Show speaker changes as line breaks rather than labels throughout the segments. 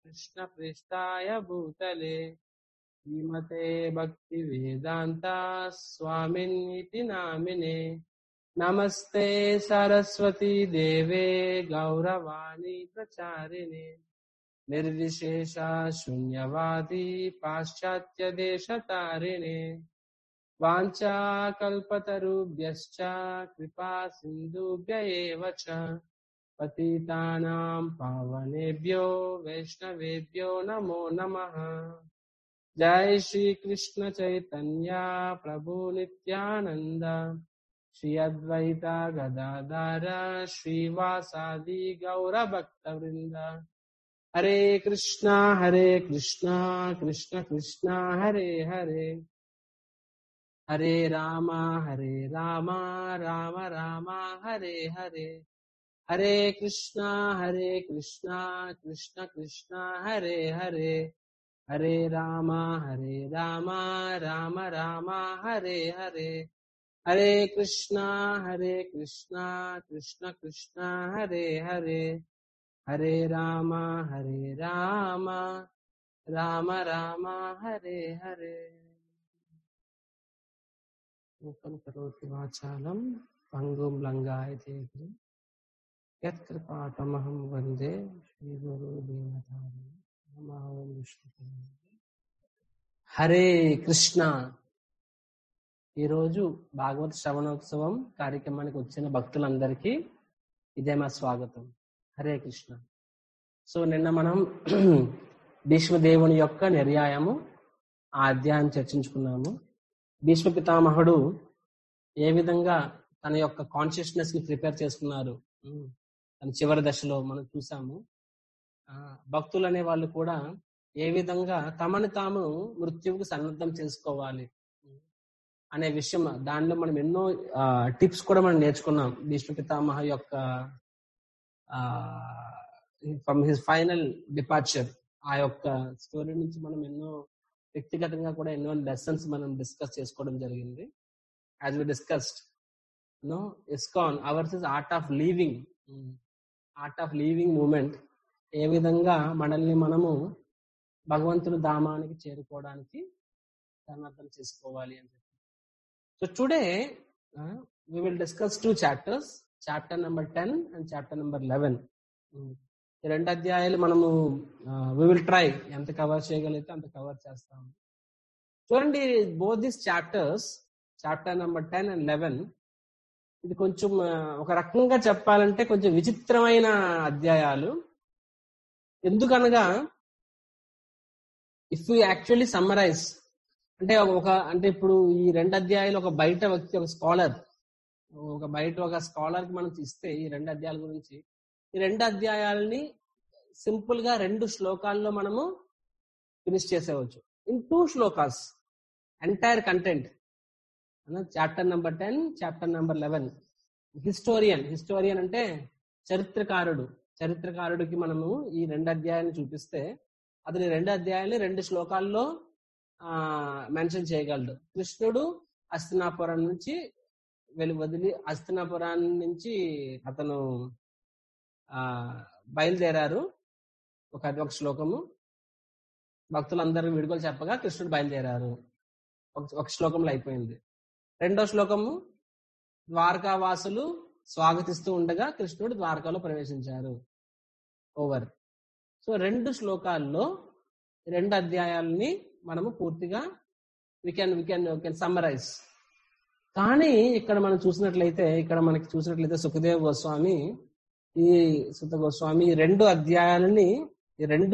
कृष्णपृष्ठाय भूतले श्रीमते भक्तिवेदान्ता स्वामिन्निति नामिने नमस्ते सरस्वती देवे गौरवाणी प्रचारिणे निर्विशेषा शून्यवादी पाश्चात्यदेशतारिणे वाञ्छाकल्पतरुभ्यश्च कृपा सिन्धुभ्य एव च पतितानां पावनेभ्यो वैष्णवेभ्यो नमो नमः जय श्री कृष्ण चैतन्य प्रभु नित्यानंद श्री अद्वैता गदाधर श्रीवासादि गौर भक्त वृंद हरे कृष्णा हरे कृष्णा कृष्ण कृष्णा हरे हरे हरे राम हरे राम राम राम हरे हरे हरे कृष्णा हरे कृष्णा कृष्ण कृष्णा हरे हरे हरे राम हरे राम राम राम हरे हरे हरे कृष्णा हरे कृष्णा कृष्ण कृष्ण हरे हरे हरे राम हरे राम राम राम हरे हरे मूकं करोति वाचालं पङ्गुं लङ्गायते यत्कृपाटमहं वन्दे श्रीगुरुदेवताम् नमः ओं विष्णुपदाय హరే కృష్ణ ఈరోజు భాగవత శ్రవణోత్సవం కార్యక్రమానికి వచ్చిన భక్తులందరికీ ఇదే మా స్వాగతం హరే కృష్ణ సో నిన్న మనం భీష్మదేవుని యొక్క నిర్యాయము ఆ అధ్యాయం చర్చించుకున్నాము భీష్మ పితామహుడు ఏ విధంగా తన యొక్క కాన్షియస్నెస్ ని ప్రిపేర్ చేసుకున్నారు ఉమ్, తన చివరి దశలో మనం చూసాము ఆ, భక్తులు అనే వాళ్ళు కూడా ఏ విధంగా తమను తాము మృత్యువుకు సన్నద్ధం చేసుకోవాలి అనే విషయం దానిలో మనం ఎన్నో టిప్స్ కూడా మనం నేర్చుకున్నాం భీష్మ పితామహ యొక్క ఫ్రమ్ హిస్ ఫైనల్ డిపార్చర్ ఆ యొక్క స్టోరీ నుంచి మనం ఎన్నో వ్యక్తిగతంగా కూడా ఎన్నో లెసన్స్ మనం డిస్కస్ చేసుకోవడం జరిగింది as we discussed no ISKCON ours is art of living art of living movement ఏ విధంగా మనల్ని మనము భగవంతుని ధామానికి చేరుకోవడానికి సన్నద్ధం చేసుకోవాలి అని చెప్పి so today we will discuss two chapters chapter number ten and chapter number eleven ఈ రెండు అధ్యాయాలు మనము వి విల్ ట్రై ఎంత కవర్ చేయగలిగితే అంత కవర్ చేస్తాము చూడండి both this chapters chapter number ten and eleven ఇది కొంచెం ఆ, ఒక రకంగా చెప్పాలంటే కొంచెం విచిత్రమైన అధ్యాయాలు ఎందుకనగా ఇఫ్ యూ యాక్చువల్లీ సమ్మరైజ్ అంటే ఒక అంటే ఇప్పుడు ఈ రెండు అధ్యాయాలు ఒక బయట వ్యక్తి ఒక స్కాలర్ ఒక బయట ఒక స్కాలర్ కి మనం ఇస్తే ఈ రెండు అధ్యాయాల గురించి ఈ రెండు అధ్యాయాలని సింపుల్ గా రెండు శ్లోకాల్లో మనము ఫినిష్ చేసేవచ్చు in two shlokas entire content chapter number ten chapter number eleven historian historian అంటే చరిత్రకారుడు చరిత్రకారుడికి మనము ఈ రెండు అధ్యాయాలను చూపిస్తే అతని రెండు అధ్యాయాలు రెండు శ్లోకాల్లో ఆ మెన్షన్ చేయగలడు కృష్ణుడు హస్తినాపురం నుంచి వెలు వదిలి హస్తినాపురం నుంచి అతను ఆ బయలుదేరారు ఒక ఒక శ్లోకము భక్తులందరూ విడుదల చెప్పగా కృష్ణుడు బయలుదేరారు ఒక ఒక శ్లోకంలో అయిపోయింది రెండో శ్లోకము ద్వారకావాసులు స్వాగతిస్తూ ఉండగా కృష్ణుడు ద్వారకాలో ప్రవేశించారు ఓవర్ సో రెండు శ్లోకాల్లో ఈ రెండు అధ్యాయాలని మనము పూర్తిగా we can we can can summarize కానీ ఇక్కడ మనం చూసినట్లయితే ఇక్కడ మనకి చూసినట్లయితే సుఖదేవ్ గోస్వామి ఈ సుత గోస్వామి ఈ రెండు అధ్యాయాలని ఈ రెండు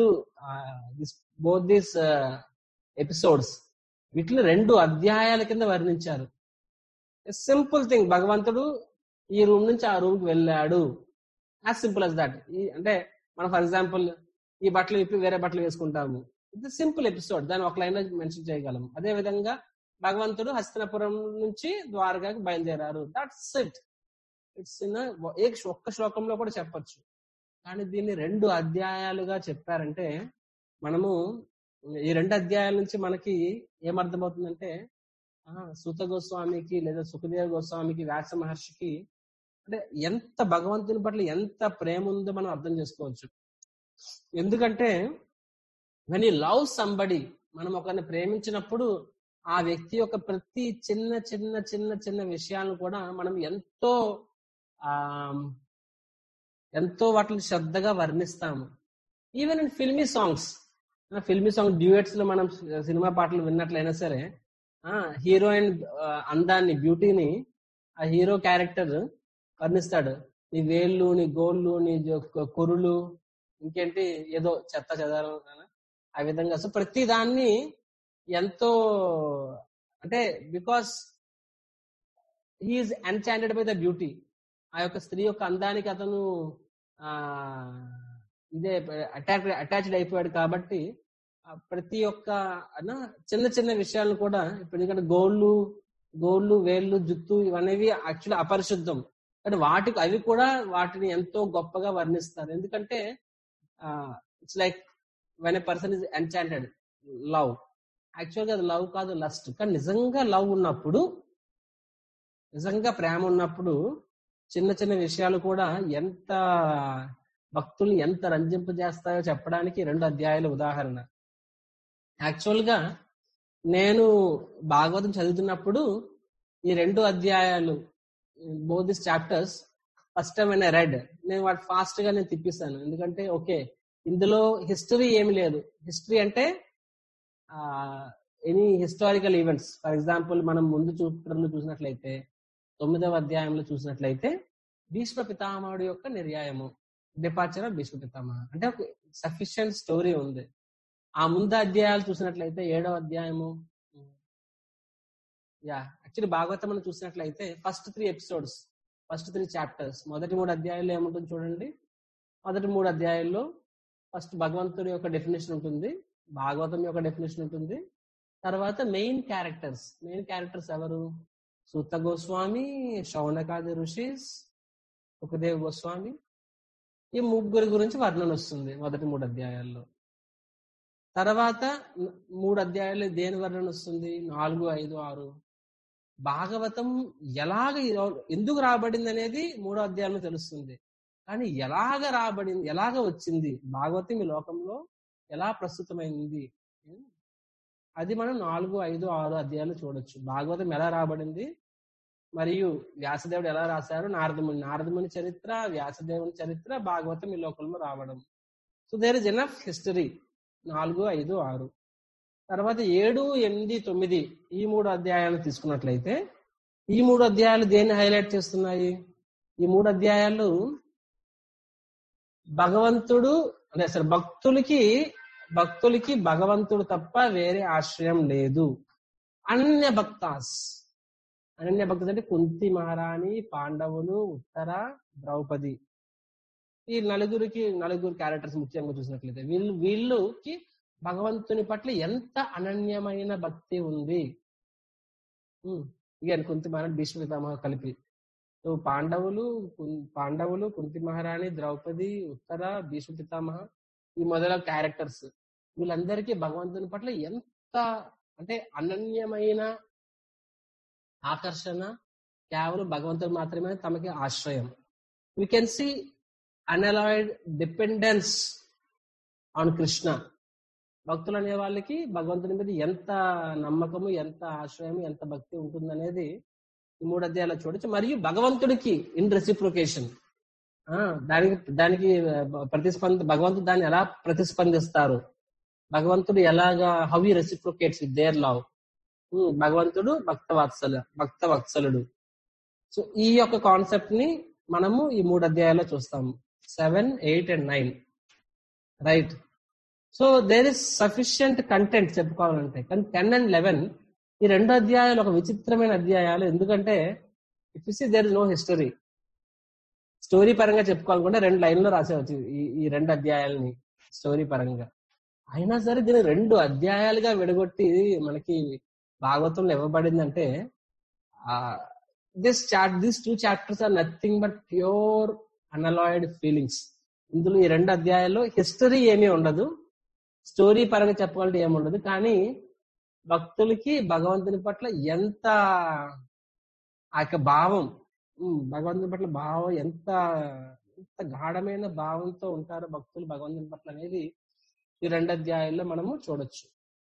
బోత్ దిస్ ఎపిసోడ్స్ వీటిని రెండు అధ్యాయాల కింద వర్ణించారు సింపుల్ థింగ్ భగవంతుడు ఈ రూమ్ నుంచి ఆ రూమ్ కి వెళ్ళాడు యాజ్ సింపుల్ అస్ దట్ అంటే మనం ఫర్ ఎగ్జాంపుల్ ఈ బట్టలు విప్పి వేరే బట్టలు వేసుకుంటాము ఇది సింపుల్ ఎపిసోడ్ దాన్ని ఒక లైన్ లో మెన్షన్ చేయగలం అదే విధంగా భగవంతుడు హస్తినపురం నుంచి ద్వారకాకి బయలుదేరారు దట్స్ ఇట్ ఇట్స్ ఇన్ ఒక్క శ్లోకంలో కూడా చెప్పొచ్చు కానీ దీన్ని రెండు అధ్యాయాలుగా చెప్పారంటే మనము ఈ రెండు అధ్యాయాల నుంచి మనకి ఏమర్థమవుతుందంటే ఆ, సూత గోస్వామికి లేదా సుఖదేవ గోస్వామికి వ్యాస మహర్షికి అంటే ఎంత భగవంతుని పట్ల ఎంత ప్రేమ ఉందో మనం అర్థం చేసుకోవచ్చు ఎందుకంటే వెన్ యూ లవ్ సంబడి మనం ఒకరిని ప్రేమించినప్పుడు ఆ వ్యక్తి యొక్క ప్రతి చిన్న చిన్న చిన్న చిన్న విషయాలను కూడా మనం ఎంతో ఆ ఎంతో వాటిని శ్రద్ధగా వర్ణిస్తాము even in filmy songs filmy song duets లో మనం సినిమా పాటలు విన్నట్లయినా సరే హీరోయిన్ అందాన్ని బ్యూటీని ఆ హీరో క్యారెక్టర్ వర్ణిస్తాడు నీ వేళ్ళు నీ గోళ్ళు నీ జొ- కురులు ఇంకేంటి ఏదో చెత్త చెదారం ఆ విధంగా సో ప్రతి దాన్ని ఎంతో అంటే because he's enchanted by the beauty ఆ యొక్క స్త్రీ యొక్క అందానికి అతను ఆ ఇదే అటాక్ అటాచ్డ్ అయిపోయాడు కాబట్టి ఆ ప్రతి ఒక్క అన్న చిన్న చిన్న విషయాలను కూడా ఇప్పుడు ఎందుకంటే గోళ్ళు గోళ్ళు వేళ్ళు జుత్తు ఇవనేవి యాక్చువల్లీ అపరిశుద్ధం కానీ వాటికి అవి కూడా వాటిని ఎంతో గొప్పగా వర్ణిస్తారు ఎందుకంటే it's like when a person is enchanted love యాక్చువల్గా అది లవ్ కాదు లస్ట్ కానీ నిజంగా లవ్ ఉన్నప్పుడు నిజంగా ప్రేమ ఉన్నప్పుడు చిన్న చిన్న విషయాలు కూడా ఎంత భక్తుల్ని ఎంత రంజింపజేస్తాయో చెప్పడానికి రెండు అధ్యాయాల ఉదాహరణ యాక్చువల్ గా నేను భాగవతం చదువుతున్నప్పుడు ఈ రెండు అధ్యాయాలు both this chapters first time అయినా రెడ్ నేను వాటి ఫాస్ట్ గా నేను తిప్పిస్తాను ఎందుకంటే ఓకే ఇందులో హిస్టరీ ఏమి లేదు హిస్టరీ అంటే any historical events for example మనం ముందు చూపులో చూసినట్లయితే తొమ్మిదవ అధ్యాయంలో చూసినట్లయితే భీష్మ పితామహుడు యొక్క నిర్యాయము డిపార్చర్ ఆఫ్ భీష్మ పితామహ అంటే ఒక సఫిషియంట్ స్టోరీ ఉంది ఆ ముందు అధ్యాయాలు చూసినట్లయితే ఏడవ అధ్యాయము యా యాక్చువల్లీ భాగవతం మనం చూసినట్లయితే first three episodes first three chapters మొదటి మూడు అధ్యాయాల్లో ఏముంటుంది చూడండి మొదటి మూడు అధ్యాయాల్లో ఫస్ట్ భగవంతుడి యొక్క డెఫినేషన్ ఉంటుంది భాగవతం యొక్క డెఫినేషన్ ఉంటుంది తర్వాత మెయిన్ క్యారెక్టర్స్ మెయిన్ క్యారెక్టర్స్ ఎవరు సూత గోస్వామి శౌనకాది ఋషిస్ సుఖదేవ్ గోస్వామి ఈ ముగ్గురి గురించి వర్ణన వస్తుంది మొదటి మూడు అధ్యాయాల్లో తర్వాత మూడు అధ్యాయాలు దేని వర్ణన వస్తుంది నాలుగు ఐదు ఆరు భాగవతం ఎలాగ ఎందుకు రాబడింది అనేది మూడో అధ్యాయంలో తెలుస్తుంది కానీ ఎలాగ రాబడింది ఎలాగ వచ్చింది భాగవతం ఈ లోకంలో ఎలా ప్రస్తుతమైంది అది మనం నాలుగు ఐదు ఆరు అధ్యాయాలు చూడొచ్చు భాగవతం ఎలా రాబడింది మరియు వ్యాసదేవుడు ఎలా రాశారు నారదముని నారదముని చరిత్ర వ్యాసదేవుని చరిత్ర భాగవతం ఈ లోకంలో రావడం so there is enough history నాలుగు ఐదు ఆరు తర్వాత ఏడు ఎనిమిది తొమ్మిది ఈ మూడు అధ్యాయాలు తీసుకున్నట్లయితే ఈ మూడు అధ్యాయాలు దేన్ని హైలైట్ చేస్తున్నాయి ఈ మూడు అధ్యాయాలు భగవంతుడు అంటే అసలు భక్తులకి భక్తులకి భగవంతుడు తప్ప వేరే ఆశ్రయం లేదు అన్య భక్తాస్ అనన్య భక్తులు అంటే కుంతి మహారాణి పాండవులు ఉత్తర ద్రౌపది ఈ నలుగురికి నలుగురు క్యారెక్టర్స్ ముఖ్యంగా చూసినట్లయితే వీళ్ళు వీళ్ళకి భగవంతుని పట్ల ఎంత అనన్యమైన భక్తి ఉంది ఇక కుంతి మహారాణి భీష్మ పితామహ కలిపి సో పాండవులు పాండవులు కుంతి మహారాణి ద్రౌపది ఉత్తర భీష్మ పితామహ ఈ మొదలగు క్యారెక్టర్స్ వీళ్ళందరికీ భగవంతుని పట్ల ఎంత అంటే అనన్యమైన ఆకర్షణ కేవలం భగవంతుడు మాత్రమే తమకి ఆశ్రయం we can see unalloyed dependence on Krishna భక్తులు అనే వాళ్ళకి భగవంతుని మీద ఎంత నమ్మకము ఎంత ఆశ్రయం ఎంత భక్తి ఉంటుందనేది ఈ మూడు అధ్యాయాలు చూడొచ్చు మరియు భగవంతుడికి ఇన్ రెసిప్రొకేషన్ దానికి దానికి ప్రతిస్పంద భగవంతుడు దాన్ని ఎలా ప్రతిస్పందిస్తారు భగవంతుడు ఎలాగా how you reciprocates with their love భగవంతుడు భక్త వత్సల భక్త వత్సలుడు సో ఈ యొక్క కాన్సెప్ట్ ని మనము ఈ మూడు అధ్యాయాల్లో చూస్తాము seven eight and nine right so there is sufficient content చెప్పుకోవాలంటే కానీ టెన్ అండ్ లెవెన్ ఈ రెండు అధ్యాయాలు ఒక విచిత్రమైన అధ్యాయాలు ఎందుకంటే if see there is no history story పరంగా చెప్పుకోవాలనుకుంటే రెండు లైన్లో రాసేవచ్చు ఈ ఈ రెండు అధ్యాయాలని స్టోరీ పరంగా అయినా సరే దీన్ని రెండు అధ్యాయాలుగా విడగొట్టి మనకి భాగవతంలో ఇవ్వబడిందంటే this chat this two chapters are nothing but pure unalloyed feelings ఇందులో ఈ రెండు అధ్యాయాల్లో హిస్టరీ ఏమీ ఉండదు స్టోరీ పరంగా చెప్పాలంటే ఏమి ఉండదు కానీ భక్తులకి భగవంతుని పట్ల ఎంత ఆ యొక్క భావం భగవంతుని పట్ల భావం ఎంత ఎంత గాఢమైన భావంతో ఉంటారో భక్తులు భగవంతుని పట్ల అనేది ఈ రెండు అధ్యాయాల్లో మనము చూడొచ్చు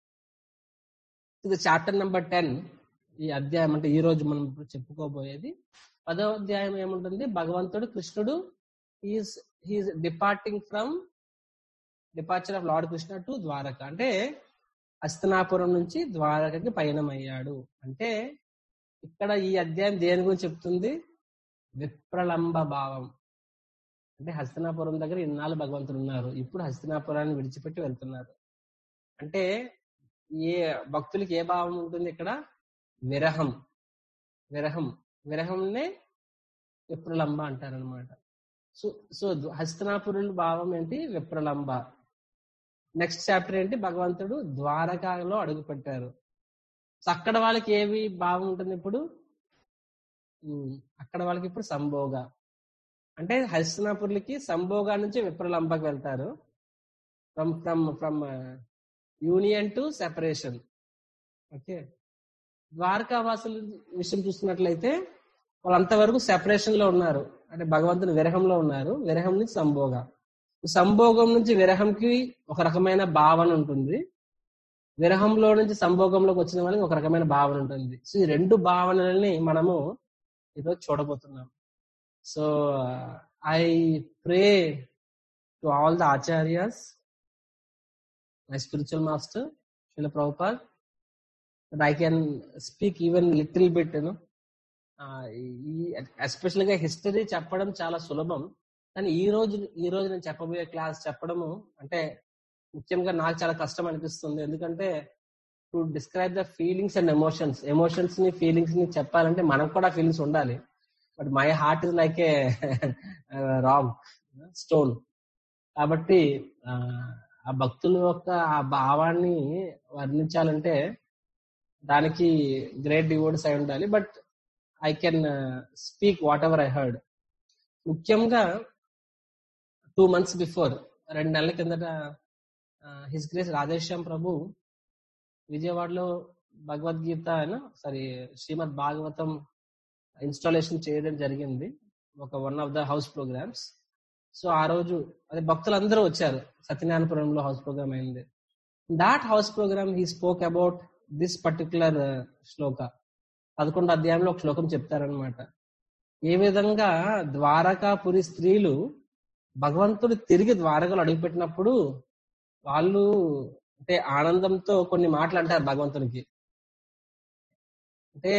ఇది చాప్టర్ నెంబర్ టెన్ ఈ అధ్యాయం అంటే ఈ రోజు మనం ఇప్పుడు చెప్పుకోబోయేది పదో అధ్యాయం ఏముంటుంది భగవంతుడు కృష్ణుడు he's he's departing from departure of lord Krishna to Dwaraka అంటే హస్తనాపురం నుంచి ద్వారకకి పయనమయ్యాడు అంటే ఇక్కడ ఈ అధ్యాయం దేని గురించి చెప్తుంది విప్రలంబ భావం అంటే హస్తనాపురం దగ్గర ఇన్నాళ్ళు భగవంతుడు ఉన్నారు ఇప్పుడు హస్తనాపురాన్ని విడిచిపెట్టి వెళ్తున్నారు అంటే ఏ భక్తులకి ఏ భావం ఉంటుంది ఇక్కడ విరహం విరహం విరహంనే విప్రలంబ అంటారనమాట సో సో హస్తనాపురుల భావం ఏంటి విప్రలంబ నెక్స్ట్ చాప్టర్ ఏంటి భగవంతుడు ద్వారకాలో అడుగు పెట్టారు సో అక్కడ వాళ్ళకి ఏవి భావం ఉంటుంది ఇప్పుడు ఉమ్, అక్కడ వాళ్ళకి ఇప్పుడు సంభోగ అంటే హస్తినాపురులకి సంభోగా నుంచి విప్రలంబకి వెళ్తారు from from from union to separation okay ద్వారకావాసుల విషయం చూసుకున్నట్లయితే వాళ్ళు అంతవరకు సెపరేషన్ లో ఉన్నారు అంటే భగవంతుని విరహంలో ఉన్నారు విరహం నుంచి సంభోగ సంభోగం నుంచి విరహంకి ఒక రకమైన భావన ఉంటుంది విరహంలో నుంచి సంభోగంలోకి వచ్చిన వాళ్ళకి ఒక రకమైన భావన ఉంటుంది సో ఈ రెండు భావనల్ని మనము ఈరోజు చూడబోతున్నాం so I pray to all the acharyas my spiritual master Srila Prabhupad that I can speak even little bit you know ఈ ఎస్పెషల్ గా హిస్టరీ చెప్పడం చాలా సులభం కానీ ఈ రోజు ఈ రోజు నేను చెప్పబోయే క్లాస్ చెప్పడము అంటే ముఖ్యంగా నాకు చాలా కష్టం అనిపిస్తుంది ఎందుకంటే to describe the feelings and emotions emotions ని ఫీలింగ్స్ ని చెప్పాలంటే మనకు కూడా ఫీలింగ్స్ ఉండాలి but my heart is like a wrong stone కాబట్టి ఆ, ఆ భక్తుల యొక్క ఆ భావాన్ని వర్ణించాలంటే దానికి గ్రేట్ డివోర్డ్స్ అయి ఉండాలి but I can speak whatever I heard ముఖ్యంగా టూ మంత్స్ బిఫోర్ రెండు నెలల కిందట హిస్ గ్రేస్ రాధేశ్యాం ప్రభు విజయవాడలో భగవద్గీత సారీ శ్రీమద్ భాగవతం ఇన్స్టాలేషన్ చేయడం జరిగింది ఒక one of the house programs so ఆ రోజు అదే భక్తులందరూ వచ్చారు సత్యనారాయణపురంలో హౌస్ ప్రోగ్రామ్ అయింది that house program he spoke about this particular shloka పదకొండు అధ్యాయంలో ఒక శ్లోకం చెప్తారనమాట ఏ విధంగా ద్వారకాపురి స్త్రీలు భగవంతుడు తిరిగి ద్వారకలు అడుగుపెట్టినప్పుడు వాళ్ళు అంటే ఆనందంతో కొన్ని మాటలు అంటారు భగవంతునికి అంటే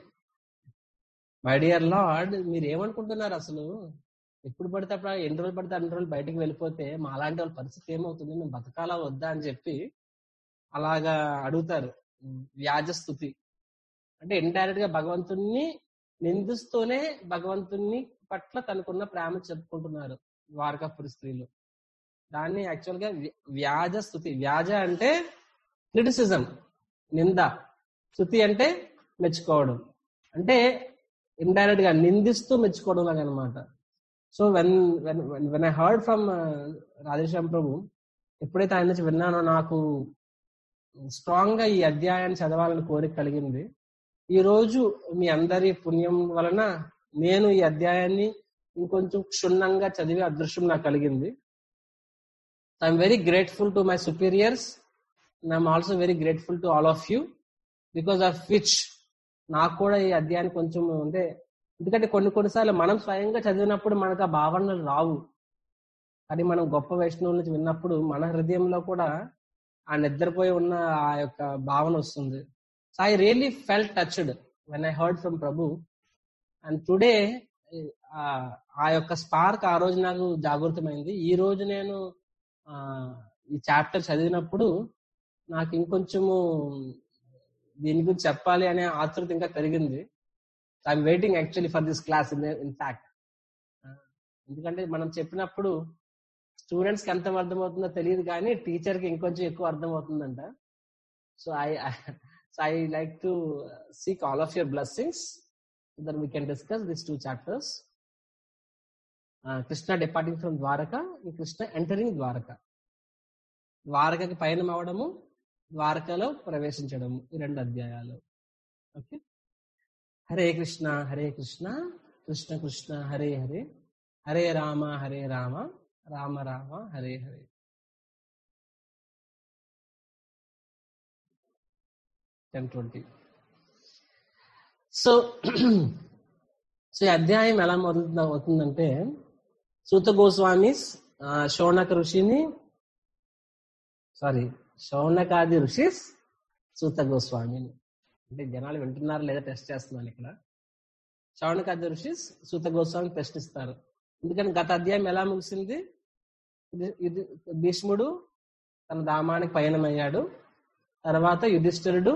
మై డియర్ లార్డ్ మీరు ఏమనుకుంటున్నారు అసలు ఎప్పుడు పడితే అప్పుడు ఎన్ని రోజులు పడితే అన్ని రోజులు బయటకు వెళ్ళిపోతే మా అలాంటి వాళ్ళ పరిస్థితి ఏమవుతుంది మేము బతకాలా వద్దా అని చెప్పి అలాగా అడుగుతారు వ్యాజ స్థుతి అంటే ఇండైరెక్ట్ గా భగవంతుణ్ణి నిందిస్తూనే భగవంతుని పట్ల తనకున్న ప్రేమ చెప్పుకుంటున్నారు ద్వారకాపురి స్త్రీలు దాన్ని యాక్చువల్ గా వ్య- వ్యాజ స్థుతి వ్యాజ అంటే క్రిటిసిజం నింద స్థుతి అంటే మెచ్చుకోవడం అంటే ఇండైరెక్ట్ గా నిందిస్తూ మెచ్చుకోవడం లాగా అనమాట so when when when I heard from Radheshyam Prabhu ఎప్పుడైతే ఆయన నుంచి విన్నానో నాకు స్ట్రాంగ్ గా ఈ అధ్యాయాన్ని చదవాలని కోరిక కలిగింది ఈ రోజు మీ అందరి పుణ్యం వలన నేను ఈ అధ్యాయాన్ని ఇంకొంచెం క్షుణ్ణంగా చదివే అదృష్టం నాకు కలిగింది I'm very grateful to my superiors and I'm also very grateful to all of you because of which నాకు కూడా ఈ అధ్యాయాన్ని కొంచెం అంటే ఎందుకంటే కొన్ని కొన్నిసార్లు మనం స్వయంగా చదివినప్పుడు మనకు ఆ భావనలు రావు కానీ మనం గొప్ప వైష్ణవుల నుంచి విన్నప్పుడు మన హృదయంలో కూడా ఆ నిద్రపోయి ఉన్న ఆ యొక్క భావన వస్తుంది so I really felt touched when I heard from Prabhu and today ఆ యొక్క స్పార్క్ ఆ రోజు నాకు జాగృతమైంది ఈ రోజు నేను ఆ, ఈ చాప్టర్ చదివినప్పుడు నాకు ఇంకొంచెము దీని గురించి చెప్పాలి అనే ఆతృత ఇంకా పెరిగింది I'm waiting actually for this class in in fact ఎందుకంటే మనం చెప్పినప్పుడు స్టూడెంట్స్ కి ఎంత అర్థమవుతుందో తెలియదు కానీ టీచర్ కి ఇంకొంచెం ఎక్కువ అర్థమవుతుందంట so I so I like to seek all of your blessings that we can discuss this two chapters Krishna departing from Dwaraka Krishna entering Dwaraka ద్వారకకి పయనం అవడము ద్వారకలో ప్రవేశించడము ఈ రెండు అధ్యాయాలు okay Hare Krishna Hare Krishna Krishna Krishna Hare Hare Hare Rama Hare Rama Rama Rama Hare Hare ten twenty so so ఈ అధ్యాయం ఎలా మొదలు అవుతుందంటే సూత గోస్వామి ఆ, శౌనక ఋషిని సారీ శౌనకాది ఋషి సూత గోస్వామిని అంటే జనాలు వింటున్నారు లేదా టెస్ట్ చేస్తున్నాను ఇక్కడ శౌనకాది ఋషి సూత గోస్వామి ప్రశ్నిస్తారు ఎందుకని గత అధ్యాయం ఎలా ముగిసింది ఇది ఇది భీష్ముడు తన ధామానికి పయనమయ్యాడు తర్వాత యుధిష్ఠిరుడు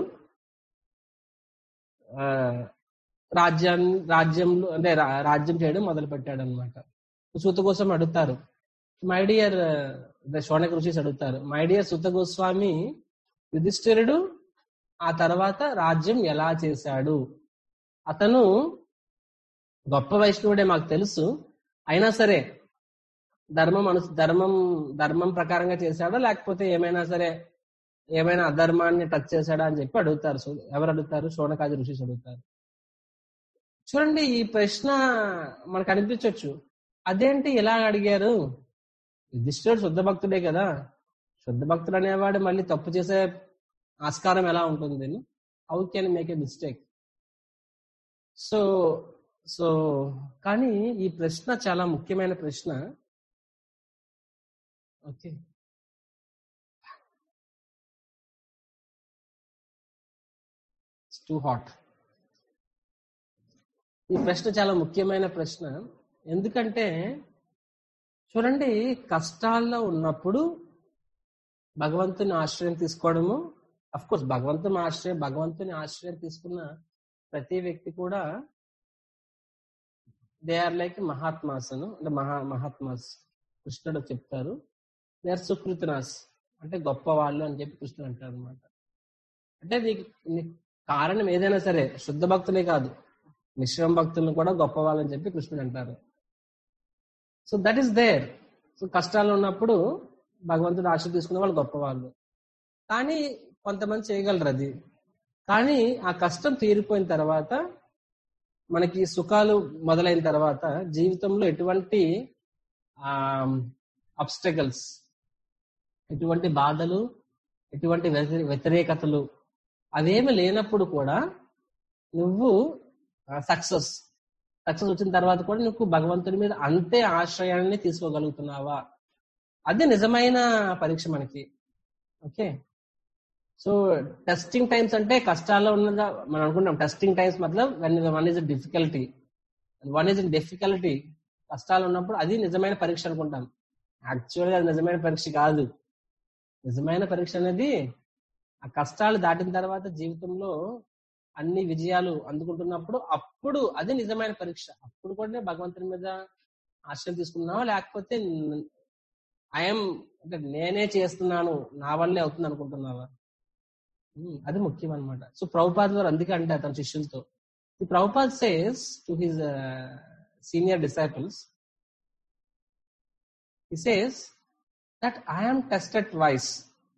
ఆ, రాజ్యాన్ని రాజ్యంలో అంటే రా- రాజ్యం చేయడం మొదలు పెట్టాడు అనమాట సూత కోసం అడుగుతారు మై డియర్ శోనక ఋషిస్ అడుగుతారు మై డియర్ సుత గోస్వామి యుధిష్ఠిరుడు ఆ తర్వాత రాజ్యం ఎలా చేశాడు అతను గొప్ప వైష్ణవుడే మాకు తెలుసు అయినా సరే ధర్మం అను ధర్మం ధర్మం ప్రకారంగా చేశాడా లేకపోతే ఏమైనా సరే ఏమైనా అధర్మాన్ని టచ్ చేశాడా అని చెప్పి అడుగుతారు సో ఎవరు అడుగుతారు శోనకాది ఋషిస్ అడుగుతారు చూడండి ఈ ప్రశ్న మనకు అనిపించవచ్చు అదేంటి ఇలా అడిగారు యుధిష్ఠుడు శుద్ధ భక్తుడే కదా శుద్ధ భక్తుడు అనేవాడు మళ్ళీ తప్పు చేసే ఆస్కారం ఎలా ఉంటుంది how can make a mistake so so కానీ ఈ ప్రశ్న చాలా ముఖ్యమైన ప్రశ్న ఓకే టూ హాట్ ఈ ప్రశ్న చాలా ముఖ్యమైన ప్రశ్న ఎందుకంటే చూడండి కష్టాల్లో ఉన్నప్పుడు భగవంతుని ఆశ్రయం తీసుకోవడము అఫ్ కోర్స్ భగవంతుని ఆశ్రయం భగవంతుని ఆశ్రయం తీసుకున్న ప్రతి వ్యక్తి కూడా దే ఆర్ లైక్ మహాత్మాస్ అను అంటే మహా మహాత్మాస్ కృష్ణుడు చెప్తారు దే ఆర్ సుకృతనాస్ అంటే గొప్ప వాళ్ళు అని చెప్పి కృష్ణుడు అంటారు అనమాట అంటే నీకు నీకు కారణం ఏదైనా సరే శుద్ధ భక్తులే కాదు మిశ్రమ భక్తులను కూడా గొప్ప వాళ్ళని చెప్పి కృష్ణుడు అంటారు so that is there so కష్టాలు ఉన్నప్పుడు భగవంతుడు ఆశ తీసుకునే వాళ్ళు గొప్ప వాళ్ళు కానీ కొంతమంది చేయగలరు అది కానీ ఆ కష్టం తీరిపోయిన తర్వాత మనకి సుఖాలు మొదలైన తర్వాత జీవితంలో ఎటువంటి అబ్స్టకల్స్ ఎటువంటి బాధలు ఎటువంటి వ్యతిరే- వ్యతిరేకతలు అవేమి లేనప్పుడు కూడా నువ్వు సక్సెస్ సక్సెస్ వచ్చిన తర్వాత కూడా నువ్వు భగవంతుడి మీద అంతే ఆశ్రయాన్ని తీసుకోగలుగుతున్నావా అది నిజమైన పరీక్ష మనకి ఓకే సో టెస్టింగ్ టైమ్స్ అంటే కష్టాల్లో ఉన్నదా మనం అనుకుంటాం టెస్టింగ్ టైమ్స్ మతలబ్ one one is difficulty one is in difficulty కష్టాలు ఉన్నప్పుడు అది నిజమైన పరీక్ష అనుకుంటాం యాక్చువల్గా అది నిజమైన పరీక్ష కాదు నిజమైన పరీక్ష అనేది ఆ కష్టాలు దాటిన తర్వాత జీవితంలో అన్ని విజయాలు అందుకుంటున్నప్పుడు అప్పుడు అది నిజమైన పరీక్ష అప్పుడు కూడా భగవంతుని మీద ఆశ్రయం తీసుకున్నావా లేకపోతే ఐఎమ్ అంటే నేనే చేస్తున్నాను నా వల్లే అవుతుంది అనుకుంటున్నావా ఉమ్, అది ముఖ్యం అనమాట సో ప్రభుపాద్ వారు అందుకే అంటే తన శిష్యులతో ఈ Prabhupad says to his senior disciples he says that I am tested twice.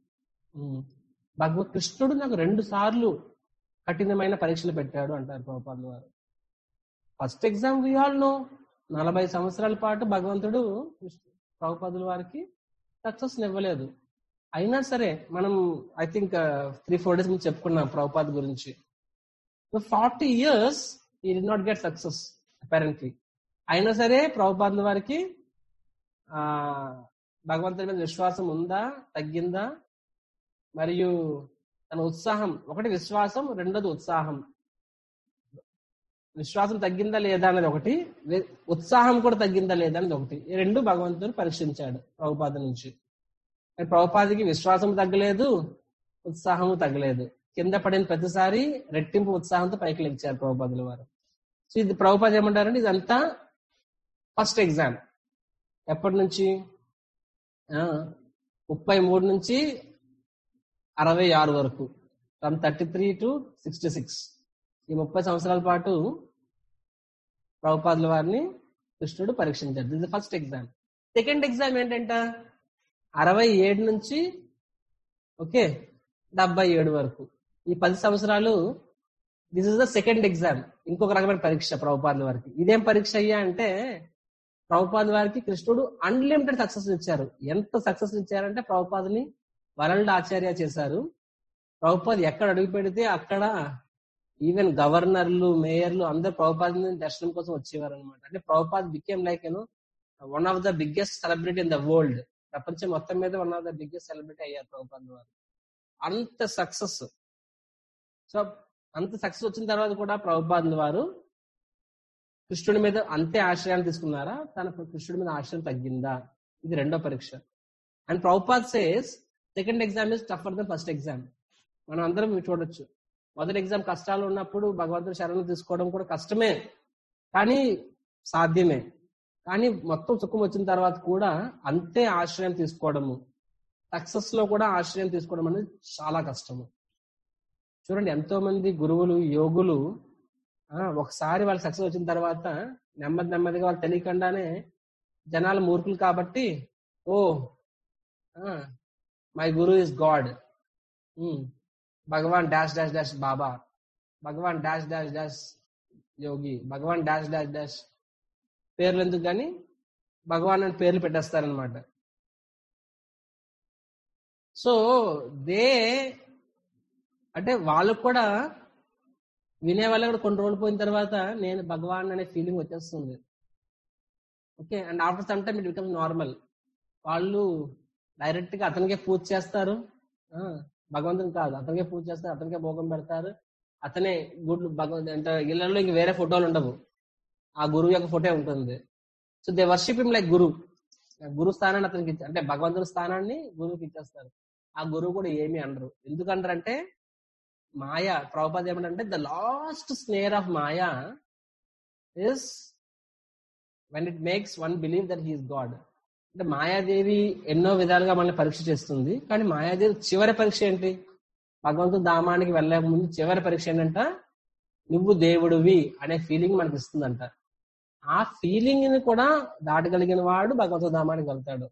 భగవత్ కృష్ణుడు నాకు రెండు సార్లు కఠినమైన పరీక్షలు పెట్టాడు అంటారు ప్రభుపాదులు వారు first exam we all know నలభై సంవత్సరాల పాటు భగవంతుడు కృష్ణ- ప్రభుపాదుల వారికి సక్సెస్ ఇవ్వలేదు అయినా సరే మనం I think three four days ముందు చెప్పుకున్నాం ప్రభుపాద్ గురించి forty years he did not get success apparently అయినా సరే ప్రభుపాదుల వారికి ఆ భగవంతుని మీద విశ్వాసం ఉందా తగ్గిందా మరియు తన ఉత్సాహం ఒకటి విశ్వాసం రెండోది ఉత్సాహం విశ్వాసం తగ్గిందా లేదా అనేది ఒకటి వే- ఉత్సాహం కూడా తగ్గిందా లేదా అనేది ఒకటి ఈ రెండు భగవంతుడు పరీక్షించాడు ప్రభుపాద నుంచి కానీ ప్రభుపాదికి విశ్వాసం తగ్గలేదు ఉత్సాహము తగ్గలేదు కింద పడిన ప్రతిసారి రెట్టింపు ఉత్సాహంతో పైకి లెక్చారు ప్రభుపాదుల వారు సో ఇది ప్రభుపాద ఏమంటారంటే ఇదంతా ఫస్ట్ ఎగ్జామ్ ఎప్పటి నుంచి ఆ, ముప్పై మూడు నుంచి అరవై ఆరు వరకు from thirty three to sixty six ఈ ముప్పై సంవత్సరాల పాటు ప్రభుపాదుల వారిని కృష్ణుడు పరీక్షించాడు this first exam second exam ఏంటంట అరవై ఏడు నుంచి ఓకే డెబ్బై ఏడు వరకు ఈ పది సంవత్సరాలు this is the second exam ఇంకొక రకమైన పరీక్ష ప్రభుపాదుల వారికి ఇదేం పరీక్ష అయ్యా అంటే ప్రభుపాద వారికి కృష్ణుడు అన్లిమిటెడ్ సక్సెస్ ఇచ్చారు ఎంత సక్సెస్ ఇచ్చారంటే ప్రభుపాదని వరల్డ్ ఆచార్య చేశారు ప్రభుపాద్ ఎక్కడ అడుగు పెడితే అక్కడ ఈవెన్ గవర్నర్లు మేయర్లు అందరు ప్రభుపాద్ దర్శనం కోసం వచ్చేవారు అనమాట అంటే Prabhupad became like you know one of the biggest celebrity in the world ప్రపంచం మొత్తం మీద one of the biggest celebrity అయ్యారు ప్రభుపాద్ వారు అంత సక్సెస్ సో అంత సక్సెస్ వచ్చిన తర్వాత కూడా ప్రభుపాద్ వారు కృష్ణుడి మీద అంతే ఆశ్రయాన్ని తీసుకున్నారా తన కృష్ణుడి మీద ఆశ్రయం తగ్గిందా ఇది రెండో పరీక్ష and Prabhupad says second exam is tougher than first exam మనం అందరం చూడొచ్చు మొదటి ఎగ్జామ్ కష్టాలు ఉన్నప్పుడు భగవంతుడి శరణం తీసుకోవడం కూడా కష్టమే కానీ సాధ్యమే కానీ మొత్తం సుఖం వచ్చిన తర్వాత కూడా అంతే ఆశ్రయం తీసుకోవడము సక్సెస్ లో కూడా ఆశ్రయం తీసుకోవడం అనేది చాలా కష్టము చూడండి ఎంతో మంది గురువులు యోగులు ఆ, ఒకసారి వాళ్ళకి సక్సెస్ వచ్చిన తర్వాత నెమ్మది నెమ్మదిగా వాళ్ళు తెలియకుండానే జనాలు మూర్ఖులు కాబట్టి oh my guru is God Bhagavan dash dash dash Baba Bhagavan dash dash dash yogi Bhagavan dash dash dash పేర్లు ఎందుకు కానీ భగవాన్ అని పేర్లు పెట్టేస్తారనమాట సో దే అంటే వాళ్ళకు కూడా వినే వాళ్ళకి కూడా కొన్ని రోజులు పోయిన తర్వాత నేను భగవాన్ అనే ఫీలింగ్ వచ్చేస్తుంది okay and after some time it becomes normal వాళ్ళు డైరెక్ట్ గా అతనికే పూజ చేస్తారు ఆ, భగవంతుని కాదు అతనికే పూజ చేస్తారు అతనికే భోగం పెడతారు అతనే గుడ్లు భగవంతు అంటే ఇళ్లలో ఇంక వేరే ఫోటోలు ఉండవు ఆ గురువు యొక్క ఫోటో ఉంటుంది so they worship him like guru గురు స్థానాన్ని అతనికి ఇచ్చ- అంటే భగవంతుడి స్థానాన్ని గురువుకి ఇచ్చేస్తారు ఆ గురువు కూడా ఏమి అనరు ఎందుకంటారంటే మాయ ప్రభుపాద ఏమంటే the last snare of maya is when it makes one believe that he's God అంటే మాయాదేవి ఎన్నో విధాలుగా మనల్ని పరీక్ష చేస్తుంది కానీ మాయాదేవి చివరి పరీక్ష ఏంటి భగవంతుడు ధామానికి వెళ్ళక ముందు చివరి పరీక్ష ఏంటంట నువ్వు దేవుడివి అనే ఫీలింగ్ మనకి ఇస్తుందంట ఆ ఫీలింగ్ ని కూడా దాటగలిగిన వాడు భగవంతుడు ధామానికి వెళ్తాడు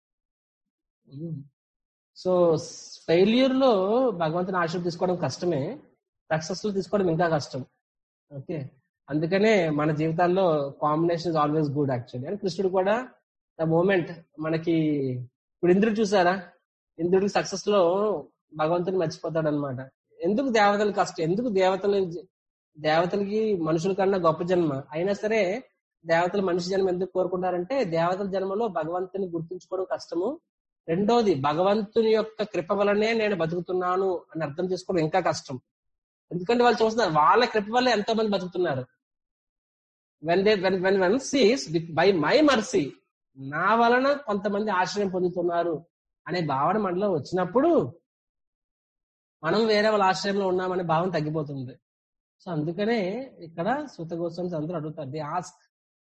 సో ఫెయిల్యూర్ లో భగవంతుని ఆశ్రయం తీసుకోవడం కష్టమే సక్సెస్ లో తీసుకోవడం ఇంకా కష్టం ఓకే అందుకనే మన జీవితాల్లో combination is always good actually and కృష్ణుడు కూడా ద మూమెంట్ మనకి ఇప్పుడు ఇంద్రుడు చూసారా ఇంద్రుడికి సక్సెస్ లో భగవంతుని మర్చిపోతాడు అనమాట ఎందుకు దేవతలు కష్టం ఎందుకు దేవతలు దేవతలకి మనుషుల కన్నా గొప్ప జన్మ అయినా సరే దేవతలు మనిషి జన్మ ఎందుకు కోరుకుంటారంటే దేవతల జన్మలో భగవంతుని గుర్తుంచుకోవడం కష్టము రెండోది భగవంతుని యొక్క కృప వలనే నేను బతుకుతున్నాను అని అర్థం చేసుకోవడం ఇంకా కష్టం ఎందుకంటే వాళ్ళు చూస్తున్నారు వాళ్ళ కృప వల్ల ఎంతో మంది బతుకుతున్నారు when they when when when sees by my mercy నా వలన కొంతమంది ఆశ్రయం పొందుతున్నారు అనే భావన మనలో వచ్చినప్పుడు మనం వేరే వాళ్ళ ఆశ్రయంలో ఉన్నామనే భావన తగ్గిపోతుంది సో అందుకనే ఇక్కడ సూత గోస్వామి అందరూ అడుగుతారు they ask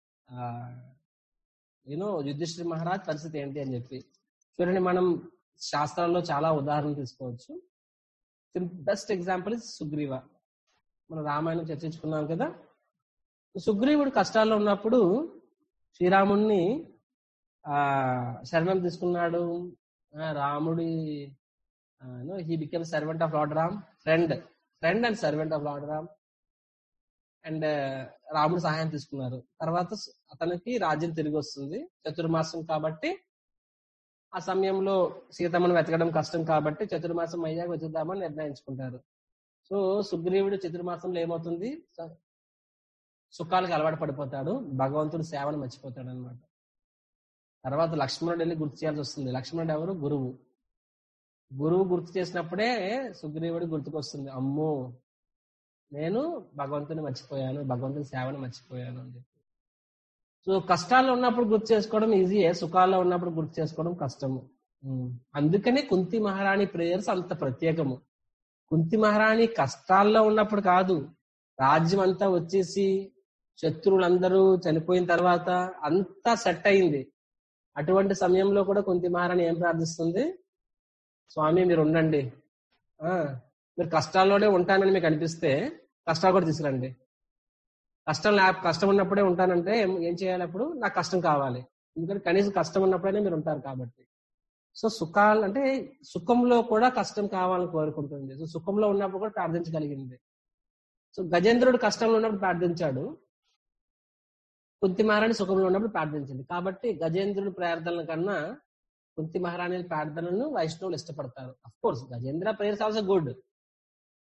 you know Yudhishthir Maharaj పరిస్థితి ఏంటి అని చెప్పి చూడండి మనం శాస్త్రాల్లో చాలా ఉదాహరణలు తీసుకోవచ్చు బెస్ట్ ఎగ్జాంపుల్ ఇస్ సుగ్రీవ మనం రామాయణం చర్చించుకున్నాం కదా సుగ్రీవుడు కష్టాల్లో ఉన్నప్పుడు శ్రీరాముణ్ణి ఆ శరణం తీసుకున్నాడు ఆ, రాముడి he became servant of lord Ram friend friend and servant of lord Ram and రాముడు సహాయం తీసుకున్నారు తర్వాత అతనికి రాజ్యం తిరిగి వస్తుంది చతుర్మాసం కాబట్టి ఆ సమయంలో సీతమ్మను వెతకడం కష్టం కాబట్టి చతుర్మాసం అయ్యాక వెతుకుదామని నిర్ణయించుకుంటారు సో సుగ్రీవుడు చతుర్మాసంలో ఏమవుతుంది స- సుఖాలకు అలవాటు పడిపోతాడు భగవంతుడి సేవను మర్చిపోతాడు అనమాట తర్వాత లక్ష్మణుడు వెళ్ళి గుర్తు చేయాల్సి వస్తుంది లక్ష్మణుడు ఎవరు గురువు గురువు గుర్తు చేసినప్పుడే సుగ్రీవుడు గుర్తుకొస్తుంది అమ్మో నేను భగవంతుని మర్చిపోయాను భగవంతుని సేవను మర్చిపోయాను అని చెప్పి సో కష్టాల్లో ఉన్నప్పుడు గుర్తు చేసుకోవడం ఈజీయే సుఖాల్లో ఉన్నప్పుడు గుర్తు చేసుకోవడం కష్టము ఉమ్. అందుకనే కుంతి మహారాణి ప్రేయర్స్ అంత ప్రత్యేకము కుంతి మహారాణి కష్టాల్లో ఉన్నప్పుడు కాదు రాజ్యం అంతా వచ్చేసి శత్రువులందరూ చనిపోయిన తర్వాత అంతా సెట్ అయింది అటువంటి సమయంలో కూడా కుంతి మహారాణి ఏం ప్రార్థిస్తుంది స్వామి మీరు ఉండండి ఆ మీరు కష్టాల్లోనే ఉంటానని మీకు అనిపిస్తే కష్టాలు కూడా తీసుకురండి కష్టం లే కష్టం ఉన్నప్పుడే ఉంటానంటే ఏం- ఏం చేయాలి అప్పుడు నాకు కష్టం కావాలి ఎందుకంటే కనీసం కష్టం ఉన్నప్పుడైనా మీరు ఉంటారు కాబట్టి సో సుఖాలు అంటే సుఖంలో కూడా కష్టం కావాలని కోరుకుంటుంది సో సుఖంలో ఉన్నప్పుడు కూడా ప్రార్థించగలిగింది సో గజేంద్రుడు కష్టంలో ఉన్నప్పుడు ప్రార్థించాడు కుంతి మహారాణి సుఖంలో ఉన్నప్పుడు ప్రార్థించింది కాబట్టి గజేంద్రుడి ప్రార్థనల కన్నా కుంతి మహారాణి ప్రార్థనలను వైష్ణవులు ఇష్టపడతారు of course Gajendra prayers also good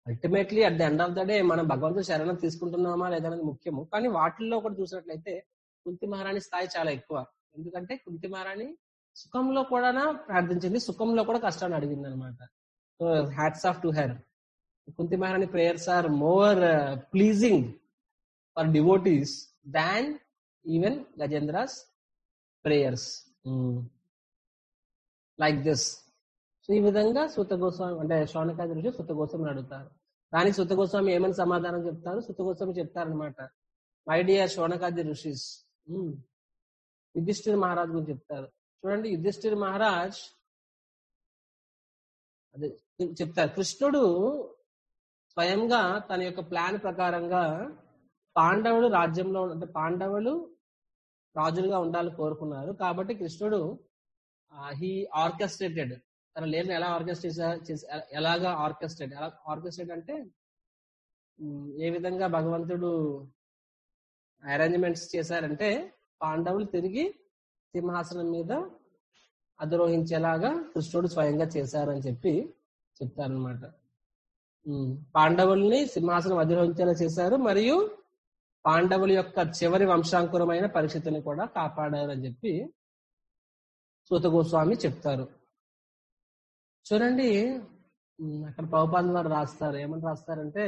ultimately at the end of the day మనం భగవంతుడు శరణం తీసుకుంటున్నామా లేదనేది ముఖ్యము కానీ వాటిల్లో కూడా చూసినట్లయితే కుంతి మహారాణి స్థాయి చాలా ఎక్కువ ఎందుకంటే కుంతి మహారాణి సుఖంలో కూడా ప్రార్థించింది సుఖంలో కూడా కష్టాన్ని అడిగింది అనమాట so hats off to her Kunti Maharani prayers are more pleasing for devotees than even Gajendra's prayers like this so ఈ విధంగా సుత గోస్వామి అంటే శౌనకాది ఋషి సుత గోస్వామిని అడుగుతారు దానికి సుత గోస్వామి ఏమని సమాధానం చెప్తారు సుత గోస్వామి చెప్తారనమాట మై డియర్ శౌనకాది ఋషిస్ యుధిష్ఠిర్ మహారాజ్ గురించి చెప్తారు చూడండి యుధిష్ఠిర్ మహారాజ్ అదే చెప్తారు కృష్ణుడు స్వయంగా తన యొక్క ప్లాన్ ప్రకారంగా పాండవులు రాజ్యంలో అంటే పాండవులు రాజులుగా ఉండాలని కోరుకున్నారు కాబట్టి కృష్ణుడు హీ ఆర్కెస్ట్రేటెడ్ తన లేని ఎలా ఆర్కెస్ట్రేట్ ఎలాగా ఆర్కెస్ట్రేట్ ఎలా ఆర్కెస్ట్రేట్ అంటే ఏ విధంగా భగవంతుడు అరేంజ్మెంట్స్ చేశారంటే పాండవులు తిరిగి సింహాసనం మీద అధిరోహించేలాగా కృష్ణుడు స్వయంగా చేశారని చెప్పి చెప్తారనమాట పాండవుల్ని సింహాసనం అధిరోహించేలా చేశారు మరియు పాండవుల యొక్క చివరి వంశాంకురమైన పరిస్థితిని కూడా కాపాడారు అని చెప్పి సూత గోస్వామి చెప్తారు చూడండి అక్కడ ప్రభుపాద వారు రాస్తారు ఏమని రాస్తారంటే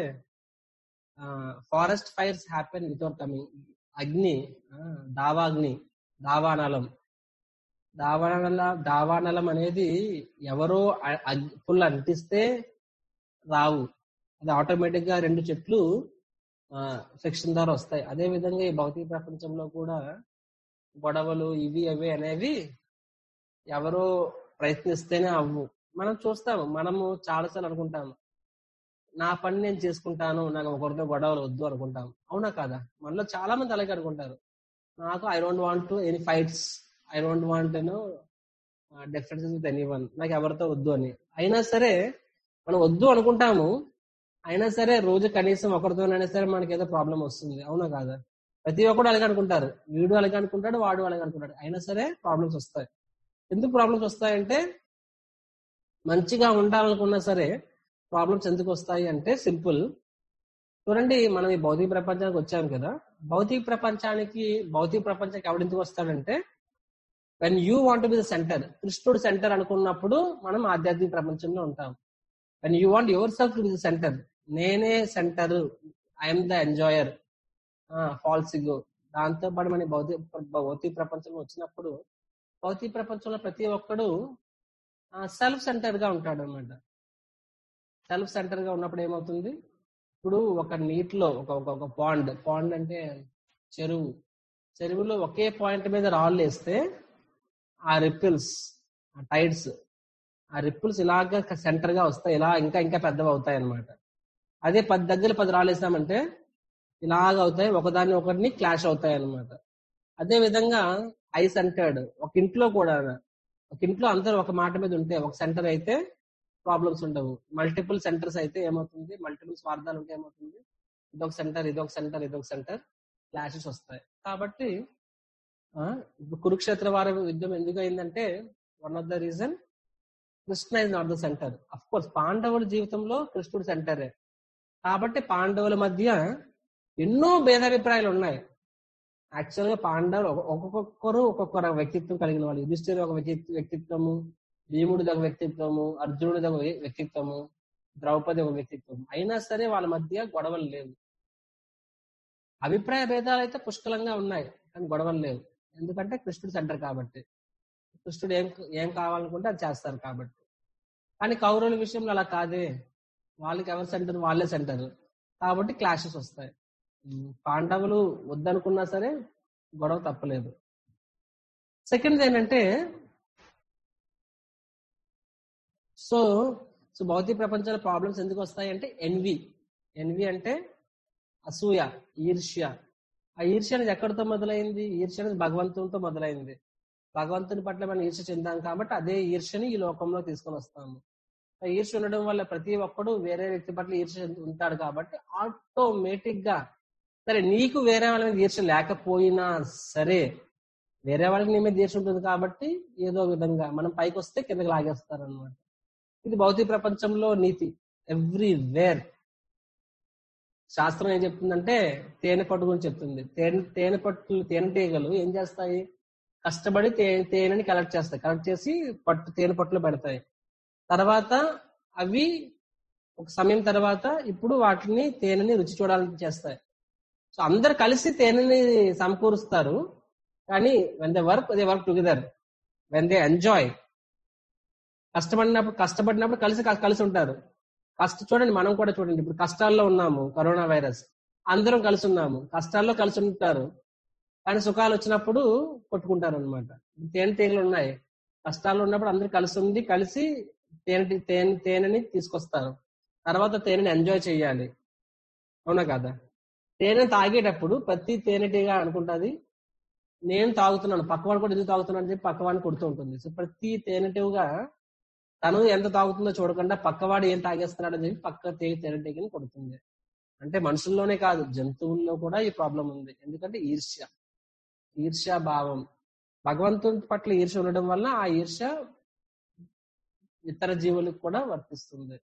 forest fires happen without coming అగ్ని దావాగ్ని దావానలం దావానల దావానలం అనేది ఎవరో ఫుల్ అంటిస్తే రావు అది ఆటోమేటిక్ గా రెండు చెట్లు సెక్షన్ ద్వారా వస్తాయి అదే విధంగా ఈ భౌతిక ప్రపంచంలో కూడా గొడవలు ఇవి అవి అనేవి ఎవరో ప్రయత్నిస్తేనే అవ్వు మనం చూస్తాము మనము చాలాసార్లు అనుకుంటాము నా పని నేను చేసుకుంటాను నాకు ఒకరితో గొడవలు వద్దు అనుకుంటాం అవునా కాదా మనలో చాలా మంది అలాగే అనుకుంటారు నాకు I don't want to any fights I don't want you know differences with anyone నాకు ఎవరితో వద్దు అని అయినా సరే మనం వద్దు అనుకుంటాము అయినా సరే రోజు కనీసం ఒకరితోనైనా సరే మనకి ఏదో ప్రాబ్లం వస్తుంది అవునా కాదా ప్రతి ఒక్కడు అలాగే అనుకుంటారు వీడు అలాగే అనుకుంటాడు వాడు అలాగే అనుకుంటాడు అయినా సరే ప్రాబ్లమ్స్ వస్తాయి ఎందుకు ప్రాబ్లమ్స్ వస్తాయంటే మంచిగా ఉండాలనుకున్నా సరే ప్రాబ్లమ్స్ ఎందుకు వస్తాయి అంటే సింపుల్ చూడండి మనం ఈ భౌతిక ప్రపంచానికి వచ్చాం కదా భౌతిక ప్రపంచానికి భౌతిక ప్రపంచానికి ఎవడెందుకు వస్తాడంటే when you want be the center కృష్ణుడు సెంటర్ అనుకున్నప్పుడు మనం ఆధ్యాత్మిక ప్రపంచంలో ఉంటాం when you want yourself to be the center నేనే center I'm the enjoyer false ego దాంతో పాటు మన భౌతిక భౌతిక ప్రపంచంలో వచ్చినప్పుడు భౌతిక ప్రపంచంలో ప్రతి ఒక్కడు సెల్ఫ్ సెంటర్ గా ఉంటాడు అనమాట సెల్ఫ్ సెంటర్ గా ఉన్నప్పుడు ఏమవుతుంది ఇప్పుడు ఒక నీటిలో ఒక ఒక పాండ్ పాండ్ అంటే చెరువు చెరువులో ఒకే పాయింట్ మీద రాళ్ళు వేస్తే ఆ రిపిల్స్ ఆ టైడ్స్ ఆ రిప్పుల్స్ ఇలాగ సెంటర్ గా వస్తాయి ఇలా ఇంకా ఇంకా పెద్దవి అవుతాయి అనమాట అదే పది దగ్గర పది రాళ్ళు వేసామంటే ఇలాగ అవుతాయి ఒకదాన్ని ఒకరిని క్లాష్ అవుతాయి అనమాట అదే విధంగా ఐ సెంటర్డ్ ఒక ఇంట్లో కూడా ఒక ఇంట్లో అందరూ ఒక మాట మీద ఉంటే ఒక సెంటర్ అయితే ప్రాబ్లమ్స్ ఉండవు మల్టిపుల్ సెంటర్స్ అయితే ఏమవుతుంది మల్టిపుల్ స్వార్థాలు ఉంటే ఏమవుతుంది ఇదొక సెంటర్ ఇదొక సెంటర్ ఇదొక సెంటర్ క్లాషెస్ వస్తాయి కాబట్టి ఇప్పుడు కురుక్షేత్ర వారి యుద్ధం ఎందుకు అయిందంటే one of the reason Krishna is not the center of course పాండవుల జీవితంలో కృష్ణుడు సెంటరే కాబట్టి పాండవుల మధ్య ఎన్నో భేదాభిప్రాయాలు ఉన్నాయి యాక్చువల్ గా పాండవులు ఒక్కొక్కరు ఒక్కొక్కరు వ్యక్తిత్వం కలిగిన వాళ్ళు యుధిష్ఠిరు ఒక వ్యక్తిత్వము భీముడిది ఒక వ్యక్తిత్వము అర్జునుడిది ఒక వ్యక్తిత్వము ద్రౌపది ఒక వ్యక్తిత్వం అయినా సరే వాళ్ళ మధ్య గొడవలు లేవు అభిప్రాయ భేదాలు అయితే పుష్కలంగా ఉన్నాయి కానీ గొడవలు లేవు ఎందుకంటే కృష్ణుడు సెంటర్ కాబట్టి కృష్ణుడు ఏం ఏం కావాలనుకుంటే అది చేస్తారు కాబట్టి కానీ కౌరవుల విషయంలో అలా కాదే వాళ్ళకి ఎవరు సెంటర్ వాళ్ళే సెంటర్ కాబట్టి క్లాషెస్ వస్తాయి పాండవులు వద్దనుకున్నా సరే గొడవ తప్పలేదు సెకండ్ ఏంటంటే సో సో భౌతిక ప్రపంచంలో ప్రాబ్లమ్స్ ఎందుకు వస్తాయి అంటే ఎన్వి ఎన్వి అంటే అసూయ ఈర్ష్య ఆ ఈర్ష్య అనేది ఎక్కడితో మొదలైంది ఈర్ష్య అనేది భగవంతునితో మొదలైంది భగవంతుని పట్ల మనం ఈర్ష్య చెందాం కాబట్టి అదే ఈర్ష్యని ఈ లోకంలో తీసుకొని వస్తాము ఆ ఈర్ష్య ఉండడం వల్ల ప్రతి ఒక్కడు వేరే వ్యక్తి పట్ల ఈర్ష్య ఉంటాడు కాబట్టి ఆటోమేటిక్ గా సరే నీకు వేరే వాళ్ళ మీద ఈర్ష్య లేకపోయినా సరే వేరే వాళ్ళకి నీ మీద ఈర్ష్య ఉంటుంది కాబట్టి ఏదో విధంగా మనం పైకి వస్తే కిందకి లాగేస్తారు అనమాట ఇది భౌతిక ప్రపంచంలో నీతి ఎవ్రీ వేర్ శాస్త్రం ఏం చెప్తుందంటే తేనె పట్టు గురించి చెప్తుంది తేనె తేనె పట్టులు తేనెటీగలు ఏం చేస్తాయి కష్టపడి తే తేనెని కలెక్ట్ చేస్తాయి కలెక్ట్ చేసి పట్టు తేనె పట్టులో పెడతాయి తర్వాత అవి ఒక సమయం తర్వాత ఇప్పుడు వాటిని తేనెని రుచి చూడాలని చేస్తాయి సో అందరు కలిసి తేనెని సమకూరుస్తారు కానీ when they work they work together when they enjoy కష్టపడినప్పుడు కష్టపడినప్పుడు కలిసి కలిసి ఉంటారు కష్ట చూడండి మనం కూడా చూడండి ఇప్పుడు కష్టాల్లో ఉన్నాము కరోనా వైరస్ అందరం కలిసి ఉన్నాము కష్టాల్లో కలిసి ఉంటారు కానీ సుఖాలు వచ్చినప్పుడు కొట్టుకుంటారు అనమాట తేనె తీగలు ఉన్నాయి కష్టాల్లో ఉన్నప్పుడు అందరు కలిసి ఉంది కలిసి తేనె తేనె తేనెని తీసుకొస్తారు తర్వాత తేనెని ఎంజాయ్ చేయాలి అవునా కదా తేనె తాగేటప్పుడు ప్రతి తేనెటీగా అనుకుంటుంది నేను తాగుతున్నాను పక్కవాడు కూడా ఎందుకు తాగుతున్నాను అని చెప్పి పక్కవాడిని కొడుతూ ఉంటుంది సో ప్రతి తేనెటీవుగా తను ఎంత తాగుతుందో చూడకుండా పక్కవాడు ఏం తాగేస్తున్నాడు అని చెప్పి పక్క తేనె తేనెటీగని కొడుతుంది అంటే మనుషుల్లోనే కాదు జంతువుల్లో కూడా ఈ ప్రాబ్లం ఉంది ఎందుకంటే ఈర్ష్య ఈర్ష్య భావం భగవంతుని పట్ల ఈర్ష్య ఉండడం వల్ల ఆ ఈర్ష్య ఇతర జీవులకు కూడా వర్తిస్తుంది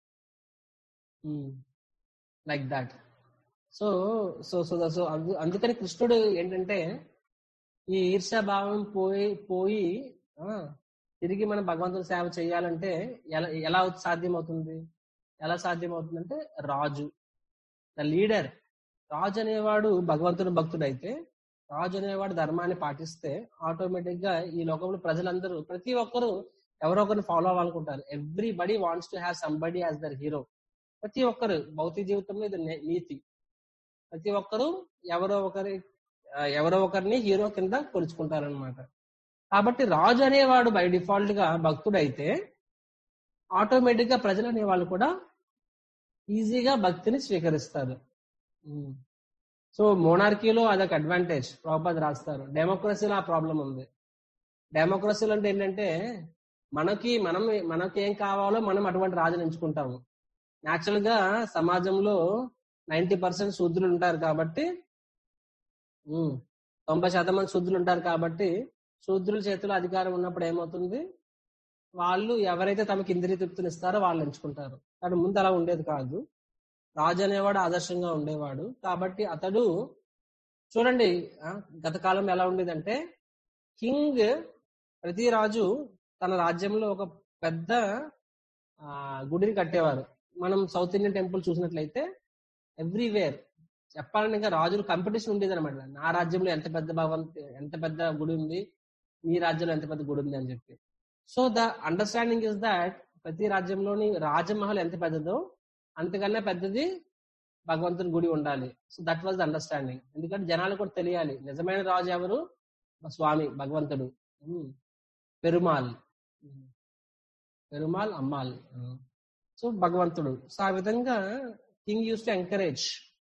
like that so so so so అందుకని కృష్ణుడు ఏంటంటే ఈ ఈర్ష్య భావం పోయి పోయి తిరిగి మనం భగవంతుని సేవ చేయాలంటే ఎలా ఎలా సాధ్యమవుతుంది ఎలా సాధ్యమవుతుందంటే రాజు ద లీడర్ రాజు అనేవాడు భగవంతుని భక్తుడైతే రాజు అనేవాడు ధర్మాన్ని పాటిస్తే ఆటోమేటిక్ గా ఈ లోకంలో ప్రజలందరూ ప్రతి ఒక్కరు ఎవరో ఒకరిని ఫాలో అవ్వాలనుకుంటారు everybody wants to have somebody as their hero ప్రతి ఒక్కరు భౌతిక జీవితంలో ఇది నీతి ప్రతి ఒక్కరు ఎవరో ఒకరి ఎవరో ఒకరిని హీరో కింద కొలుచుకుంటారనమాట కాబట్టి రాజు అనేవాడు బై డిఫాల్ట్ గా భక్తుడైతే ఆటోమేటిక్ గా ప్రజలు అనేవాళ్ళు కూడా ఈజీగా భక్తిని స్వీకరిస్తారు సో మోనార్కీలో అదొక అడ్వాంటేజ్ ప్రభుపాద్ రాస్తారు డెమోక్రసీలో ఆ ప్రాబ్లం ఉంది డెమోక్రసీలో అంటే ఏంటంటే మనకి మనం మనకి ఏం కావాలో మనం అటువంటి రాజుని ఎంచుకుంటాము న్యాచురల్ గా సమాజంలో నైన్టీ పర్సెంట్ శూద్రులు ఉంటారు కాబట్టి తొంభై శాతం మంది శూద్రులు ఉంటారు కాబట్టి శూద్రుల చేతిలో అధికారం ఉన్నప్పుడు ఏమవుతుంది వాళ్ళు ఎవరైతే తమకి ఇంద్రియ తృప్తిని ఇస్తారో వాళ్ళు ఎంచుకుంటారు కానీ ముందు అలా ఉండేది కాదు రాజు అనేవాడు ఆదర్శంగా ఉండేవాడు కాబట్టి అతడు చూడండి గత కాలం ఎలా ఉండేదంటే కింగ్ ప్రతి రాజు తన రాజ్యంలో ఒక పెద్ద గుడిని కట్టేవారు మనం సౌత్ ఇండియన్ టెంపుల్ చూసినట్లయితే ఎవ్రీవేర్ చెప్పాలంటే ఇంకా రాజులు కాంపిటీషన్ ఉండేది అనమాట నా రాజ్యంలో ఎంత పెద్ద భవంత్ ఎంత పెద్ద గుడి ఉంది మీ రాజ్యంలో ఎంత పెద్ద గుడి ఉంది అని చెప్పి so the understanding is that ప్రతి రాజ్యంలోని రాజమహల్ ఎంత పెద్దదో అంతకన్నా పెద్దది భగవంతుని గుడి ఉండాలి so that was the understanding ఎందుకంటే జనాలు కూడా తెలియాలి నిజమైన రాజు ఎవరు స్వామి భగవంతుడు పెరుమాల్ పెరుమాల్ అమ్మాల్ సో భగవంతుడు సో ఆ విధంగా కింగ్ యూస్ టు ఎంకరేజ్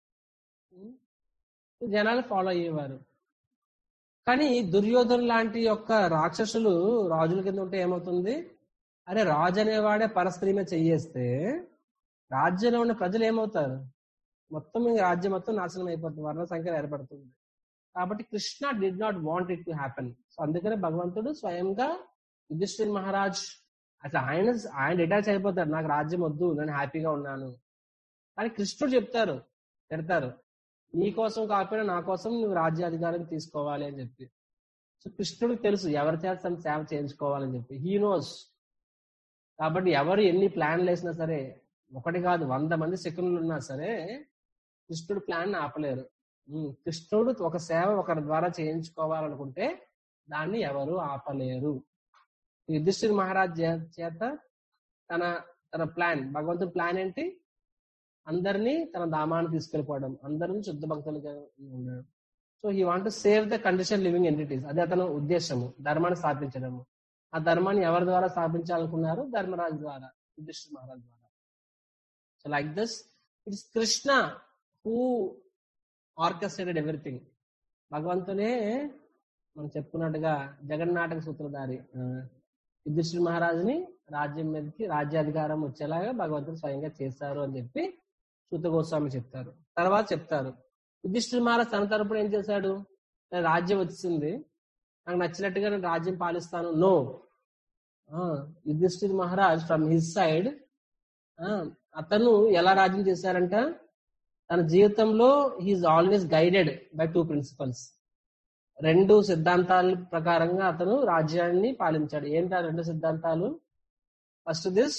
జనాలు ఫాలో అయ్యేవారు కానీ దుర్యోధన లాంటి యొక్క రాక్షసులు రాజుల కింద ఉంటే ఏమవుతుంది అరే రాజు అనేవాడే పరస్త్రీ మీద చెయ్యేస్తే రాజ్యంలో ఉన్న ప్రజలు ఏమవుతారు మొత్తం రాజ్యం మొత్తం నాశనం అయిపోతుంది వర్ణ సంఖ్య ఏర్పడుతుంది కాబట్టి Krishna did not want it to happen so అందుకనే భగవంతుడు స్వయంగా యుధిష్ఠిర్ మహారాజ్ అట్లా ఆయన ఆయన డిటాచ్ అయిపోతారు నాకు రాజ్యం వద్దు నేను హ్యాపీగా ఉన్నాను కానీ కృష్ణుడు చెప్తారు పెడతారు నీ కోసం కాకపోయినా నా కోసం నువ్వు రాజ్యాధికారం తీసుకోవాలి అని చెప్పి సో కృష్ణుడికి తెలుసు ఎవరి చేత తను సేవ చేయించుకోవాలని చెప్పి హీ నోస్ కాబట్టి ఎవరు ఎన్ని ప్లాన్లు వేసినా సరే ఒకటి కాదు వంద మంది శకునులు ఉన్నా సరే కృష్ణుడు ప్లాన్ ఆపలేరు కృష్ణుడు ఒక సేవ ఒకరి ద్వారా చేయించుకోవాలనుకుంటే దాన్ని ఎవరు ఆపలేరు యుధిష్ఠిర్ మహారాజ్ చేత తన తన ప్లాన్ భగవంతుడి ప్లాన్ ఏంటి అందరినీ తన దామాన్ని తీసుకెళ్ళిపోవడం అందరిని శుద్ధ భక్తులుగా ఉండడం so he want save the condition living entities అదే అతని ఉద్దేశము ధర్మాన్ని స్థాపించడము ఆ ధర్మాన్ని ఎవరి ద్వారా స్థాపించాలనుకున్నారు ధర్మరాజు ద్వారా యుధిష్ఠిర్ మహారాజ్ ద్వారా so like this it's Krishna who orchestrated everything భగవంతునే మనం చెప్పుకున్నట్టుగా జగన్నాటక సూత్రధారి యుధిష్ఠిర్ మహారాజుని రాజ్యం మీదకి రాజ్యాధికారం వచ్చేలాగా భగవంతుడు స్వయంగా చేశారు అని చెప్పి సూత గోస్వామి చెప్తారు తర్వాత చెప్తారు యుధిష్ఠిర్ మహారాజ్ తన తరపున ఏం చేశాడు రాజ్యం వచ్చింది నాకు నచ్చినట్టుగా నేను రాజ్యం పాలిస్తాను no Yudhishthir Maharaj from his side అతను ఎలా రాజ్యం చేశారంట తన జీవితంలో he's always guided by two principles రెండు సిద్ధాంతాల ప్రకారంగా అతను రాజ్యాన్ని పాలించాడు ఏంటి ఆ రెండు సిద్ధాంతాలు ఫస్ట్ దిస్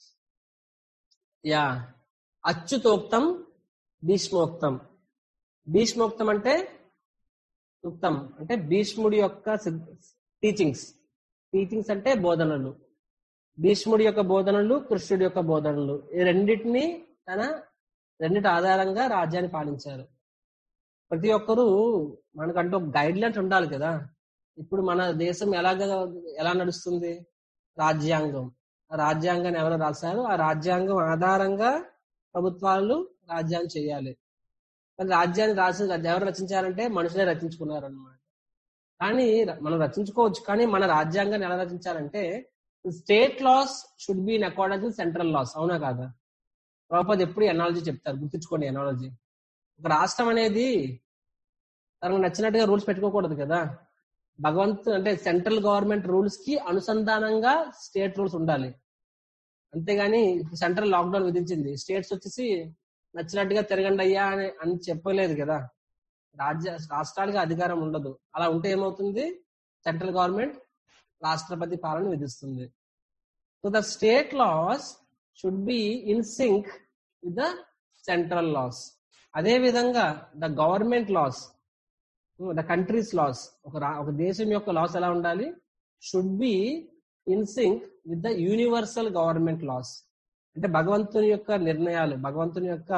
యా అచ్యుతోక్తం భీష్మోక్తం భీష్మోక్తం అంటే ఉక్తం అంటే భీష్ముడి యొక్క టీచింగ్స్ టీచింగ్స్ అంటే బోధనలు భీష్ముడి యొక్క బోధనలు కృష్ణుడి యొక్క బోధనలు ఈ రెండింటిని తన రెండింటి ఆధారంగా రాజ్యాన్ని పాలించారు ప్రతి ఒక్కరూ మనకంటూ గైడ్ లైన్స్ ఉండాలి కదా ఇప్పుడు మన దేశం ఎలాగ ఎలా నడుస్తుంది రాజ్యాంగం ఆ రాజ్యాంగాన్ని ఎవరు రాశారు ఆ రాజ్యాంగం ఆధారంగా ప్రభుత్వాలు రాజ్యాన్ని చేయాలి కానీ రాజ్యాన్ని రాసి ఎవరు రచించారంటే మనుషులే రచించుకున్నారు అనమాట కానీ మనం రచించుకోవచ్చు కానీ మన రాజ్యాంగాన్ని ఎలా రచించాలంటే state laws should be in according with central laws అవునా కాదా ప్రభుత్వం ఎప్పుడు ఎనాలజీ చెప్తారు గుర్తుంచుకోండి ఎనాలజీ ఒక రాష్ట్రం అనేది తనకు నచ్చినట్టుగా రూల్స్ పెట్టుకోకూడదు కదా భగవంత్ అంటే సెంట్రల్ గవర్నమెంట్ రూల్స్ కి అనుసంధానంగా స్టేట్ రూల్స్ ఉండాలి అంతేగాని సెంట్రల్ లాక్డౌన్ విధించింది స్టేట్స్ వచ్చేసి నచ్చినట్టుగా తిరగండి అయ్యా అని అని చెప్పలేదు కదా రాజ్య రాష్ట్రాలకు అధికారం ఉండదు అలా ఉంటే ఏమవుతుంది సెంట్రల్ గవర్నమెంట్ రాష్ట్రపతి పాలన విధిస్తుంది so the state laws should be in sync with the central laws అదే విధంగా the government laws the countries laws ఒక ఒక దేశం యొక్క లాస్ ఎలా ఉండాలి should be in sync with the universal government laws అంటే భగవంతుని యొక్క నిర్ణయాలు భగవంతుని యొక్క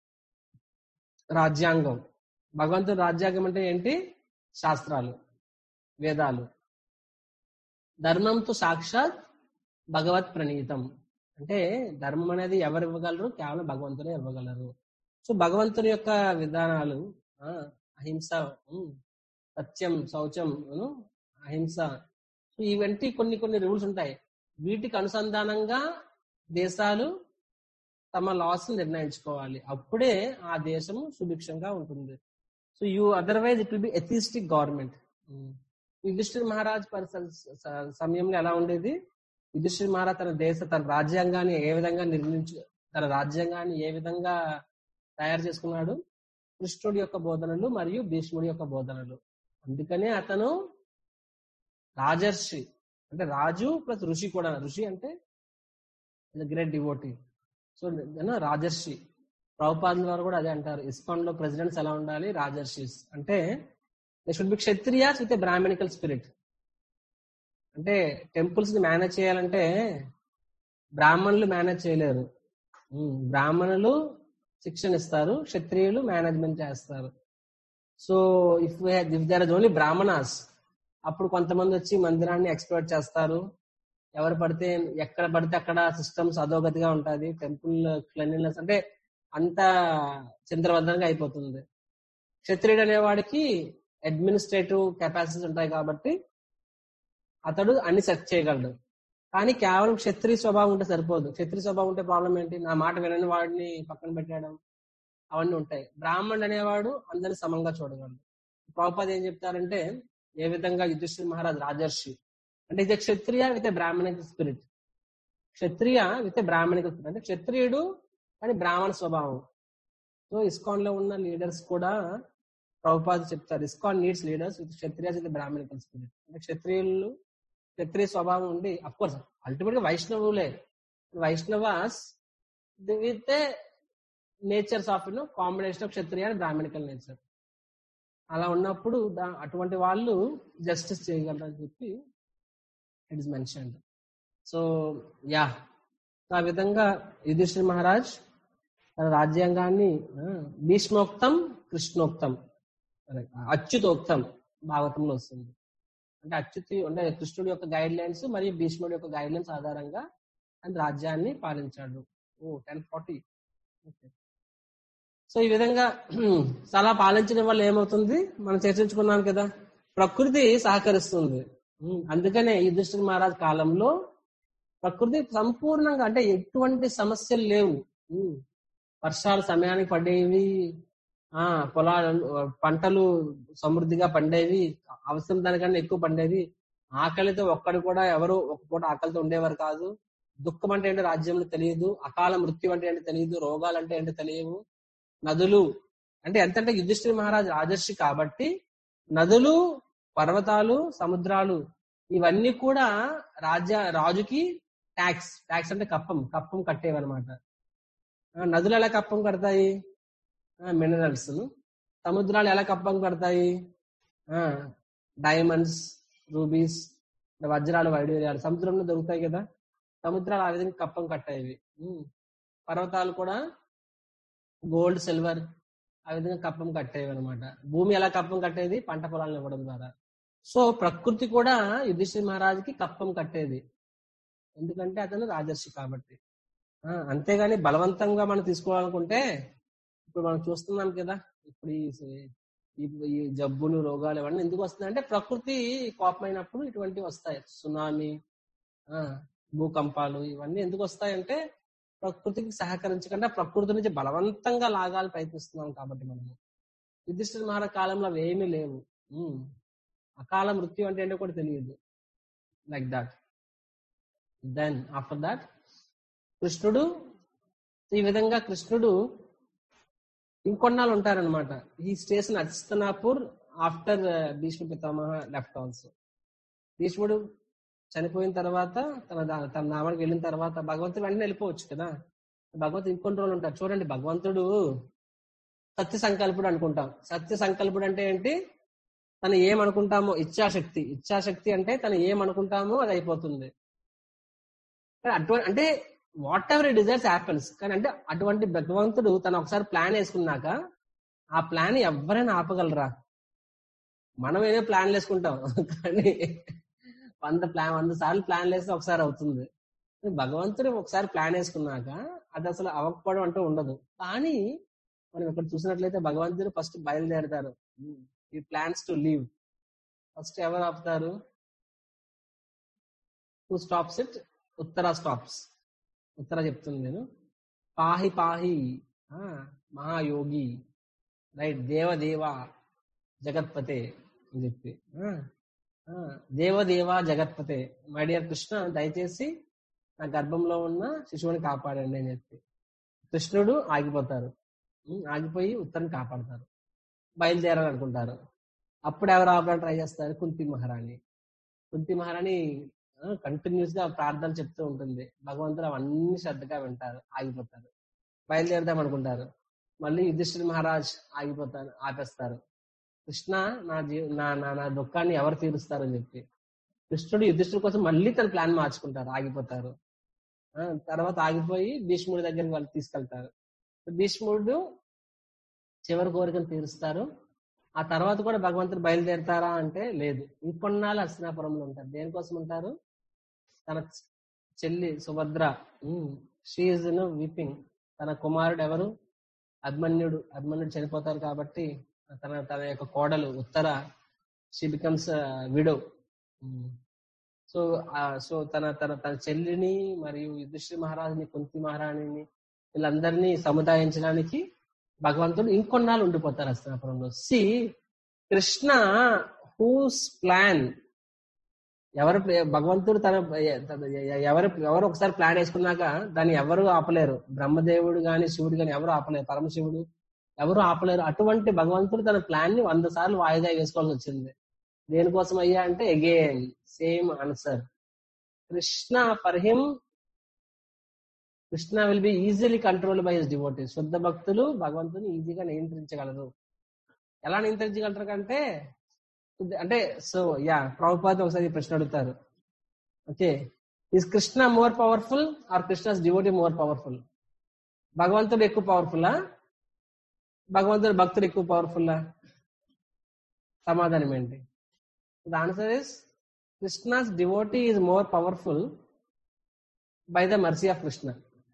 రాజ్యాంగం భగవంతుని రాజ్యాంగం అంటే ఏంటి శాస్త్రాలు వేదాలు ధర్మంతో సాక్షాత్ భగవత్ ప్రణీతం అంటే ధర్మం అనేది ఎవరు ఇవ్వగలరు కేవలం భగవంతుడే ఇవ్వగలరు సో భగవంతుని యొక్క విధానాలు అహింస సత్యం శౌచం అహింస సో ఇవంటి కొన్ని కొన్ని రూల్స్ ఉంటాయి వీటికి అనుసంధానంగా దేశాలు తమ లాస్ నిర్ణయించుకోవాలి అప్పుడే ఆ దేశం సుభిక్షంగా ఉంటుంది so you otherwise it will be atheistic government Yudhishthir Maharaj సమయంలో ఎలా ఉండేది యుధిష్ఠిర్ మహారాజ్ తన దేశ తన రాజ్యాంగాన్ని ఏ విధంగా నిర్మించు తన రాజ్యాంగాన్ని ఏ విధంగా తయారు చేసుకున్నాడు కృష్ణుడి యొక్క బోధనలు మరియు భీష్ముడి యొక్క బోధనలు అందుకనే అతను రాజర్షి అంటే రాజు ప్లస్ ఋషి కూడా ఋషి అంటే గ్రేట్ డివోటీ సో రాజర్షి ప్రభుపాదుల వారు కూడా అదే అంటారు ఇస్కాన్ లో ప్రెసిడెంట్స్ ఎలా ఉండాలి రాజర్షిస్ అంటే they should be kshatriyas with Brahminical spirit అంటే టెంపుల్స్ ని మేనేజ్ చేయాలంటే బ్రాహ్మణులు మేనేజ్ చేయలేరు బ్రాహ్మణులు శిక్షణ ఇస్తారు క్షత్రియులు మేనేజ్మెంట్ చేస్తారు so if if there is only brahmanas అప్పుడు కొంతమంది వచ్చి మందిరాన్ని ఎక్స్ప్లోర్ చేస్తారు ఎవరు పడితే ఎక్కడ పడితే అక్కడ సిస్టమ్స్ అధోగతిగా ఉంటుంది టెంపుల్ క్లెన్లీనెస్ అంటే అంత చింతరబద్ధంగా అయిపోతుంది క్షత్రియుడు అనేవాడికి అడ్మినిస్ట్రేటివ్ కెపాసిటీస్ ఉంటాయి కాబట్టి అతడు అన్ని సెట్ చేయగలడు కానీ కేవలం క్షత్రియ స్వభావం ఉంటే సరిపోదు క్షత్రియ స్వభావం ఉంటే ప్రాబ్లం ఏంటి నా మాట వినని వాడిని పక్కన పెట్టడం అవన్నీ ఉంటాయి బ్రాహ్మణుడు అనేవాడు అందరిని సమంగా చూడగలడు ప్రభుపాద ఏం చెప్తారంటే ఏ విధంగా యుధిష్ఠిర్ మహారాజ్ రాజర్షి అంటే ఇది kshatriya with brahmanic spirit kshatriya with brahmanic spirit అంటే క్షత్రియుడు కానీ బ్రాహ్మణ స్వభావం సో ఇస్కాన్ లో ఉన్న లీడర్స్ కూడా ప్రభుపాద చెప్తారు ISKCON needs leaders with kshatriya with Brahminical spirit అంటే క్షత్రియులు క్షత్రియ స్వభావం ఉండి అఫ్ కోర్స్ అల్టిమేట్ గా వైష్ణవులే Vaishnavas with natures of you know combination of kshatriya and brahmanical nature అలా ఉన్నప్పుడు అటువంటి వాళ్ళు జస్టిస్ చేయగలరని చెప్పి it is mentioned so yeah ఆ విధంగా యుధిష్ఠిర్ మహారాజ్ తన రాజ్యాంగాన్ని భీష్మోక్తం కృష్ణోక్తం అచ్యుతోక్తం భాగవతంలో వస్తుంది అంటే అచ్యుతి అంటే కృష్ణుడి యొక్క గైడ్ లైన్స్ మరియు భీష్ముడి యొక్క గైడ్ లైన్స్ ఆధారంగా ఆయన రాజ్యాన్ని పాలించాడు ఓ టెన్ ఫార్టీ సో ఈ విధంగా చాలా పాలించడం వల్ల ఏమవుతుంది మనం చర్చించుకున్నాం కదా ప్రకృతి సహకరిస్తుంది అందుకనే యుధిష్ఠిర్ మహారాజ్ కాలంలో ప్రకృతి సంపూర్ణంగా అంటే ఎటువంటి సమస్యలు లేవు వర్షాలు సమయానికి పడేవి ఆ పొలాలు పంటలు సమృద్ధిగా పండేవి అవసరం దానికన్నా ఎక్కువ పండేవి ఆకలితో ఒక్కడు కూడా ఎవరు ఒక పూట ఆకలితో ఉండేవారు కాదు దుఃఖం అంటే ఏంటో రాజ్యంలో తెలియదు అకాల మృత్యు అంటే ఏంటో తెలియదు రోగాలు అంటే ఏంటో తెలియవు నదులు అంటే ఎంతంటే యుధిష్ఠిర మహారాజు రాజర్షి కాబట్టి నదులు పర్వతాలు సముద్రాలు ఇవన్నీ కూడా రాజ్య రాజుకి ట్యాక్స్ ట్యాక్స్ అంటే కప్పం కప్పం కట్టేవన్నమాట ఆ, నదులు ఎలా కప్పం కడతాయి మినరల్స్ సముద్రాలు ఎలా కప్పం కడతాయి డైమండ్స్ రూబీస్ వజ్రాలు వైడూర్యాలు సముద్రంలో దొరుకుతాయి కదా సముద్రాలు ఆ విధంగా కప్పం కట్టాయి ఉమ్. పర్వతాలు కూడా గోల్డ్ సిల్వర్ ఆ విధంగా కప్పం కట్టేవి అనమాట భూమి ఎలా కప్పం కట్టేది పంట పొలాలను ఇవ్వడం ద్వారా సో ప్రకృతి కూడా యుధిష్ఠిర మహారాజుకి కప్పం కట్టేది ఎందుకంటే అతను రాజర్షి కాబట్టి ఆ, అంతేగాని బలవంతంగా మనం తీసుకోవాలనుకుంటే ఇప్పుడు మనం చూస్తున్నాం కదా ఇప్పుడు ఈ ఈ- ఈ జబ్బులు రోగాలు ఇవన్నీ ఎందుకు వస్తున్నాయి అంటే ప్రకృతి కోపమైనప్పుడు ఇటువంటివి వస్తాయి సునామీ ఆ, భూకంపాలు ఇవన్నీ ఎందుకు వస్తాయంటే ప్రకృతికి సహకరించకుండా ప్రకృతి నుంచి బలవంతంగా లాగాలి ప్రయత్నిస్తున్నాం కాబట్టి మనము యుధిష్ఠిర మహారాజ్ కాలంలో అవి ఏమీ లేవు ఉమ్. అకాల మృత్యు అంటే ఏంటో కూడా తెలియదు like that then after that కృష్ణుడు ఈ విధంగా కృష్ణుడు ఇంకొన్నాళ్ళు ఉంటారనమాట ఈ స్టేషన్ అచిస్తనాపూర్ ఆఫ్టర్ భీష్మ పితామహ లెఫ్ట్ ఆల్సో భీష్ముడు చనిపోయిన తర్వాత తన దా- తన నామానికి వెళ్ళిన తర్వాత భగవంతుడు వెంటనే వెళ్ళిపోవచ్చు కదా భగవంతుడు ఇంకొన్ని రోజులు ఉంటారు చూడండి భగవంతుడు సత్య సంకల్పుడు అనుకుంటాం సత్య సంకల్పుడు అంటే ఏంటి తను ఏమనుకుంటామో ఇచ్ఛాశక్తి ఇచ్ఛాశక్తి అంటే తను ఏమనుకుంటామో అది అయిపోతుంది కానీ అటువంటి అంటే వాట్ ఎవర్ డిజైర్స్ హ్యాపెన్స్ కానీ అంటే అటువంటి భగవంతుడు తను ఒకసారి ప్లాన్ వేసుకున్నాక ఆ ప్లాన్ ఎవరైనా ఆపగలరా మనం ఏదో ప్లాన్ వేసుకుంటాం కానీ వంద ప్లాన్ వంద సార్లు ప్లాన్ వేస్తే ఒకసారి అవుతుంది భగవంతుడు ఒకసారి ప్లాన్ వేసుకున్నాక అది అసలు అవ్వకపోవడం అంటూ ఉండదు కానీ మనం ఇక్కడ చూసినట్లయితే భగవంతుడు ఫస్ట్ బయలుదేరతారు ఈ ప్లాన్స్ టు లీవ్ ఫస్ట్ ఎవరు ఆపుతారు who stops it Uttara stops Uttara చెప్తుంది నేను పాహి పాహి ఆ, మహాయోగి రైట్ దేవదేవ జగత్పతే అని చెప్పి ఆ, ఆ, దేవదేవ జగత్పతే మై డియర్ కృష్ణ దయచేసి నా గర్భంలో ఉన్న శిశువుని కాపాడండి అని చెప్పి కృష్ణుడు ఆగిపోతారు ఉమ్, ఆగిపోయి ఉత్తరం కాపాడతారు బయలుదేరాలి అనుకుంటారు అప్పుడు ఎవరు ఆపడానికి ట్రై చేస్తారు కుంతి మహారాణి కుంతి మహారాణి కంటిన్యూస్ గా ప్రార్థన చెప్తూ ఉంటుంది భగవంతుడు అవన్నీ శ్రద్ధగా వింటారు ఆగిపోతారు బయలుదేరదాం అనుకుంటారు మళ్ళీ యుధిష్ఠిర మహారాజ్ ఆగిపోతారు ఆపేస్తారు కృష్ణ నా జీ నా నా నా దుఃఖాన్ని ఎవరు తీరుస్తారని చెప్పి కృష్ణుడు యుధిష్ఠుడి కోసం మళ్ళీ తన ప్లాన్ మార్చుకుంటారు ఆగిపోతారు ఆ, తర్వాత ఆగిపోయి భీష్ముడి దగ్గరికి వాళ్ళు తీసుకెళ్తారు భీష్ముడు చివరి కోరికను తీరుస్తారు ఆ తర్వాత కూడా భగవంతుడు బయలుదేరతారా అంటే లేదు ఇంకొన్నాళ్ళు హస్తినాపురంలో ఉంటారు దేనికోసం ఉంటారు తన చెల్లి సుభద్ర షీఈ్ వీపింగ్ తన కుమారుడు ఎవరు అభిమన్యుడు అభిమన్యుడు చనిపోతారు కాబట్టి తన తన యొక్క కోడలు Uttara she becomes widow so so తన తన తన చెల్లిని మరియు యుధిష్ఠిర మహారాజుని కుంతి మహారాణిని వీళ్ళందరినీ సముదాయించడానికి భగవంతుడు ఇంకొన్నాళ్ళు ఉండిపోతారు హస్తినాపురంలో సి కృష్ణ హూస్ ప్లాన్ ఎవరు భగవంతుడు తన తన- ఎవరు ఎవరు ఒకసారి ప్లాన్ వేసుకున్నాక దాన్ని ఎవరు ఆపలేరు బ్రహ్మదేవుడు గాని శివుడు గాని ఎవరు ఆపలేరు పరమశివుడు ఎవరు ఆపలేరు అటువంటి భగవంతుడు తన ప్లాన్ ని వంద సార్లు వాయిదా వేసుకోవాల్సి వచ్చింది దేనికోసం అయ్యా అంటే again same answer Krishna for him Krishna will be easily control by his devotees శుద్ధ భక్తులు భగవంతుని ఈజీగా నియంత్రించగలరు ఎలా నియంత్రించగలరు అంటే అంటే సో యా ప్రభుపాద ఒకసారి ఈ ప్రశ్న అడుగుతారు okay is Krishna more powerful or Krishna's devotee more powerful భగవంతుడు ఎక్కువ పవర్ఫుల్లా భగవంతుడు భక్తుడు ఎక్కువ పవర్ఫుల్లా సమాధానం ఏంటి the answer is Krishna's devotee is more powerful by the mercy of Krishna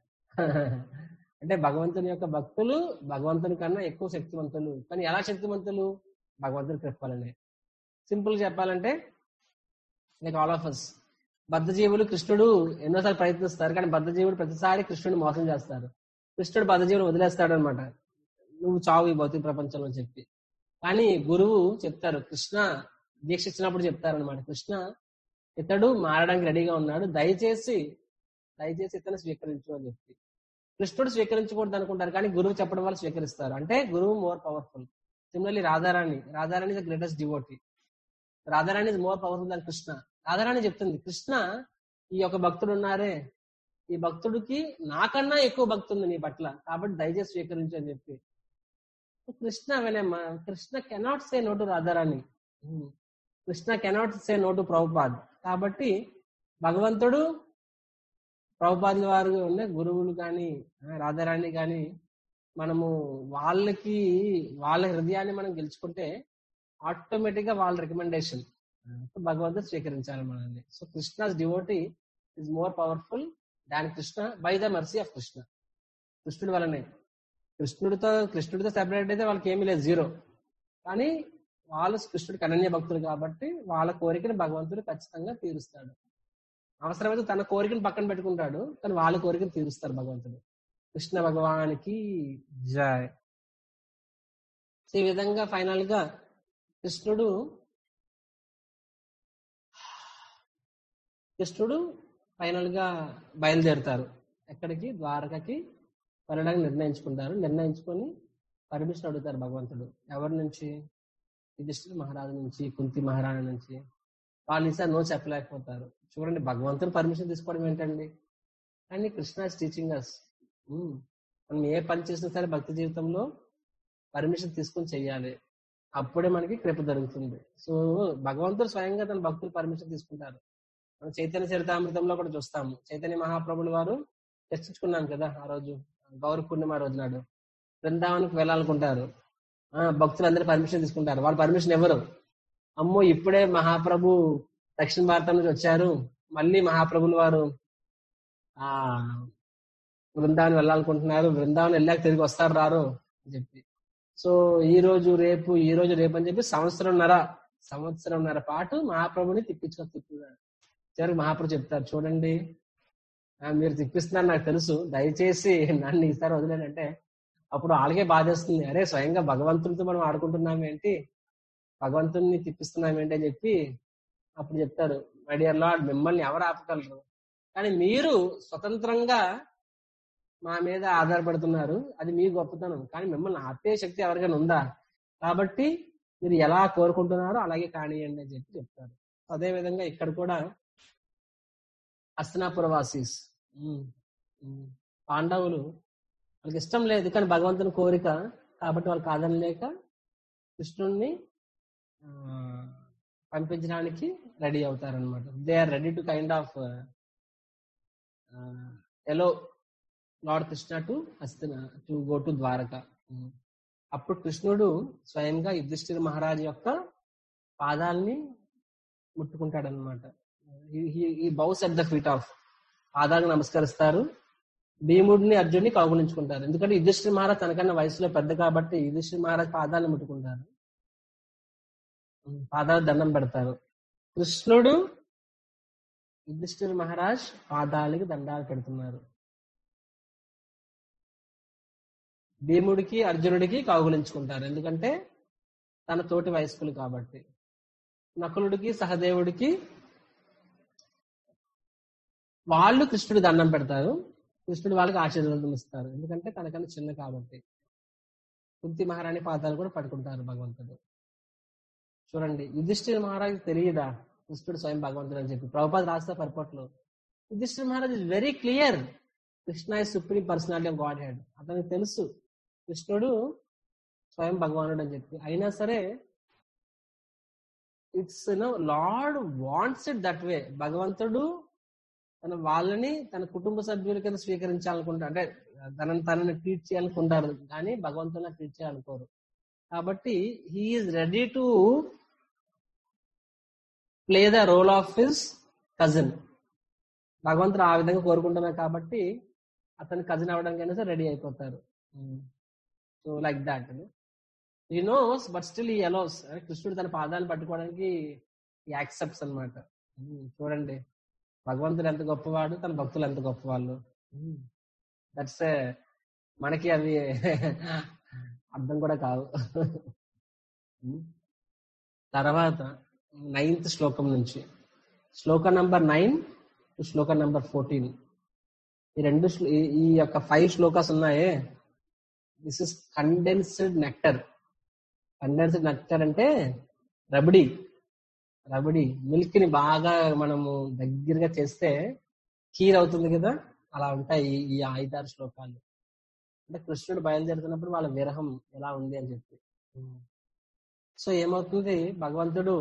అంటే భగవంతుని యొక్క భక్తులు భగవంతుని కన్నా ఎక్కువ శక్తివంతులు కానీ ఎలా శక్తివంతులు భగవంతుని కృపలనే సింపుల్ చెప్పాలంటే లైక్ ఆల్ ఆఫ్ అస్ బద్ధజీవులు కృష్ణుడు ఎన్నోసార్లు ప్రయత్నిస్తారు కానీ బద్ధజీవుడు ప్రతిసారి కృష్ణుడు మోసం చేస్తారు కృష్ణుడు బద్ధజీవుడు వదిలేస్తాడు అనమాట నువ్వు చావు ఈ భౌతిక ప్రపంచంలో చెప్పి కానీ గురువు చెప్తారు కృష్ణ దీక్ష ఇచ్చినప్పుడు చెప్తారనమాట కృష్ణ ఇతడు మారడానికి రెడీగా ఉన్నాడు దయచేసి దయచేసి ఇతను స్వీకరించు అని చెప్పి కృష్ణుడు స్వీకరించకూడదు అనుకుంటారు కానీ గురువు చెప్పడం వల్ల స్వీకరిస్తారు అంటే గురువు more powerful similarly Radharani Radharani is the greatest devotee Radharani is more powerful than Krishna Radharani చెప్తుంది కృష్ణ ఈ యొక్క భక్తుడు ఉన్నారే ఈ భక్తుడికి నాకన్నా ఎక్కువ భక్తి ఉంది నీ పట్ల కాబట్టి దయచేసి స్వీకరించు అని చెప్పి కృష్ణ వినమ్మా Krishna cannot say no to Radharani um. Krishna cannot say no to Prabhupad కాబట్టి భగవంతుడు ప్రభుపాదుల వారు ఉన్న గురువులు కానీ రాధారాణి కానీ మనము వాళ్ళకి వాళ్ళ హృదయాన్ని మనం గెలుచుకుంటే ఆటోమేటిక్ గా వాళ్ళ రికమెండేషన్ భగవంతుడు స్వీకరించాలి మనల్ని so Krishna's devotee is more powerful than Krishna by the mercy of Krishna కృష్ణుడి వలనే కృష్ణుడితో కృష్ణుడితో సెపరేట్ అయితే వాళ్ళకి ఏమీ లేదు జీరో కానీ వాళ్ళు కృష్ణుడికి అనన్య భక్తులు కాబట్టి వాళ్ళ కోరికను భగవంతుడు ఖచ్చితంగా తీరుస్తాడు అవసరమైతే తన కోరికను పక్కన పెట్టుకుంటాడు కానీ వాళ్ళ కోరికను తీరుస్తారు భగవంతుడు కృష్ణ భగవానికి జయ సో ఈ విధంగా ఫైనల్ గా కృష్ణుడు కృష్ణుడు ఫైనల్ గా బయలుదేరుతారు ఎక్కడికి ద్వారకకి వెళ్ళడానికి నిర్ణయించుకుంటారు నిర్ణయించుకొని పర్మిషన్ అడుగుతారు భగవంతుడు ఎవరి నుంచి యుధిష్ఠిర మహారాజు నుంచి కుంతి మహారాణి నుంచి వాళ్ళు ఈసారి నో చెప్పలేకపోతారు చూడండి భగవంతుడు పర్మిషన్ తీసుకోవడం ఏంటండి కానీ కృష్ణ టీచింగ్ అస్ మనం ఏ పని చేసినా సరే భక్తి జీవితంలో పర్మిషన్ తీసుకొని చెయ్యాలి అప్పుడే మనకి కృప జరుగుతుంది సో భగవంతుడు స్వయంగా తన భక్తులు పర్మిషన్ తీసుకుంటారు మనం చైతన్య చరితామృతంలో కూడా చూస్తాము చైతన్య మహాప్రభులు వారు చర్చించుకున్నాం కదా ఆ రోజు గౌర పూర్ణిమ రోజు నాడు బృందావనికి వెళ్ళాలనుకుంటారు ఆ భక్తులందరూ పర్మిషన్ తీసుకుంటారు వాళ్ళు పర్మిషన్ ఎవరు అమ్మో ఇప్పుడే మహాప్రభు దక్షిణ భారతం నుంచి వచ్చారు మళ్ళీ మహాప్రభులు వారు ఆ బృందావనం వెళ్ళాలనుకుంటున్నారు బృందావనం వెళ్ళాక తిరిగి వస్తారు రారు అని చెప్పి సో ఈ రోజు రేపు ఈ రోజు రేపు అని చెప్పి సంవత్సరంన్నర సంవత్సరంన్నర పాటు మహాప్రభుని తిప్పించుకొని తిప్పుతారు చివరికి మహాప్రభు చెప్తారు చూడండి ఆ, మీరు తిప్పిస్తున్నారు నాకు తెలుసు దయచేసి నన్ను ఈసారి వదిలేనంటే అప్పుడు వాళ్ళకే బాధేస్తుంది అరే స్వయంగా భగవంతునితో మనం ఆడుకుంటున్నాం ఏంటి భగవంతుని తిప్పిస్తున్నాం ఏంటి అని చెప్పి అప్పుడు చెప్తారు మై డియర్ లార్డ్ మిమ్మల్ని ఎవరు ఆపగలరు కానీ మీరు స్వతంత్రంగా మా మీద ఆధారపడుతున్నారు అది మీ గొప్పతనం కానీ మిమ్మల్ని ఆపే శక్తి ఎవరికైనా ఉందా కాబట్టి మీరు ఎలా కోరుకుంటున్నారో అలాగే కానియండి అని చెప్పి చెప్తారు అదే విధంగా ఇక్కడ కూడా అస్తనాపురవాసీస్ ఉమ్, ఉమ్, పాండవులు వాళ్ళకి ఇష్టం లేదు కానీ భగవంతుని కోరిక కాబట్టి వాళ్ళు కాదనలేక కృష్ణుణ్ణి ఆ, పంపించడానికి రెడీ అవుతారనమాట they are ready to kind of allow Lord Krishna to Hastina to go to Dwaraka um. అప్పుడు కృష్ణుడు స్వయంగా యుధిష్ఠిర మహారాజు యొక్క పాదాలని ముట్టుకుంటాడనమాట he bows at the feet of పాదాలకు నమస్కరిస్తారు భీముడిని అర్జున్ని కౌగులించుకుంటారు ఎందుకంటే యుధిష్ఠిర మహారాజ్ తనకన్నా వయసులో పెద్ద కాబట్టి యుధిష్ఠిర మహారాజ్ పాదాలను ముట్టుకుంటారు ఉమ్, పాదాలు దండం పెడతారు కృష్ణుడు యుధిష్ఠిర మహారాజ్ పాదాలకి దండాలు పెడుతున్నారు భీముడికి అర్జునుడికి కౌగులించుకుంటారు ఎందుకంటే తన తోటి వయస్కులు కాబట్టి నకులుడికి సహదేవుడికి వాళ్ళు కృష్ణుడి దండం పెడతారు కృష్ణుడు వాళ్ళకి ఆశీర్వాదం ఇస్తారు ఎందుకంటే తనకన్నా చిన్న కాబట్టి కుంతి మహారాణి పాదాలు కూడా పట్టుకుంటారు భగవంతుడు చూడండి యుధిష్ఠిర మహారాజు తెలియదా కృష్ణుడు స్వయం భగవంతుడు అని చెప్పి ప్రభుపాద రాస్తా పర్పట్లో Yudhishthira Maharaj is very clear Krishna is supreme personality of godhead అతనికి తెలుసు కృష్ణుడు స్వయం భగవానుడు అని చెప్పి అయినా సరే it's you know Lord wants it that way భగవంతుడు తన వాళ్ళని తన కుటుంబ సభ్యుల కింద స్వీకరించాలనుకుంటారు అంటే తనని తనని ట్రీట్ చేయాలనుకుంటారు కానీ భగవంతుని ట్రీట్ చేయాలనుకోరు కాబట్టి he is ready to play the role of his cousin భగవంతుడు ఆ విధంగా కోరుకుంటున్నారు కాబట్టి అతని కజిన్ అవ్వడానికైనా సరే రెడీ అయిపోతారు so like that he knows but still he allows కృష్ణుడు తన పాదాలు పట్టుకోవడానికి యాక్సెప్ట్స్ అనమాట చూడండి భగవంతుడు ఎంత గొప్పవాడు తన భక్తులు ఎంత గొప్పవాళ్ళు దట్స్ మనకి అవి అర్థం కూడా కాదు తర్వాత నైన్త్ శ్లోకం నుంచి shloka number nine to shloka number fourteen ఈ రెండు శ్లో- ఈ- ఈ యొక్క ఫైవ్ శ్లోకాస్ ఉన్నాయే this is condensed nectar condensed nectar అంటే రబడి రబడి మిల్క్ ని బాగా మనము దగ్గరగా చేస్తే కీర్ అవుతుంది కదా అలా ఉంటాయి ఈ- ఈ ఐదారు శ్లోకాలు అంటే కృష్ణుడు బయలుదేరుతున్నప్పుడు వాళ్ళ విరహం ఎలా ఉంది అని చెప్పి సో ఏమవుతుంది భగవంతుడు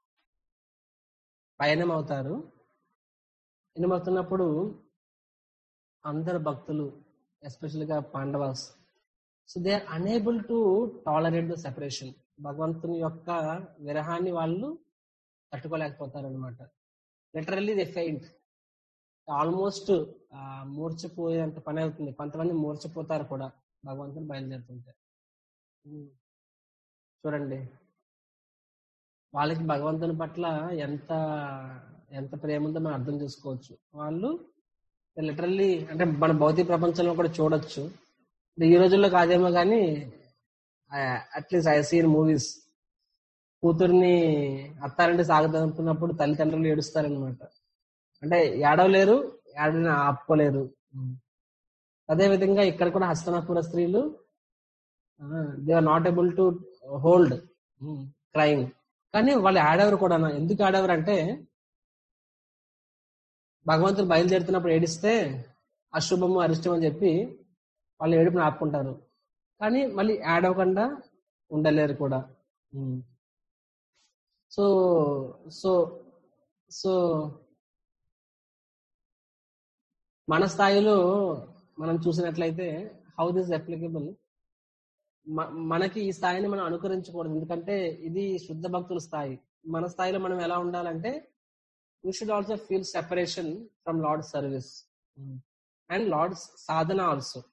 పయనం అవుతారు పయనమవుతున్నప్పుడు అందరు భక్తులు ఎస్పెషల్ గా Pandavas so they are unable to tolerate the separation భగవంతుని యొక్క విరహాన్ని వాళ్ళు తట్టుకోలేకపోతారు అనమాట లిటరల్లీ దే ఫెయింట్ ఆల్మోస్ట్ మూర్చిపోయేంత పని అవుతుంది కొంతమంది మూర్చిపోతారు కూడా భగవంతుని బయలుదేరుతుంటే ఉమ్. చూడండి వాళ్ళకి భగవంతుని పట్ల ఎంత ఎంత ప్రేమ ఉందో మనం అర్థం చేసుకోవచ్చు వాళ్ళు లిటరల్లీ అంటే మన భౌతిక ప్రపంచంలో కూడా చూడొచ్చు ఈ రోజుల్లో కాదేమో కానీ అట్లీస్ట్ ఐ సీన్ మూవీస్ కూతుర్ని అత్తారంటే సాగదనుకున్నప్పుడు తల్లిదండ్రులు ఏడుస్తారనమాట అంటే ఏడవలేరు ఏడని ఆపుకోలేరు అదే విధంగా ఇక్కడ కూడా హస్తనాపుర స్త్రీలు they are not able to hold crime కానీ వాళ్ళు ఆడేవారు కూడా ఎందుకు ఆడేవారు అంటే భగవంతుడు బయలుదేరుతున్నప్పుడు ఏడిస్తే అశుభము అరిష్టం అని చెప్పి వాళ్ళు ఏడుపుని ఆపుకుంటారు కానీ మళ్ళీ యాడ్ అవ్వకుండా ఉండలేరు కూడా సో సో సో మన స్థాయిలో మనం చూసినట్లయితే హౌ దిస్ అప్లికబుల్ మనకి ఈ స్థాయిని మనం అనుకరించకూడదు ఎందుకంటే ఇది శుద్ధ భక్తుల స్థాయి మన స్థాయిలో మనం ఎలా ఉండాలంటే we should also feel separation from Lord service and Lord sadhana also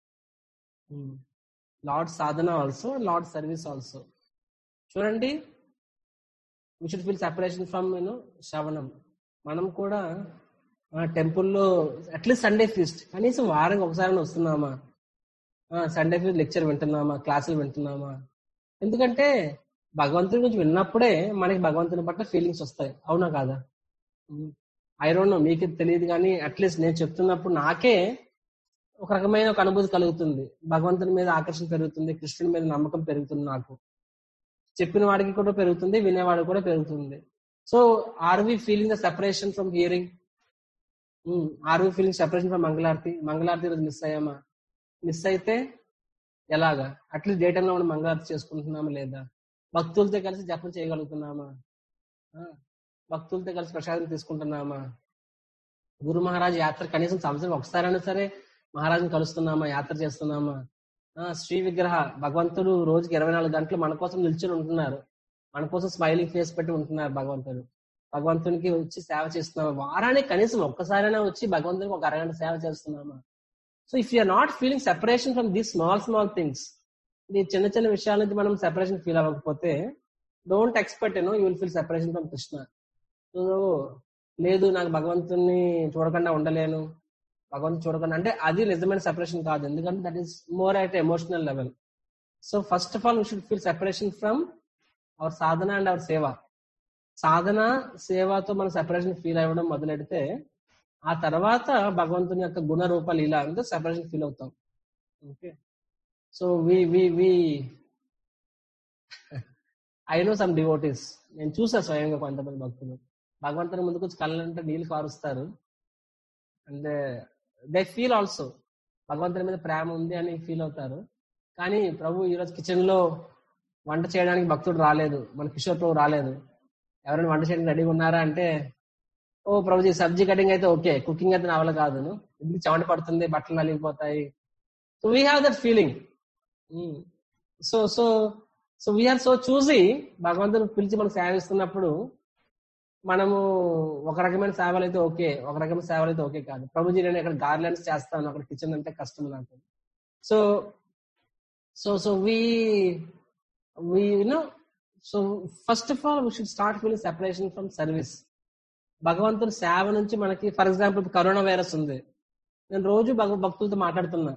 Lord sadhana also Lord service also చూడండి we should feel separation from you know శ్రవణం మనం కూడా టెంపుల్లో అట్లీస్ట్ సండే ఫీస్ట్ కనీసం వారం ఒకసారి వస్తున్నామా సండే ఫీస్ట్ లెక్చర్ వింటున్నామా క్లాసులు వింటున్నామా ఎందుకంటే భగవంతుడి గురించి విన్నప్పుడే మనకి భగవంతుని పట్ల ఫీలింగ్స్ వస్తాయి అవునా కాదా ఐ డోంట్ నో మీకు తెలియదు కానీ అట్లీస్ట్ నేను చెప్తున్నప్పుడు నాకే ఒక రకమైన ఒక అనుభూతి కలుగుతుంది భగవంతుని మీద ఆకర్షణ పెరుగుతుంది కృష్ణుడి మీద నమ్మకం పెరుగుతుంది నాకు చెప్పిన వాడికి కూడా పెరుగుతుంది వినేవాడికి కూడా పెరుగుతుంది so are we feeling the separation from hearing are we feeling separation from mangalarati mangalarati రోజు మిస్ అయ్యామా మిస్ అయితే ఎలాగా అట్లీస్ట్ డే టైంలో మనం మంగళారతి చేసుకుంటున్నామా లేదా భక్తులతో కలిసి జపం చేయగలుగుతున్నామా భక్తులతో కలిసి ప్రసాదం తీసుకుంటున్నామా గురు మహారాజ్ యాత్ర కనీసం సంవత్సరం ఒకసారైనా సరే మహారాజుని కలుస్తున్నామా యాత్ర చేస్తున్నామా శ్రీ విగ్రహ భగవంతుడు రోజుకి ఇరవై నాలుగు గంటలు మన కోసం నిల్చుని ఉంటున్నారు మన కోసం స్మైలింగ్ ఫేస్ పెట్టి ఉంటున్నారు భగవంతుడు భగవంతునికి వచ్చి సేవ చేస్తున్నామా వారానికి కనీసం ఒక్కసారైనా వచ్చి భగవంతునికి ఒక అరగంట సేవ చేస్తున్నామా so if you're not feeling separation from these small small things ఈ చిన్న చిన్న విషయాల నుంచి మనం సెపరేషన్ ఫీల్ అవ్వకపోతే don't expect you know you will feel separation from Krishna so లేదు నాకు భగవంతుని చూడకుండా ఉండలేను భగవంతుని చూడకుండా అంటే అది నిజమైన సెపరేషన్ కాదు ఎందుకంటే that is more at emotional level so first of all we should feel separation from our sadhana and our seva sadhana సేవతో మనం సెపరేషన్ ఫీల్ అవ్వడం మొదలెడితే ఆ తర్వాత భగవంతుని యొక్క గుణ రూపాలు ఇలా అంటే సెపరేషన్ ఫీల్ అవుతాం okay so we we we I know some devotees నేను చూసా స్వయంగా కొంతమంది భక్తులు భగవంతుని ముందుకు వచ్చి కళ్ళంటే నీళ్ళు కారుస్తారు అంటే దే ఫీల్ ఆల్సో భగవంతుని మీద ప్రేమ ఉంది అని ఫీల్ అవుతారు కానీ ప్రభు ఈరోజు కిచెన్ లో వంట చేయడానికి భక్తుడు రాలేదు మన కిషోర్ ప్రభు రాలేదు ఎవరైనా వంట చేయడానికి రెడీగా ఉన్నారా అంటే ఓ ప్రభుజీ సబ్జీ కటింగ్ అయితే ఓకే కుకింగ్ అయితే నా వల్ల కాదు ఇంటికి చెమట పడుతుంది బట్టలు నలిగిపోతాయి so we have that feeling so so so we are so చూసి భగవంతుని పిలిచి మనం సేవిస్తున్నప్పుడు మనము ఒక రకమైన సేవలు అయితే ఓకే ఒక రకమైన సేవలు అయితే ఓకే కాదు ప్రభుజీ నేను ఇక్కడ గార్లెండ్స్ చేస్తాను అక్కడ కిచెన్ అంటే కష్టం నాకు so so so we we you know so first of all we should start feeling separation from service భగవంతుని సేవ నుంచి మనకి ఫర్ ఎగ్జాంపుల్ కరోనా వైరస్ ఉంది నేను రోజు భగ భక్తులతో మాట్లాడుతున్నా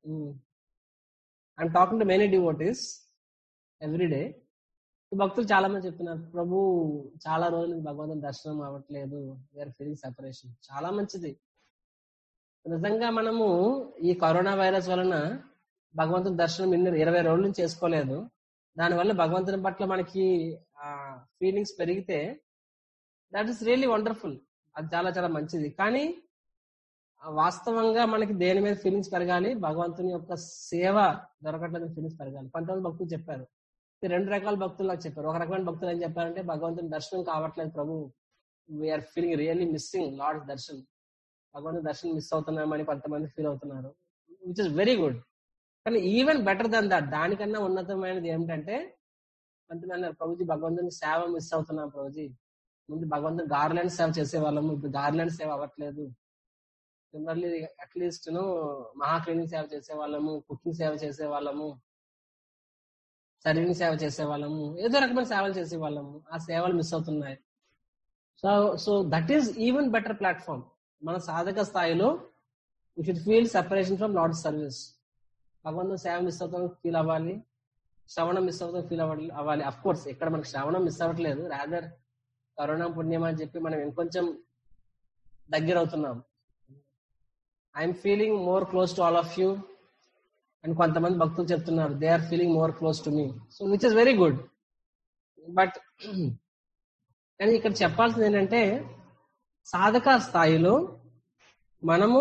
I'm talking to many devotees every day భక్తులు చాలా మంది చెప్తున్నారు ప్రభు చాలా రోజులు భగవంతుని దర్శనం అవ్వట్లేదు వేర్ ఫీలింగ్ సెపరేషన్ చాలా మంచిది నిజంగా మనము ఈ కరోనా వైరస్ వలన భగవంతుని దర్శనం ఇన్ని ఇరవై రోజుల నుంచి చేసుకోలేదు దానివల్ల భగవంతుని పట్ల మనకి ఫీలింగ్స్ పెరిగితే దట్ ఈస్ రియల్లీ వండర్ఫుల్ అది చాలా చాలా మంచిది కానీ ఆ వాస్తవంగా మనకి దేని మీద ఫీలింగ్స్ పెరగాలి భగవంతుని యొక్క సేవ దొరకట్లేదు ఫీలింగ్స్ పెరగాలి కొంతమంది భక్తులు చెప్పారు ఈ రెండు రకాల భక్తులు నాకు చెప్పారు ఒక రకమైన భక్తులు ఏం చెప్పారంటే భగవంతుని దర్శనం కావట్లేదు Prabhu we are feeling really missing Lord darshan భగవంతుని దర్శనం మిస్ అవుతున్నామని కొంతమంది ఫీల్ అవుతున్నారు విచ్ ఇస్ వెరీ గుడ్ కానీ ఈవెన్ బెటర్ దన్ దట్ దానికన్నా ఉన్నతమైనది ఏమిటంటే కొంతమంది అన్నారు ప్రభుజీ భగవంతుని సేవ మిస్ అవుతున్నాం ప్రభుజీ ముందు భగవంతుని గార్లెండ్ సేవ చేసే వాళ్ళము ఇప్పుడు గార్లెండ్ సేవ అవ్వట్లేదు సిమిలర్లీ అట్లీస్ట్ మహా క్లీనింగ్ సేవ చేసే వాళ్ళము కుకింగ్ సేవ చేసే వాళ్ళము సర్వింగ్ సేవ చేసే వాళ్ళము ఏదో రకమైన సేవలు చేసే వాళ్ళము ఆ సేవలు మిస్ అవుతున్నాయి so so that is even better platform మన సాధక స్థాయిలో you should feel separation from Lord service భగవంతుని సేవ మిస్ అవుతాం ఫీల్ అవ్వాలి శ్రవణం మిస్ అవుతాం ఫీల్ అవ్వాలి అవ్వాలి అఫ్ కోర్స్ ఇక్కడ మనకి శ్రవణం మిస్ అవ్వట్లేదు రాదర్ కరోనా పుణ్యం అని చెప్పి మనం ఇంకొంచెం దగ్గర అవుతున్నాం I'm feeling more close to all of you and కొంతమంది భక్తులు చెప్తున్నారు they are feeling more close to me so which is very good but కానీ ఇక్కడ చెప్పాల్సింది ఏంటంటే సాధక స్థాయిలో మనము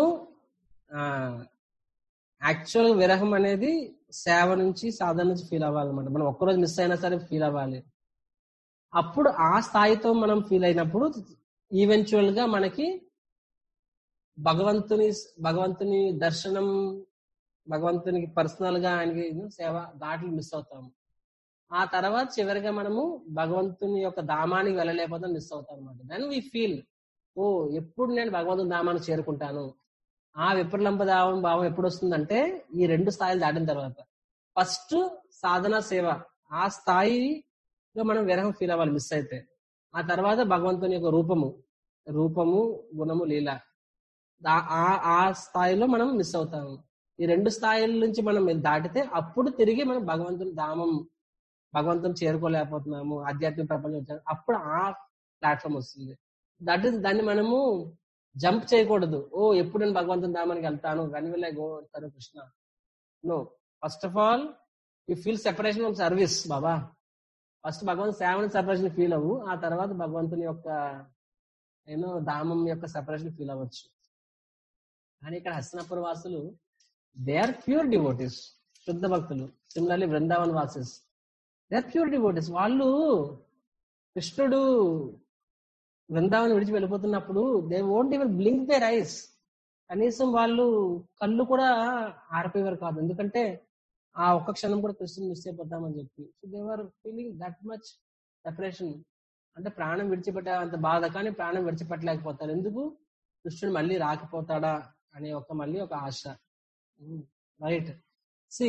యాక్చువల్ విరహం అనేది సేవ నుంచి సాధన నుంచి ఫీల్ అవ్వాలన్నమాట మనం ఒక్కరోజు మిస్ అయినా సరే ఫీల్ అవ్వాలి అప్పుడు ఆ స్థాయితో మనం ఫీల్ అయినప్పుడు ఈవెన్చువల్ గా మనకి భగవంతుని భగవంతుని దర్శనం భగవంతునికి పర్సనల్ గా ఆయనకి సేవ దాంట్లో మిస్ అవుతాము ఆ తర్వాత చివరిగా మనము భగవంతుని యొక్క ధామానికి వెళ్ళలేకపోతే మిస్ అవుతాం అనమాట దెన్ వి ఫీల్ ఓ ఎప్పుడు నేను భగవంతుని ధామానికి చేరుకుంటాను ఆ విప్రలంబ భావం భావం ఎప్పుడు వస్తుందంటే ఈ రెండు స్థాయిలు దాటిన తర్వాత ఫస్ట్ సాధన సేవ ఆ స్థాయిలో మనం విరహం ఫీల్ అవ్వాలి మిస్ అయితే ఆ తర్వాత భగవంతుని యొక్క రూపము రూపము గుణము లీల ఆ స్థాయిలో మనం మిస్ అవుతాము ఈ రెండు స్థాయిల నుంచి మనం దాటితే అప్పుడు తిరిగి మనం భగవంతుని ధామం భగవంతుని చేరుకోలేకపోతున్నాము ఆధ్యాత్మిక ప్రపంచం వచ్చాము అప్పుడు ఆ ప్లాట్ఫామ్ వస్తుంది దట్ ఇస్ దాన్ని మనము జంప్ చేయకూడదు ఓ ఎప్పుడు నేను భగవంతుని ధామానికి వెళ్తాను వెన్ విల్ ఐ గో అంటారు Krishna no first of all you feel separation from service Baba first భగవంతు సేవని సెపరేషన్ ఫీల్ అవ్వు ఆ తర్వాత భగవంతుని యొక్క ఏమో ధామం యొక్క సెపరేషన్ ఫీల్ అవ్వచ్చు కానీ ఇక్కడ హస్తినాపుర వాసులు దే ఆర్ ప్యూర్ డివోటీస్ శుద్ధ భక్తులు similarly Vrindavan vasis they are pure devotees వాళ్ళు కృష్ణుడు బృందావన్ విడిచి వెళ్ళిపోతున్నప్పుడు they won't even blink they rise కనీసం వాళ్ళు కళ్ళు కూడా ఆరిపోయేవారు కాదు ఎందుకంటే ఆ ఒక్క క్షణం కూడా కృష్ణుని మిస్ అయిపోతామని చెప్పి so they were feeling that much separation అంటే ప్రాణం విడిచిపెట్టే అంత బాధ కానీ ప్రాణం విడిచిపెట్టలేకపోతారు ఎందుకు కృష్ణుడు మళ్ళీ రాకపోతాడా అనే ఒక మళ్ళీ ఒక ఆశ రైట్ సి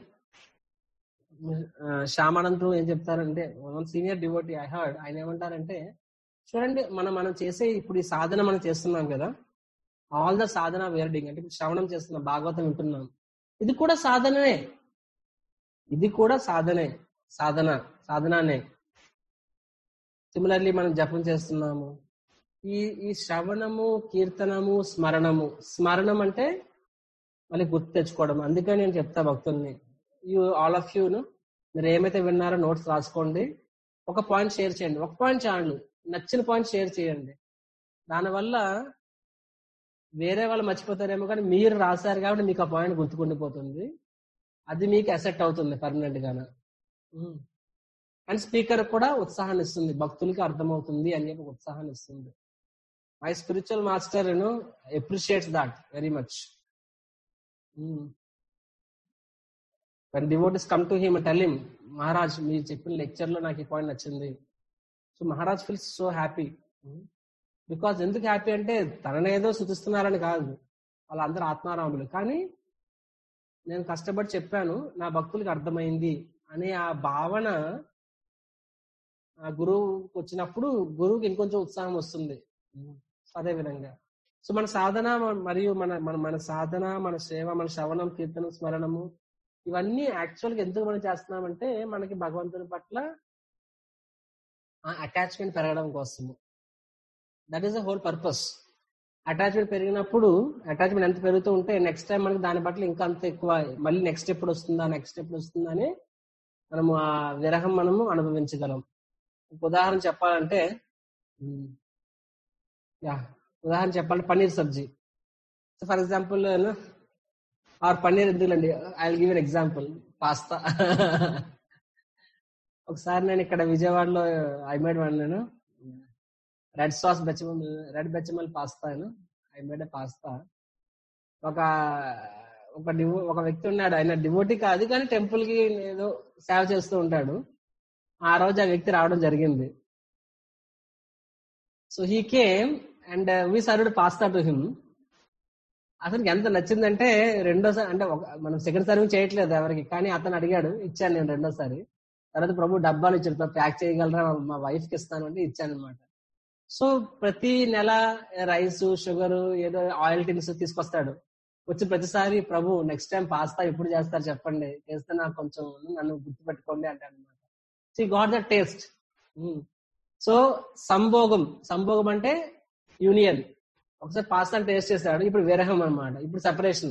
శ్యామానంద్ ఏం చెప్తారంటే one senior devotee I heard ఆయన ఏమంటారంటే చూడండి మనం మనం చేసే ఇప్పుడు ఈ సాధన మనం చేస్తున్నాం కదా ఆల్ ద సాధన వేర్డింగ్ అంటే శ్రవణం చేస్తున్నాం భాగవతం వింటున్నాం ఇది కూడా సాధననే ఇది కూడా సాధనే సాధన సాధనానే సిమిలర్లీ మనం జపం చేస్తున్నాము ఈ ఈ శ్రవణము కీర్తనము స్మరణము స్మరణం అంటే మళ్ళీ గుర్తు తెచ్చుకోవడం అందుకని నేను చెప్తా భక్తుల్ని యూ ఆల్ ఆఫ్ యూను మీరు ఏమైతే విన్నారో నోట్స్ రాసుకోండి ఒక పాయింట్ షేర్ చేయండి ఒక పాయింట్ చాలు నచ్చిన పాయింట్ షేర్ చేయండి దానివల్ల వేరే వాళ్ళు మర్చిపోతారేమో కానీ మీరు రాశారు కాబట్టి మీకు ఆ పాయింట్ గుర్తుకుండిపోతుంది అది మీకు అసెట్ అవుతుంది పర్మనెంట్ గాన అండ్ స్పీకర్ కూడా ఉత్సాహాన్ని ఇస్తుంది భక్తులకి అర్థమవుతుంది అని చెప్పి ఉత్సాహాన్ని ఇస్తుంది my spiritual master you know appreciates that very much when devotees come to him tell him Maharaj మీరు చెప్పిన లెక్చర్ లో నాకు ఈ పాయింట్ నచ్చింది so Maharaj feels so happy because ఎందుకు హ్యాపీ అంటే తననేదో శుతిస్తున్నారని కాదు వాళ్ళందరూ ఆత్మారాములు కానీ నేను కష్టపడి చెప్పాను నా భక్తులకి అర్థమైంది అనే ఆ భావన ఆ గురువుకి వచ్చినప్పుడు గురువుకి ఇంకొంచెం ఉత్సాహం వస్తుంది అదే విధంగా సో మన సాధన మరియు మన మన మన సాధన మన సేవ మన శ్రవణం కీర్తనం స్మరణము ఇవన్నీ యాక్చువల్గా ఎందుకు మనం చేస్తున్నామంటే మనకి భగవంతుని పట్ల అటాచ్మెంట్ పెరగడం కోసము that is the whole purpose attachment పెరిగినప్పుడు అటాచ్మెంట్ ఎంత పెరుగుతూ ఉంటే నెక్స్ట్ టైం మనకి దాని బట్టి ఇంకా అంత ఎక్కువ మళ్ళీ నెక్స్ట్ ఎప్పుడు వస్తుందా నెక్స్ట్ ఎప్పుడు వస్తుందా అని మనము ఆ విరహం మనము అనుభవించగలం ఒక ఉదాహరణ చెప్పాలంటే ఉమ్, యా ఉదాహరణ చెప్పాలంటే paneer sabzi for example or paneer ఎందుకులండి I give an example pasta ఒకసారి నేను ఇక్కడ విజయవాడలో ఐ మేడ్ వన్ నేను red sauce bechamel red bechamel pasta I made a pasta ఒక ఒక డివో ఒక వ్యక్తి ఉన్నాడు ఆయన డివోటీ కాదు కానీ టెంపుల్ కి ఏదో సేవ చేస్తూ ఉంటాడు ఆ రోజు ఆ వ్యక్తి రావడం జరిగింది so he came and we served pasta to him అతనికి ఎంత నచ్చిందంటే రెండోసారి అంటే ఒక మనం సెకండ్ సర్వింగ్ చేయట్లేదు ఎవరికి కానీ అతను అడిగాడు ఇచ్చాను నేను రెండోసారి తర్వాత ప్రభు డబ్బాలు ఇచ్చాడు ప్యాక్ చేయగలరా మా వైఫ్ కి ఇస్తాను అంటే ఇచ్చాను అనమాట సో ప్రతి నెల రైస్ షుగర్ ఏదో ఆయిల్ టిన్స్ తీసుకొస్తాడు వచ్చి ప్రతిసారి ప్రభు నెక్స్ట్ టైం పాస్తా ఎప్పుడు చేస్తారు చెప్పండి చేస్తే నాకు కొంచెం నన్ను గుర్తుపెట్టుకోండి అంటాడు అనమాట so got the taste so సంభోగం సంభోగం అంటే యూనియన్ ఒకసారి పాస్తా టేస్ట్ చేశాడు ఇప్పుడు విరహం అన్నమాట ఇప్పుడు సెపరేషన్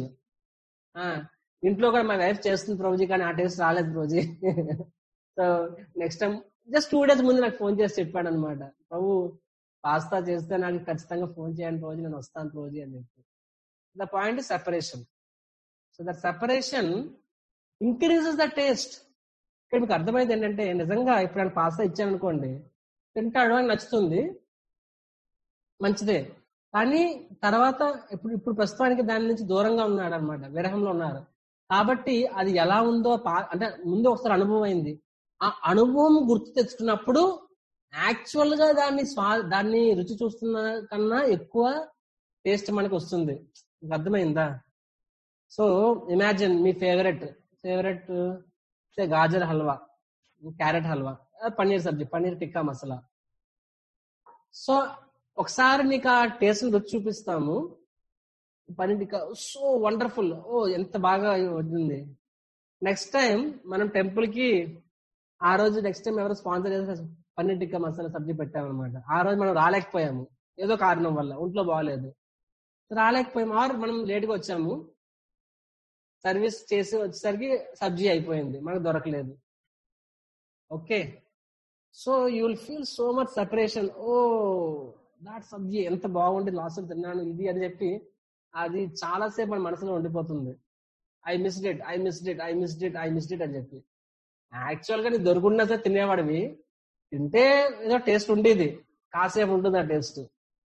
ఇంట్లో కూడా మా వైఫ్ చేస్తుంది ప్రభుజీ కానీ ఆ టేస్ట్ రాలేదు Prabhuji so next time just two days ముందు నాకు ఫోన్ చేసి చెప్పాడు అనమాట ప్రభు పాస్తా చేస్తే నాకు ఖచ్చితంగా ఫోన్ చేయండి రోజు నేను వస్తాను రోజు అని చెప్పి the point separation so that separation increases the taste ఇక్కడ మీకు అర్థమైంది ఏంటంటే నిజంగా ఇప్పుడు ఆయన పాస్తా ఇచ్చాను అనుకోండి తింటాడు అని నచ్చుతుంది మంచిదే కానీ తర్వాత ఇప్పుడు ఇప్పుడు ప్రస్తుతానికి దాని నుంచి దూరంగా ఉన్నాడు అనమాట విరహంలో ఉన్నారు కాబట్టి అది ఎలా ఉందో పా- అంటే ముందు ఒకసారి అనుభవం అయింది ఆ అనుభవం గుర్తు తెచ్చుకున్నప్పుడు యాక్చువల్ గా దాన్ని స్వా దాన్ని రుచి చూస్తున్న కన్నా ఎక్కువ టేస్ట్ మనకు వస్తుంది మీకు అర్థమైందా సో ఇమాజిన్ మీ favourite favourite gajar halwa carrot halwa ఆ, పన్నీర్ సబ్జీ పన్నీర్ టిక్కా మసాలా సో ఒకసారి నీకు ఆ టేస్ట్ రుచి చూపిస్తాము paneer tikka so wonderful oh ఎంత బాగా వచ్చింది నెక్స్ట్ టైం మనం టెంపుల్ కి ఆ రోజు నెక్స్ట్ టైం ఎవరు స్పాన్సర్ చేస్తే పన్నీర్ టిక్కా మసాలా సబ్జీ పెట్టామన్నమాట ఆ రోజు మనం రాలేకపోయాము ఏదో కారణం వల్ల ఒంట్లో బాగాలేదు రాలేకపోయాము ఆర్ మనం లేట్గా వచ్చాము సర్వీస్ చేసి వచ్చేసరికి సబ్జీ అయిపోయింది మనకు దొరకలేదు okay so you will feel so much separation oh that సబ్జీ ఎంత బాగుంది లాస్ట్ తిన్నాను ఇది అని చెప్పి అది చాలాసేపు మన మనసులో ఉండిపోతుంది I missed it I missed it I missed it I missed it అని చెప్పి యాక్చువల్ గా నీకు దొరుకున్నా సరే తినేవాడివి తింటే ఏదో టేస్ట్ ఉండేది కాసేపు ఉంటుంది ఆ టేస్ట్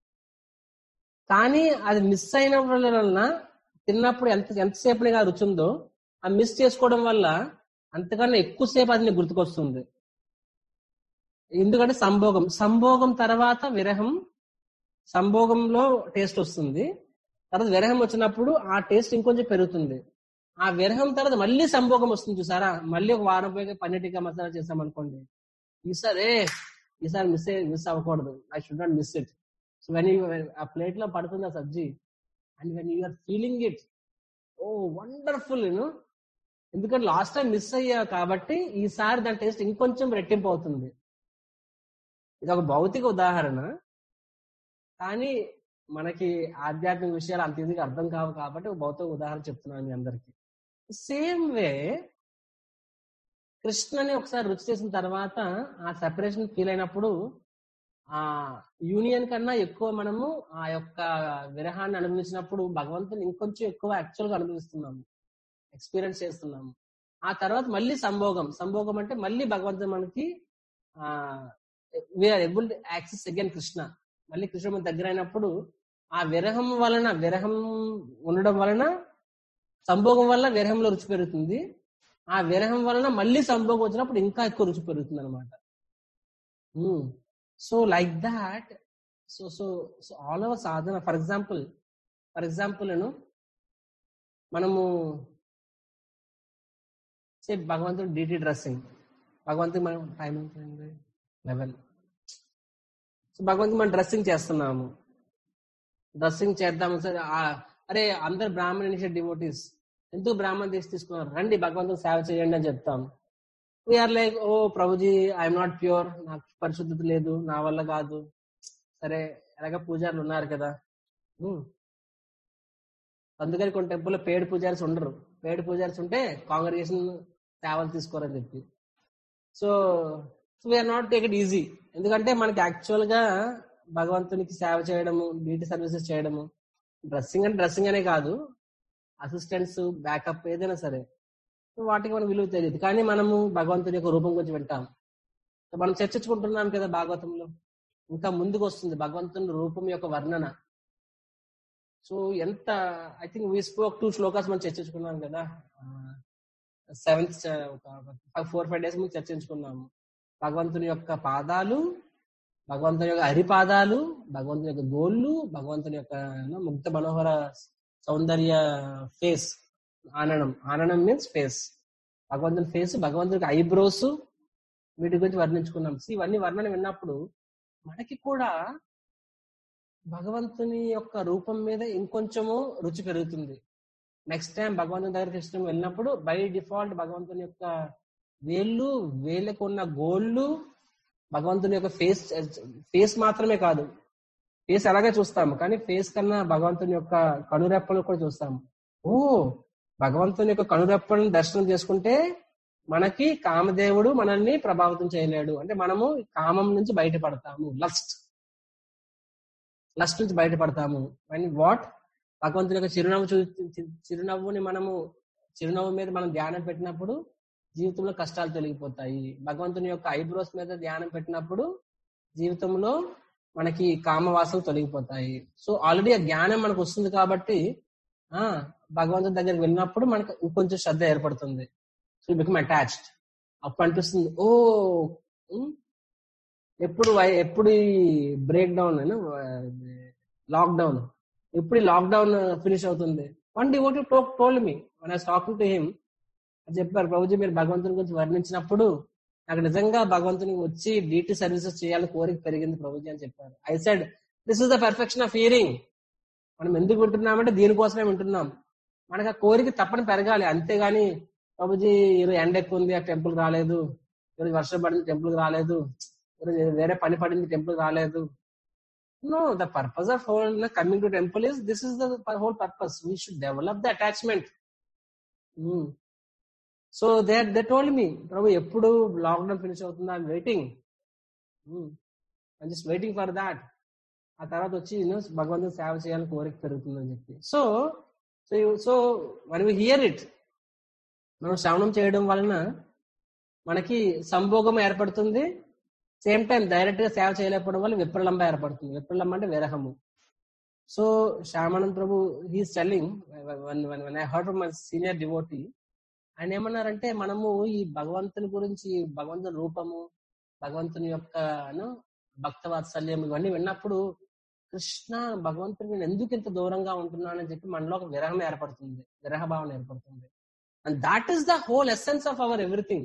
కానీ అది మిస్ అయిన వలన తిన్నప్పుడు ఎంత ఎంతసేపు నీకు ఆ రుచి ఉందో ఆ మిస్ చేసుకోవడం వల్ల అంతకన్నా ఎక్కువసేపు అది నీకు గుర్తుకొస్తుంది ఎందుకంటే సంభోగం సంభోగం తర్వాత విరహం సంభోగంలో టేస్ట్ వస్తుంది తర్వాత విరహం వచ్చినప్పుడు ఆ టేస్ట్ ఇంకొంచెం పెరుగుతుంది ఆ విరహం తర్వాత మళ్ళీ సంభోగం వస్తుంది చూసారా మళ్ళీ ఒక వారం పోయి పన్నీర్ టిక్కా మసాలా చేసాం అనుకోండి ఈసారి ఏ ఈసారి మిస్ మిస్ అవ్వకూడదు I should not miss it so when you ఆ ప్లేట్ లో పడుతుంది ఆ సబ్జీ and when you are feeling it oh wonderful you know ఎందుకంటే లాస్ట్ టైం మిస్ అయ్యా కాబట్టి ఈసారి దాని టేస్ట్ ఇంకొంచెం రెట్టింపు అవుతుంది ఇది ఒక భౌతిక ఉదాహరణ కానీ మనకి ఆధ్యాత్మిక విషయాలు అంత ఈజీగా అర్థం కావు కాబట్టి ఒక భౌతిక ఉదాహరణ చెప్తున్నాను మీ అందరికి సేమ్ వే కృష్ణని ఒకసారి రుచి చేసిన తర్వాత ఆ సెపరేషన్ ఫీల్ అయినప్పుడు ఆ యూనియన్ కన్నా ఎక్కువ మనము ఆ యొక్క విరహాన్ని అనుభవించినప్పుడు భగవంతుని ఇంకొంచెం ఎక్కువ యాక్చువల్ గా అనుభవిస్తున్నాము ఎక్స్పీరియన్స్ చేస్తున్నాము ఆ తర్వాత మళ్ళీ సంభోగం సంభోగం అంటే మళ్ళీ భగవంతుడు మనకి ఆ we are able to access again Krishna మళ్ళీ కృష్ణ మన దగ్గర అయినప్పుడు ఆ విరహం వలన విరహం ఉండడం వలన సంభోగం వల్ల విరహంలో రుచి పెరుగుతుంది ఆ విరహం వలన మళ్ళీ సంభోగం వచ్చినప్పుడు ఇంకా ఎక్కువ రుచి పెరుగుతుంది అనమాట so like that so so so all over sadhana for example for example నేను మనము సే భగవంతుడు డిటి డ్రెస్సింగ్ భగవంతుడు మనం టైం ఎంత లెవెన్ సో భగవంతుడు మనం డ్రెస్సింగ్ చేస్తున్నాము డ్రెస్సింగ్ చేద్దాము సరే ఆ- అరే అందరు బ్రాహ్మణ ఇనిషియేట్ డివోటీస్ ఎందుకు బ్రాహ్మణ తీసి తీసుకున్నారు రండి భగవంతుడు సేవ చేయండి అని చెప్తాం వీఆర్ లైక్ ఓ ప్రభుజీ ఐఎమ్ నాట్ ప్యూర్ నాకు పరిశుద్ధత లేదు నా వల్ల కాదు సరే ఎలాగ పూజారులు ఉన్నారు కదా ఉమ్. అందుకని కొన్ని టెంపుల్ పేడ్ పూజారిస్ ఉండరు పేడ్ పూజారిస్ ఉంటే కాంగ్రిగేషన్ సేవలు తీసుకోరని చెప్పి so we are not take it easy ఎందుకంటే మనకి యాక్చువల్ గా భగవంతునికి సేవ చేయడము బ్యూటీ సర్వీసెస్ చేయడము డ్రెస్సింగ్ అంటే డ్రెస్సింగ్ అనే కాదు అసిస్టెంట్స్ బ్యాకప్ ఏదైనా సరే సో వాటికి మనం విలువ తెలియదు కానీ మనము భగవంతుని యొక్క రూపం గురించి వింటాం సో మనం చర్చించుకుంటున్నాం కదా భాగవతంలో ఇంకా ముందుకు వస్తుంది భగవంతుని రూపం యొక్క వర్ణన సో ఎంత I think we spoke two shlokas మనం చర్చించుకున్నాం కదా సెవెంత్ ఫోర్ ఫైవ్ డేస్ ముందు చర్చించుకున్నాము భగవంతుని యొక్క పాదాలు భగవంతుని యొక్క హరిపాదాలు భగవంతుని యొక్క గోళ్ళు భగవంతుని యొక్క you know, ముక్త మనోహర సౌందర్య ఫేస్ ఆననం ఆననం మీన్స్ ఫేస్ భగవంతుని ఫేస్ భగవంతునికి ఐబ్రోస్ వీటి గురించి వర్ణించుకున్నాం See, ఇవన్నీ వర్ణన విన్నప్పుడు మనకి కూడా భగవంతుని యొక్క రూపం మీద ఇంకొంచెము రుచి పెరుగుతుంది నెక్స్ట్ టైం భగవంతుని దగ్గరికి ఇష్టం వెళ్ళినప్పుడు బై డిఫాల్ట్ భగవంతుని యొక్క వేళ్ళు వేళ్ళకు ఉన్న గోళ్ళు భగవంతుని యొక్క ఫేస్ ఫేస్ మాత్రమే కాదు ఫేస్ అలాగే చూస్తాము కానీ ఫేస్ కన్నా భగవంతుని యొక్క కనురెప్పలు కూడా చూస్తాము ఓ భగవంతుని యొక్క కనురెప్పలను దర్శనం చేసుకుంటే మనకి కామదేవుడు మనల్ని ప్రభావితం చేయలేడు అంటే మనము కామం నుంచి బయటపడతాము లస్ట్ లస్ట్ నుంచి బయటపడతాము అండ్ వాట్ భగవంతుని యొక్క చిరునవ్వు చూ చి- చిరునవ్వుని మనము చిరునవ్వు మీద మనం ధ్యానం పెట్టినప్పుడు జీవితంలో కష్టాలు తొలగిపోతాయి భగవంతుని యొక్క ఐబ్రోస్ మీద ధ్యానం పెట్టినప్పుడు జీవితంలో మనకి కామవాసనలు తొలగిపోతాయి సో ఆల్రెడీ ఆ జ్ఞానం మనకు వస్తుంది కాబట్టి ఆ భగవంతుని దగ్గరికి వెళ్ళినప్పుడు మనకు ఇంకొంచెం శ్రద్ధ ఏర్పడుతుంది సో బికమ్ అటాచ్డ్ అప్పుడు అనిపిస్తుంది ఓ ఉమ్, ఎప్పుడు వై- ఎప్పుడు ఈ బ్రేక్ డౌన్ లాక్డౌన్ ఎప్పుడు ఈ లాక్డౌన్ ఫినిష్ అవుతుంది one devotee talk told me మన టాకింగ్ టు హిమ్ చెప్పారు ప్రభుజీ మీరు భగవంతుని గురించి వర్ణించినప్పుడు నాకు నిజంగా భగవంతుని వచ్చి డీటీ సర్వీసెస్ చేయాలని కోరిక పెరిగింది ప్రభుజీ అని చెప్పారు I said this is the perfection of hearing మనం ఎందుకు వింటున్నామంటే దీనికోసమే వింటున్నాం మనకు ఆ కోరిక తప్పని పెరగాలి అంతేగాని ప్రభుజీ ఈరోజు ఎండ ఎక్కువ ఉంది ఆ టెంపుల్ రాలేదు ఈరోజు వర్షం పడింది టెంపుల్ రాలేదు ఈరోజు వేరే పని పడింది టెంపుల్ రాలేదు no the purpose of whole coming to temple is this is the whole purpose we should develop the attachment so they they told me Prabhu ఎప్పుడు లాక్డౌన్ ఫినిష్ అవుతుందా I'm waiting just waiting for that ఆ తర్వాత వచ్చి you know, భగవంతుని సేవ చేయాలని కోరిక పెరుగుతుందని చెప్పి so so so when we hear it మనం శ్రవణం చేయడం వలన మనకి సంభోగం ఏర్పడుతుంది సేమ్ టైం డైరెక్ట్ గా సేవ చేయలేకపోవడం వల్ల విప్రలంబ ఏర్పడుతుంది విప్రలంబ అంటే విరహము so Shyamanand Prabhu he's telling one I heard my senior devotee ఆయన ఏమన్నారంటే మనము ఈ భగవంతుని గురించి భగవంతుని రూపము భగవంతుని యొక్క ను, భక్త వాత్సల్యం ఇవన్నీ విన్నప్పుడు కృష్ణ భగవంతుని నేను ఎందుకు ఇంత దూరంగా ఉంటున్నానని చెప్పి మనలో ఒక విరహం ఏర్పడుతుంది విరహ భావన ఏర్పడుతుంది and that is the whole essence of our everything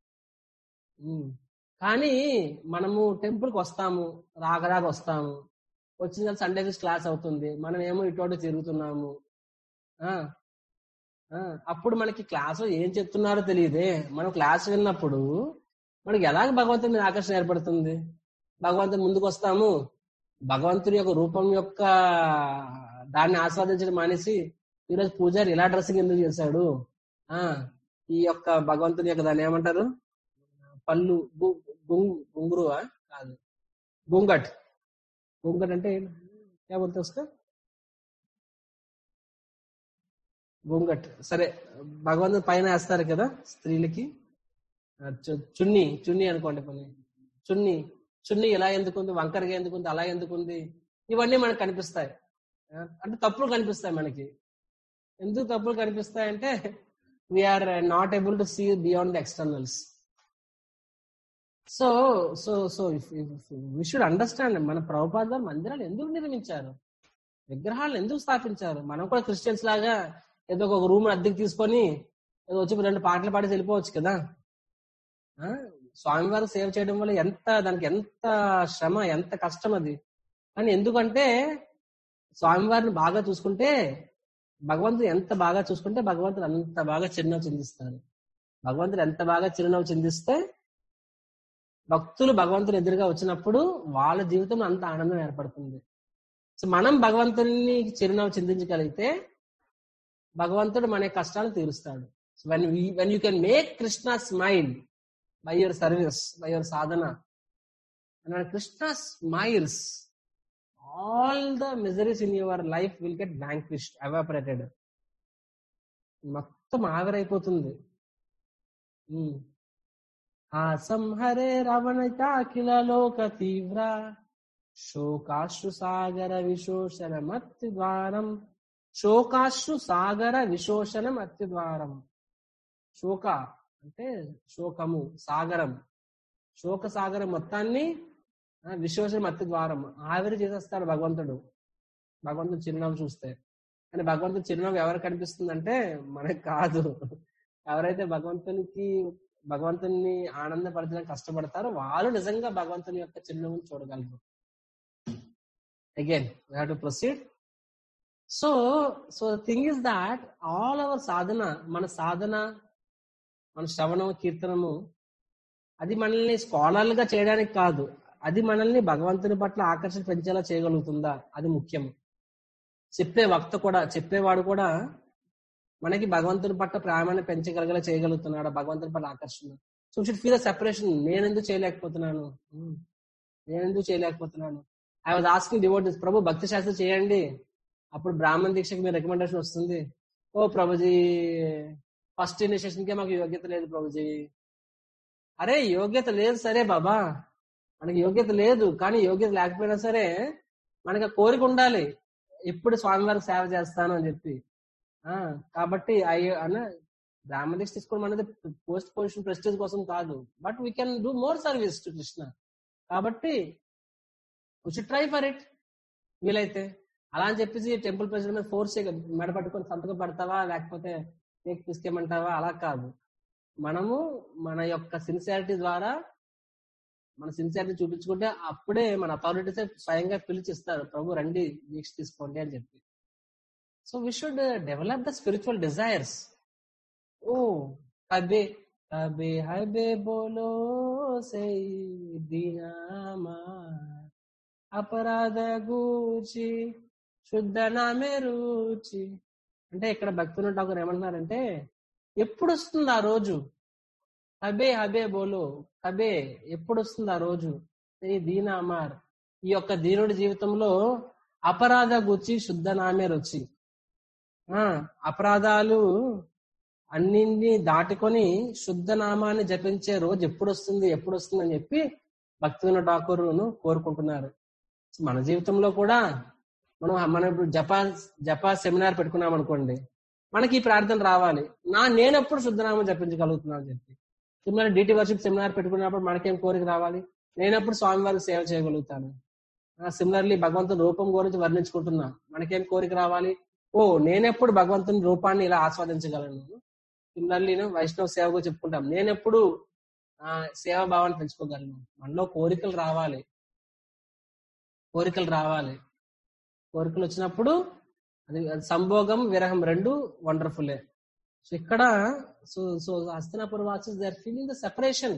కానీ మనము టెంపుల్ కి వస్తాము రాగరాగ వస్తాము వచ్చిన సండే క్లాస్ అవుతుంది మనం ఏమో ఇటువంటి తిరుగుతున్నాము ఆ ఆ, అప్పుడు మనకి క్లాస్ ఏం చెప్తున్నారో తెలియదే మనం క్లాస్ విన్నప్పుడు మనకి ఎలాగ భగవంతుని మీద ఆకర్షణ ఏర్పడుతుంది భగవంతుని ముందుకు వస్తాము భగవంతుని యొక్క రూపం యొక్క దాన్ని ఆస్వాదించడం మానేసి ఈరోజు పూజారి ఇలా డ్రెస్సింగ్ ఎందుకు చేశాడు ఆ ఈ యొక్క భగవంతుని యొక్క దాన్ని ఏమంటారు పళ్ళు గు- గుంగు గుంగురువా కాదు గుంగట్ గుంగట్ అంటే क्या बोलते हैं उसका గుంగట్ సరే భగవంతుని పైన వేస్తారు కదా స్త్రీలకి ఆ, చు- చున్నీ చున్నీ అనుకోండి పని చున్నీ చున్నీ ఇలా ఎందుకుంది వంకరగా ఎందుకుంది అలా ఎందుకుంది ఇవన్నీ మనకు కనిపిస్తాయి ఆ, అంటే తప్పులు కనిపిస్తాయి మనకి ఎందుకు తప్పులు కనిపిస్తాయి అంటే we are not able to see beyond the externals so so so we should understand మన ప్రభుపాద మందిరాలు ఎందుకు నిర్మించారు విగ్రహాలను ఎందుకు స్థాపించారు మనం కూడా క్రిస్టియన్స్ లాగా ఏదో ఒక రూమ్ అద్దెకి తీసుకొని ఏదో వచ్చి రెండు పాటలు పాడి వెళ్ళిపోవచ్చు కదా ఆ, స్వామివారు సేవ చేయడం వల్ల ఎంత దానికి ఎంత శ్రమ ఎంత కష్టం అది కానీ ఎందుకంటే స్వామివారిని బాగా చూసుకుంటే భగవంతుడు ఎంత బాగా చూసుకుంటే భగవంతుడు అంత బాగా చిరునవ్వు చిందిస్తాడు భగవంతుడు ఎంత బాగా చిరునవ్వు చిందిస్తే భక్తులు భగవంతుని ఎదురుగా వచ్చినప్పుడు వాళ్ళ జీవితంలో అంత ఆనందం ఏర్పడుతుంది సో మనం భగవంతుని చిరునవ్వు చిందించగలిగితే భగవంతుడు మన కష్టాలు తీరుస్తాడు when when you can make Krishna smile by your service by your sadhana and Krishna smiles all the miseries in your life will get vanquished evaporated మొత్తం ఆవిరైపోతుంది ఉమ్. ఆ సంహరే రవణ చాకిల లోక తీవ్ర శోకాశ్రు సాగర విశోషణం అత్తి ద్వారం శోకాశ్రు సాగర విశోషణం అత్తి ద్వారం శోక అంటే శోకము సాగరం శోక సాగరం మొత్తాన్ని ఆ, విశోషణం అత్తి ద్వారం ఆవిరి చేసేస్తాడు భగవంతుడు భగవంతుడు చిరునవ్వు చూస్తే కానీ భగవంతుడు చిరునవ్వు ఎవరు కనిపిస్తుందంటే మనకు కాదు ఎవరైతే భగవంతునికి భగవంతుని ఆనందపరచడానికి కష్టపడతారో వాళ్ళు నిజంగా భగవంతుని యొక్క చిరునవ్వుని చూడగలరు again we have to proceed so so thing is that all our sadhana మన సాధన మన శ్రవణం కీర్తనము అది మనల్ని స్కాలర్లుగా చేయడానికి కాదు అది మనల్ని భగవంతుని పట్ల ఆకర్షణ పెంచేలా చేయగలుగుతుందా అది ముఖ్యం చెప్పే వక్త కూడా చెప్పేవాడు కూడా మనకి భగవంతుని పట్ల ప్రేమను పెంచగలిగేలా చేయగలుగుతున్నాడు భగవంతుని పట్ల ఆకర్షణ సో షుడ్ ఫీల్ సెపరేషన్ నేను ఎందుకు చేయలేకపోతున్నాను Hmm. నేను ఎందుకు చేయలేకపోతున్నాను I was asking devotee Prabhu భక్తి శాస్త్రం చేయండి అప్పుడు బ్రాహ్మణ దీక్షకి మీ రికమెండేషన్ వస్తుంది ఓ ప్రభుజీ ఫస్ట్ ఇనిషియేషన్ కే మాకు యోగ్యత లేదు ప్రభుజీ అరే యోగ్యత లేదు సరే బాబా మనకి యోగ్యత లేదు కానీ యోగ్యత లేకపోయినా సరే మనకి ఆ కోరిక ఉండాలి ఎప్పుడు స్వామివారికి సేవ చేస్తాను అని చెప్పి ఆ కాబట్టి అయ్యో అన్న బ్రాహ్మణ దీక్ష తీసుకోవడం అనేది పోస్ట్ పొజిషన్ ప్రెస్టేజ్ కోసం కాదు but we can do more service to Krishna కాబట్టి షుడ్ ట్రై ఫర్ ఇట్ వీలైతే అలా అని చెప్పేసి టెంపుల్ ప్రెసిడెంట్ మీద ఫోర్స్ మెడ పట్టుకొని సంతకం పెడతావా లేకపోతే కేక్ తీసుకెమంటావా అలా కాదు మనము మన యొక్క సిన్సియారిటీ ద్వారా మన సిన్సియారిటీ చూపించుకుంటే అప్పుడే మన అథారిటీస్ స్వయంగా పిలిచిస్తారు ప్రభు రండి దీక్ష తీసుకోండి అని చెప్పి so we should develop the spiritual desires ఓ హబే హబే హబే బోలో సై దినామా అపరాధ గూచి శుద్ధ నామే రుచి అంటే ఇక్కడ భక్తులు ఠాకూర్ ఏమంటున్నారంటే ఎప్పుడు వస్తుంది ఆ రోజు హబే హబే బోలో హబే ఎప్పుడు వస్తుంది ఆ రోజు ఈ దీన అమార్ ఈ యొక్క దీనుడి జీవితంలో అపరాధ గుచ్చి శుద్ధ నామే రుచి ఆ అపరాధాలు అన్నింటినీ దాటుకొని శుద్ధ నామాన్ని జపించే రోజు ఎప్పుడు వస్తుంది ఎప్పుడు వస్తుంది అని చెప్పి భక్తుల ఠాకూరును కోరుకుంటున్నారు మన జీవితంలో కూడా మనం మనం ఇప్పుడు జపా జపా సెమినార్ పెట్టుకున్నాం అనుకోండి మనకి ఈ ప్రార్థన రావాలి నా నేనెప్పుడు శుద్ధనామం జపించగలుగుతున్నాను అని చెప్పి సిమిలర్ డిటి వర్షిప్ సెమినార్ పెట్టుకున్నప్పుడు మనకేం కోరిక రావాలి నేనెప్పుడు స్వామివారికి సేవ చేయగలుగుతాను సిమిలర్లీ భగవంతుని రూపం గురించి వర్ణించుకుంటున్నా మనకేం కోరిక రావాలి ఓ నేనెప్పుడు భగవంతుని రూపాన్ని ఇలా ఆస్వాదించగలను సిమిలర్లీ వైష్ణవ సేవ గురించి చెప్పుకుంటాం నేనెప్పుడు ఆ సేవా భావాన్ని పెంచుకోగలను మనలో కోరికలు రావాలి కోరికలు రావాలి కోరికలు వచ్చినప్పుడు అది అది సంభోగం విరహం రెండు వండర్ఫుల్లే సో ఇక్కడ సో సో హస్తనాపుర వాచెస్ they are feeling the separation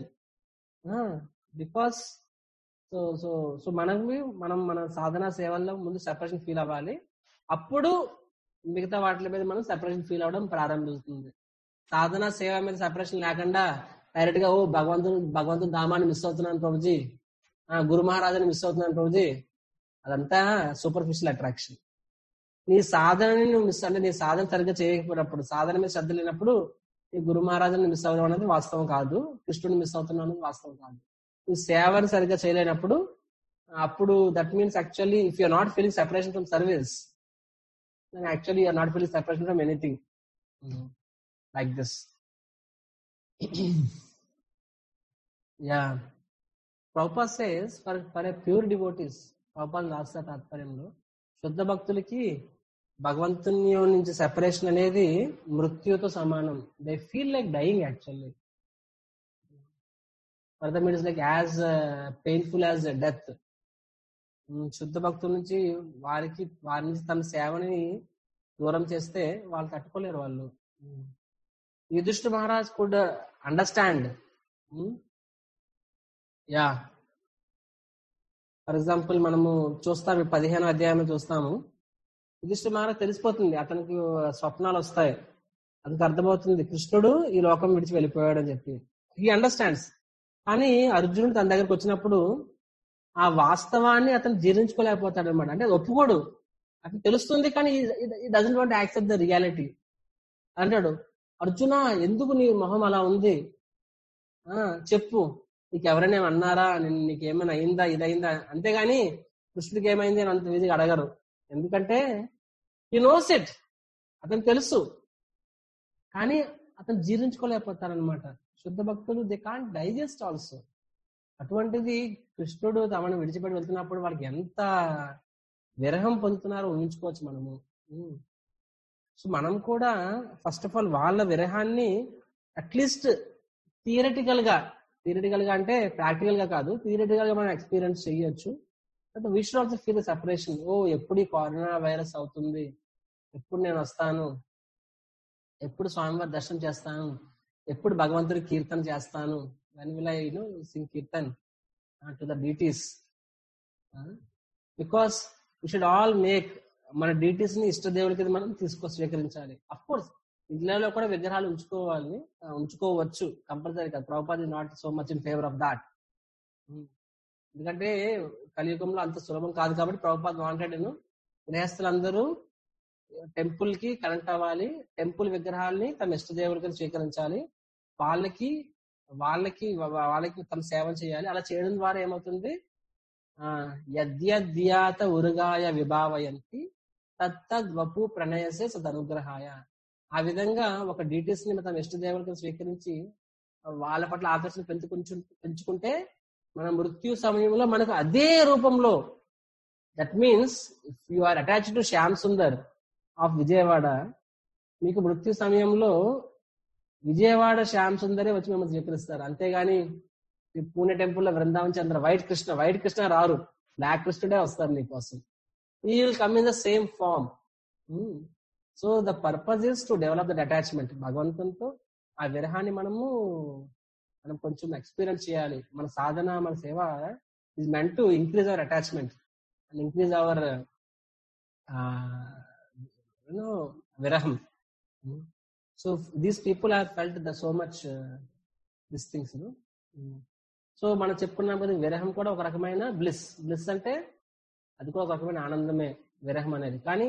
because so so so మనకి మనం మన సాధన సేవల్లో ముందు సెపరేషన్ ఫీల్ అవ్వాలి అప్పుడు మిగతా వాటి మీద మనం సెపరేషన్ ఫీల్ అవ్వడం ప్రారంభిస్తుంది సాధన సేవ మీద సెపరేషన్ లేకుండా డైరెక్ట్ గా ఓ భగవంతుడు భగవంతుడు ధామాన్ని మిస్ అవుతున్నాను ప్రభుజీ ఆ గురు మహారాజుని మిస్ అవుతున్నాను ప్రభుజీ అదంతా సూపర్ఫిషియల్ అట్రాక్షన్ నీ సాధనని నువ్వు మిస్ అంటే నీ సాధన సరిగ్గా చేయకపోయినప్పుడు సాధన మీద శ్రద్ధ లేనప్పుడు నీ గురు మహారాజుని మిస్ అవ్వడం అనేది వాస్తవం కాదు కృష్ణుని మిస్ అవుతున్నావు అనేది వాస్తవం కాదు నీ సేవని సరిగ్గా చేయలేనప్పుడు అప్పుడు that means actually if you're not feeling separation from service actually you're not feeling separation from anything like this yeah Prabhupada says for for a pure devotees Prabhupada రాసిన తాత్పర్యంలో శుద్ధ భక్తులకి భగవంతుని నుంచి సెపరేషన్ అనేది మృత్యుతో సమానం they feel like dying actually for them it is like as painful as death శుద్ధ భక్తుల నుంచి వారికి వారి నుంచి తన సేవని దూరం చేస్తే వాళ్ళు తట్టుకోలేరు వాళ్ళు Yudhishthira Maharaj could understand yeah for example మనము చూస్తాం ఈ పదిహేను అధ్యాయంలో చూస్తాము యుధిష్ఠి మహారాజ్ తెలిసిపోతుంది అతనికి స్వప్నాలు వస్తాయి అతనికి అర్థమవుతుంది కృష్ణుడు ఈ లోకం విడిచి వెళ్ళిపోయాడు అని చెప్పి హీ అండర్స్టాండ్స్ కానీ అర్జునుడు తన దగ్గరకు వచ్చినప్పుడు ఆ వాస్తవాన్ని అతను జీర్ణించుకోలేకపోతాడు అనమాట అంటే అది ఒప్పుకోడు అతను తెలుస్తుంది కానీ doesn't want accept the reality అంటాడు అర్జున ఎందుకు నీ మొహం అలా ఉంది ఆ చెప్పు నీకు ఎవరైనా ఏమన్నా అన్నారా నేను నీకు ఏమైనా అయిందా ఇదైందా అంతేగాని కృష్ణుడికి ఏమైంది అని అంత విధిగా అడగరు ఎందుకంటే ఈ నోస్ ఇట్ అతను తెలుసు కానీ అతను జీర్ణించుకోలేకపోతారనమాట శుద్ధ భక్తులు దే కాంట్ డైజెస్ట్ ఆల్సో అటువంటిది కృష్ణుడు తమను విడిచిపెట్టి వెళ్తున్నప్పుడు వాళ్ళకి ఎంత విరహం పొందుతున్నారో ఊహించుకోవచ్చు మనము సో మనం కూడా ఫస్ట్ ఆఫ్ ఆల్ వాళ్ళ విరహాన్ని అట్లీస్ట్ థియరటికల్ గా థియరటికల్ గా అంటే ప్రాక్టికల్ గా కాదు థియరటికల్ గా మనం ఎక్స్పీరియన్స్ చేయొచ్చు but we should also feel separation ఓ ఎప్పుడు ఈ కరోనా వైరస్ అవుతుంది ఎప్పుడు నేను వస్తాను ఎప్పుడు స్వామివారి దర్శనం చేస్తాను ఎప్పుడు భగవంతుడి కీర్తన చేస్తాను when will I know sing kirtan to the deities because we should all make మన డీటీస్ ని ఇష్టదేవుడి కింద మనం తీసుకో స్వీకరించాలి అఫ్ కోర్స్ ఇంట్లో కూడా విగ్రహాలు ఉంచుకోవాలి ఉంచుకోవచ్చు కంపల్సరీ కాదు ప్రభుపాది not so much in favour of that ఎందుకంటే కలియుగంలో అంత సులభం కాదు కాబట్టి ప్రభుపాద్ వాంటెడ్ గృహస్థులందరూ టెంపుల్ కి కనెక్ట్ అవ్వాలి టెంపుల్ విగ్రహాలని తమ ఇష్టదేవుడి కింద స్వీకరించాలి వాళ్ళకి వాళ్ళకి వాళ్ళకి తమ సేవ చేయాలి అలా చేయడం ద్వారా ఏమవుతుంది ఆ యద్యద్యాత ఉరుగాయ విభావయంతి తత్తద్వపు ప్రణయసే సదనుగ్రహాయ ఆ విధంగా ఒక డీటీస్ ని తమ ఇష్టదేవులకి స్వీకరించి వాళ్ళ పట్ల ఆకర్షణ పెంచుకుంటు పెంచుకుంటే మన మృత్యు సమయంలో మనకు అదే రూపంలో that means if you are attach to Shyam Sundar of Vijayawada మీకు మృత్యు సమయంలో విజయవాడ శ్యామ్ సుందరే వచ్చి మిమ్మల్ని స్వీకరిస్తారు అంతేగాని పూణె టెంపుల్ లో బృందావన్ చంద్ర వైట్ కృష్ణ వైట్ కృష్ణ రారు బ్లాక్ కృష్ణుడే వస్తారు నీకోసం he will come in the same form so the purpose is to develop that attachment భగవంతునితో ఆ విరహాన్ని మనము మనం కొంచెం ఎక్స్పీరియన్స్ చేయాలి మన సాధన మన సేవ is meant to increase our attachment and increase our you know విరహం so these people are felt the so much this things so మనం చెప్పుకున్నాం కదా విరహం కూడా ఒక రకమైన బ్లిస్ బ్లిస్ అంటే అది కూడా ఒక రకమైన ఆనందమే విరహం అనేది కానీ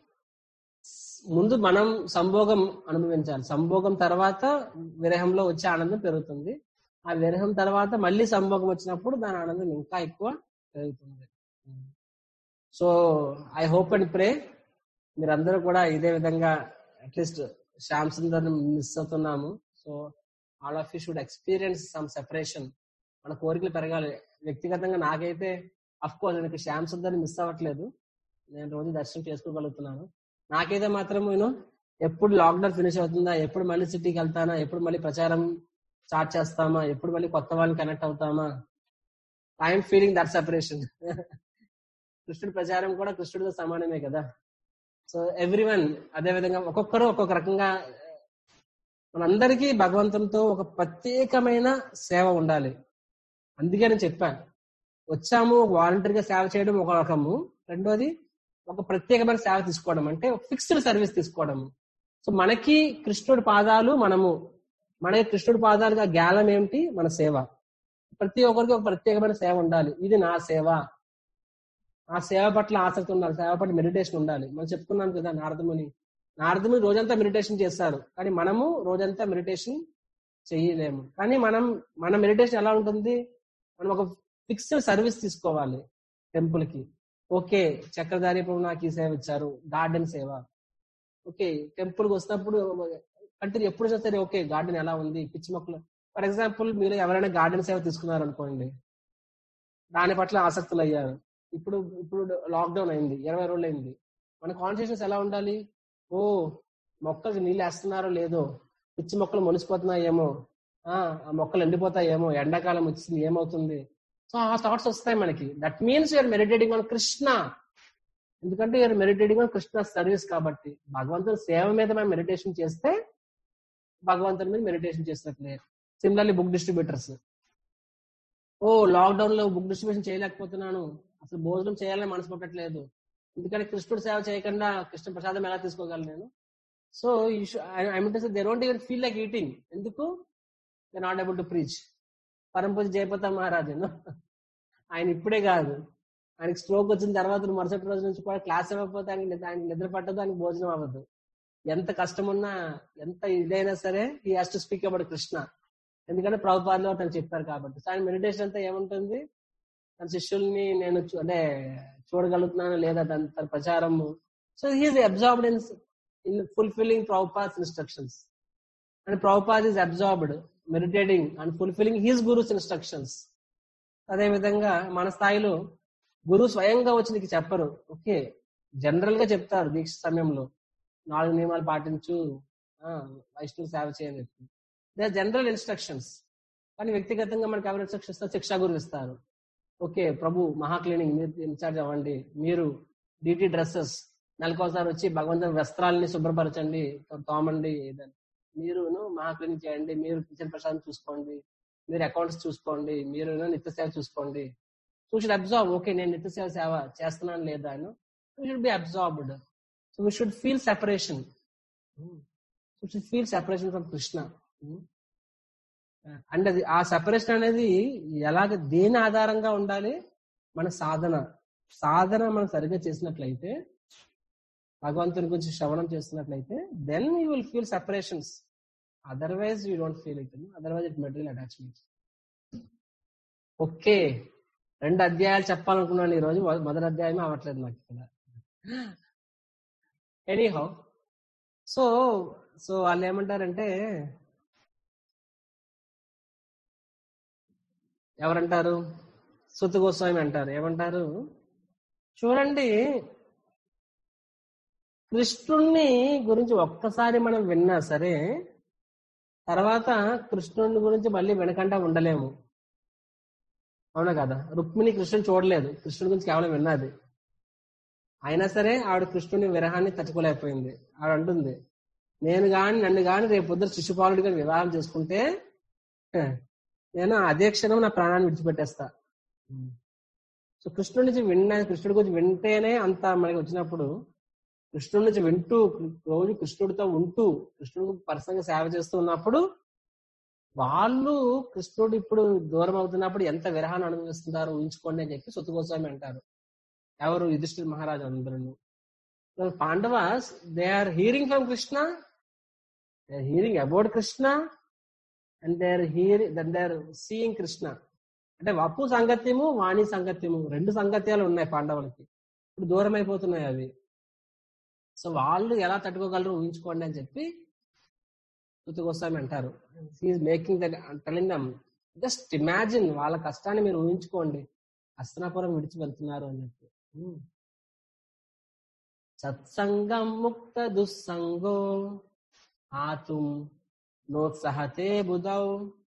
ముందు మనం సంభోగం అనుభవించాలి సంభోగం తర్వాత విరహంలో వచ్చే ఆనందం పెరుగుతుంది ఆ విరహం తర్వాత మళ్ళీ సంభోగం వచ్చినప్పుడు దాని ఆనందం ఇంకా ఎక్కువ పెరుగుతుంది so I hope and pray మీరందరూ కూడా ఇదే విధంగా అట్లీస్ట్ శ్యామ్ సుందర్ మిస్ అవుతున్నాము so all of you should experience some separation మన కోరికలు పెరగాలి వ్యక్తిగతంగా నాకైతే అఫ్ కోర్స్ నేను శ్యామ్ సుందర్ని మిస్ అవ్వట్లేదు నేను రోజు దర్శనం చేసుకోగలుగుతున్నాను నాకైతే మాత్రం నేను ఎప్పుడు లాక్డౌన్ ఫినిష్ అవుతుందా ఎప్పుడు మళ్ళీ సిటీకి వెళ్తానా ఎప్పుడు మళ్ళీ ప్రచారం స్టార్ట్ చేస్తామా ఎప్పుడు మళ్ళీ కొత్త వాళ్ళని కనెక్ట్ అవుతామా ఐఎమ్ ఫీలింగ్ దట్ సెపరేషన్ కృష్ణుడి ప్రచారం కూడా కృష్ణుడితో సమానమే కదా సో ఎవ్రీ వన్ అదే విధంగా ఒక్కొక్కరు ఒక్కొక్క రకంగా మనందరికీ భగవంతునితో ఒక ప్రత్యేకమైన సేవ ఉండాలి అందుకే నేను చెప్పాను వచ్చాము వాలంటరీగా సేవ చేయడం ఒక రకము రెండోది ఒక ప్రత్యేకమైన సేవ తీసుకోవడం అంటే ఫిక్స్డ్ సర్వీస్ తీసుకోవడం సో మనకి కృష్ణుడి పాదాలు మనము మనకి కృష్ణుడి పాదాలుగా జ్ఞానం ఏమిటి మన సేవ ప్రతి ఒక్కరికి ఒక ప్రత్యేకమైన సేవ ఉండాలి ఇది నా సేవ ఆ సేవ పట్ల ఆసక్తి ఉండాలి సేవ పట్ల మెడిటేషన్ ఉండాలి మనం చెప్పుకున్నాం కదా నారదముని నారదముని రోజంతా మెడిటేషన్ చేస్తారు కానీ మనము రోజంతా మెడిటేషన్ చేయలేము కానీ మనం మన మెడిటేషన్ ఎలా ఉంటుంది మనం ఒక ఫిక్స్డ్ సర్వీస్ తీసుకోవాలి టెంపుల్ కి ఓకే చక్రధారి ప్రభు నాకు ఈ సేవ ఇచ్చారు గార్డెన్ సేవ ఓకే టెంపుల్ కి వస్తున్నప్పుడు అంటే ఎప్పుడు సరే ఓకే గార్డెన్ ఎలా ఉంది పిచ్చి మొక్కలు ఫర్ ఎగ్జాంపుల్ మీరు ఎవరైనా గార్డెన్ సేవ తీసుకున్నారు అనుకోండి దాని పట్ల ఆసక్తులు అయ్యారు ఇప్పుడు ఇప్పుడు లాక్డౌన్ అయింది ఇరవై రోజులు అయింది మన కాన్షియస్నెస్ ఎలా ఉండాలి ఓ మొక్కలకి నీళ్ళు వేస్తున్నారో లేదో పిచ్చి మొక్కలు మొలిసిపోతున్నాయేమో ఆ మొక్కలు ఎండిపోతాయేమో ఎండాకాలం వచ్చింది ఏమవుతుంది సో ఆ థాట్స్ వస్తాయి మనకి that means you're meditating on Krishna ఎందుకంటే you're meditating on Krishna service కాబట్టి భగవంతుని సేవ మీద మనం మెడిటేషన్ చేస్తే భగవంతుని మీద మెడిటేషన్ చేసినట్లే సిమిలర్లీ బుక్ డిస్ట్రిబ్యూటర్స్ ఓ లాక్డౌన్ లో బుక్ డిస్ట్రిబ్యూషన్ చేయలేకపోతున్నాను అసలు భోజనం చేయాలని మనసు పుట్టట్లేదు ఎందుకంటే కృష్ణుడు సేవ చేయకుండా కృష్ణ ప్రసాదం ఎలా తీసుకోగలను నేను so I mean they don't even feel like eating ఎందుకు they not able to preach పరంపూజ జయపత మహారాజు ఆయన ఇప్పుడే కాదు ఆయనకి స్ట్రోక్ వచ్చిన తర్వాత మరుసటి రోజు నుంచి కూడా క్లాస్ ఇవ్వకపోతే ఆయన నిద్ర- ఆయనకి నిద్ర పట్టదు ఆయనకి భోజనం అవ్వదు ఎంత కష్టం ఉన్నా ఎంత ఇదైనా సరే he has to speak about Krishna ఎందుకంటే ప్రభుపాదలో తను చెప్పారు కాబట్టి సో ఆయన మెడిటేషన్ అంతా ఏముంటుంది తన శిష్యుల్ని నేను చూ- అంటే చూడగలుగుతున్నాను లేదా దాని తన ప్రచారము so he is absorbed in in fulfilling Prabhupad instructions and Prabhupad is absorbed meditating and fulfilling his guru's instructions అదే విధంగా మన స్థాయిలో గురువు స్వయంగా వచ్చి నీకు చెప్పరు ఓకే జనరల్ గా చెప్తారు దీక్ష సమయంలో నాలుగు నియమాలు పాటించు ఆ, వైష్ణవ సేవ చేయని చెప్పి దే జనరల్ ఇన్స్ట్రక్షన్స్ కానీ వ్యక్తిగతంగా మనకి ఎవరు ఇన్స్ట్రక్షన్స్ ఇస్తారు శిక్షా గురువు ఇస్తారు ఓకే ప్రభు మహా క్లీనింగ్ మీరు ఇన్ఛార్జ్ అవ్వండి మీరు డిటి డ్రెస్సెస్ నెలకోసారి వచ్చి భగవంతుని వస్త్రాలని శుభ్రపరచండి తో- తోమండి ఏదని మీరును మహా క్లీనింగ్ చేయండి మీరు కిచెన్ ప్రసాదం చూసుకోండి మీరు అకౌంట్స్ చూసుకోండి మీరు నిత్య సేవ చూసుకోండి సో షుడ్ అబ్జార్బ్ ఓకే నేను నిత్య సేవ సేవ చేస్తున్నాను లేదా అని should be absorbed so we should feel separation should feel separation from Krishna and అది ఆ సెపరేషన్ అనేది ఎలాగ దేని ఆధారంగా ఉండాలి మన సాధన సాధన మనం సరిగ్గా చేసినట్లయితే భగవంతుని గురించి శ్రవణం చేస్తున్నట్లయితే then you will feel separations otherwise you don't feel it otherwise it material attachment okay రెండు అధ్యాయాలు చెప్పాలనుకున్నాను ఈ రోజు మొద- మొదటి అధ్యాయం అవ్వట్లేదు నాకు ఇక్కడ ఎనీహౌ సో సో వాళ్ళు ఏమంటారంటే ఎవరంటారు సుత గోస్వామి అంటారు ఏమంటారు చూడండి కృష్ణుణ్ణి గురించి ఒక్కసారి మనం విన్నా సరే తర్వాత కృష్ణుని గురించి మళ్ళీ వెనకంట ఉండలేము అవునా కదా రుక్మిణి కృష్ణుని చూడలేదు కృష్ణుడి గురించి కేవలం విన్నది అయినా సరే ఆవిడ కృష్ణుని విరహాన్ని తట్టుకోలేకపోయింది ఆవిడ అంటుంది నేను గాని నన్ను గాని రేపు పొద్దున శిశుపాలుడి గాని వివాహం చేసుకుంటే హ, నేను అదే క్షణం నా ప్రాణాన్ని విడిచిపెట్టేస్తా సో కృష్ణుడి నుంచి విన్నా కృష్ణుడి గురించి వింటేనే అంత మనకి వచ్చినప్పుడు కృష్ణుడి నుంచి వింటూ రోజు కృష్ణుడితో ఉంటూ కృష్ణుడికి పర్సనల్గా సేవ చేస్తూ ఉన్నప్పుడు వాళ్ళు కృష్ణుడు ఇప్పుడు దూరం అవుతున్నప్పుడు ఎంత విరహాన్ని అనుభవిస్తున్నారో ఊహించుకోండి అని చెప్పి సుతగోస్వామి అంటారు ఎవరు యుధిష్ఠిర్ మహారాజు అందరూ Pandavas they are hearing from Krishna they are hearing about Krishna and they are hearing then they are seeing Krishna అంటే వప్పు సంగత్యము వాణి సంగత్యము రెండు సంగత్యాలు ఉన్నాయి పాండవులకి ఇప్పుడు దూరం అయిపోతున్నాయి అవి సో వాళ్ళు ఎలా తట్టుకోగలరు ఊహించుకోండి అని చెప్పి గోస్వామి అంటారు he is making that telling them just imagine వాళ్ళ కష్టాన్ని మీరు ఊహించుకోండి హస్తనాపురం విడిచి వెళ్తున్నారు అని చెప్పి Hmm. సత్సంగం ముక్త దుస్సంగో ఆతుం నోత్సహతే బుధౌ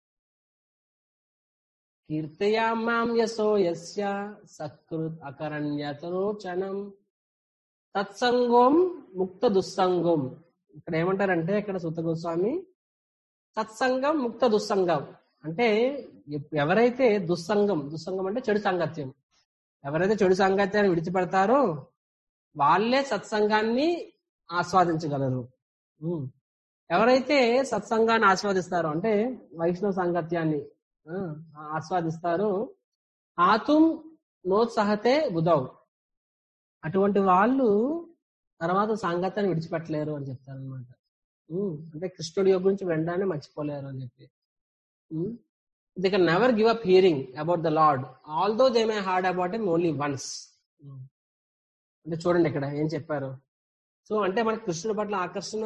కీర్తయామాం యశో యస్య సకృత్ అకరణ్యతరోచనం సత్సంగం ముక్త దుస్సంగం ఇక్కడ ఏమంటారంటే ఇక్కడ సుత గోస్వామి సత్సంగం ముక్త దుస్సంగం అంటే ఎప్- ఎవరైతే దుస్సంగం దుస్సంగం అంటే చెడు సాంగత్యం ఎవరైతే చెడు సాంగత్యాన్ని విడిచిపెడతారో వాళ్ళే సత్సంగాన్ని ఆస్వాదించగలరు ఉమ్. ఎవరైతే సత్సంగాన్ని ఆస్వాదిస్తారో అంటే వైష్ణవ సాంగత్యాన్ని ఆ, ఆస్వాదిస్తారో ఆతుం నోత్సహతే బుధౌ అటువంటి వాళ్ళు తర్వాత సాంగత్యాన్ని విడిచిపెట్టలేరు అని చెప్తారు అనమాట అంటే కృష్ణుడి యొక్క గురించి వెంటనే మర్చిపోలేరు అని చెప్పి they can never give up hearing about the lord although they may heard about them only once అంటే చూడండి ఇక్కడ ఏం చెప్పారు సో అంటే మనకి కృష్ణుడి పట్ల ఆకర్షణ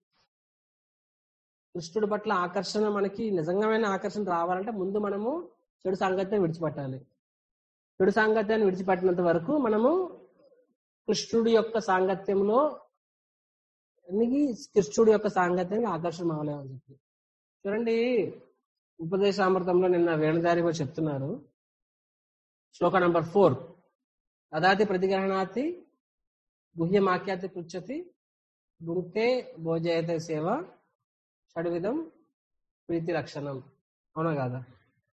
కృష్ణుడి పట్ల ఆకర్షణ మనకి నిజంగామైన ఆకర్షణ రావాలంటే ముందు మనము చెడు సాంగత్యాన్ని విడిచిపెట్టాలి చెడు సాంగత్యాన్ని విడిచిపెట్టినంత వరకు మనము కృష్ణుడి యొక్క సాంగత్యంలో అన్నికి కృష్ణుడి యొక్క సాంగత్యానికి ఆకర్షణ అవ్వలేము అని చెప్పి చూడండి ఉపదేశామృతంలో నిన్న వేణుదారి కూడా చెప్తున్నారు శ్లోక నంబర్ ఫోర్ తదాతి ప్రతిగ్రహణాతి గుహ్యమాఖ్యాతి పృచ్చతి భుంక్తే భోజయతే సేవ షడ్విధం ప్రీతి లక్షణం అవునా కాదా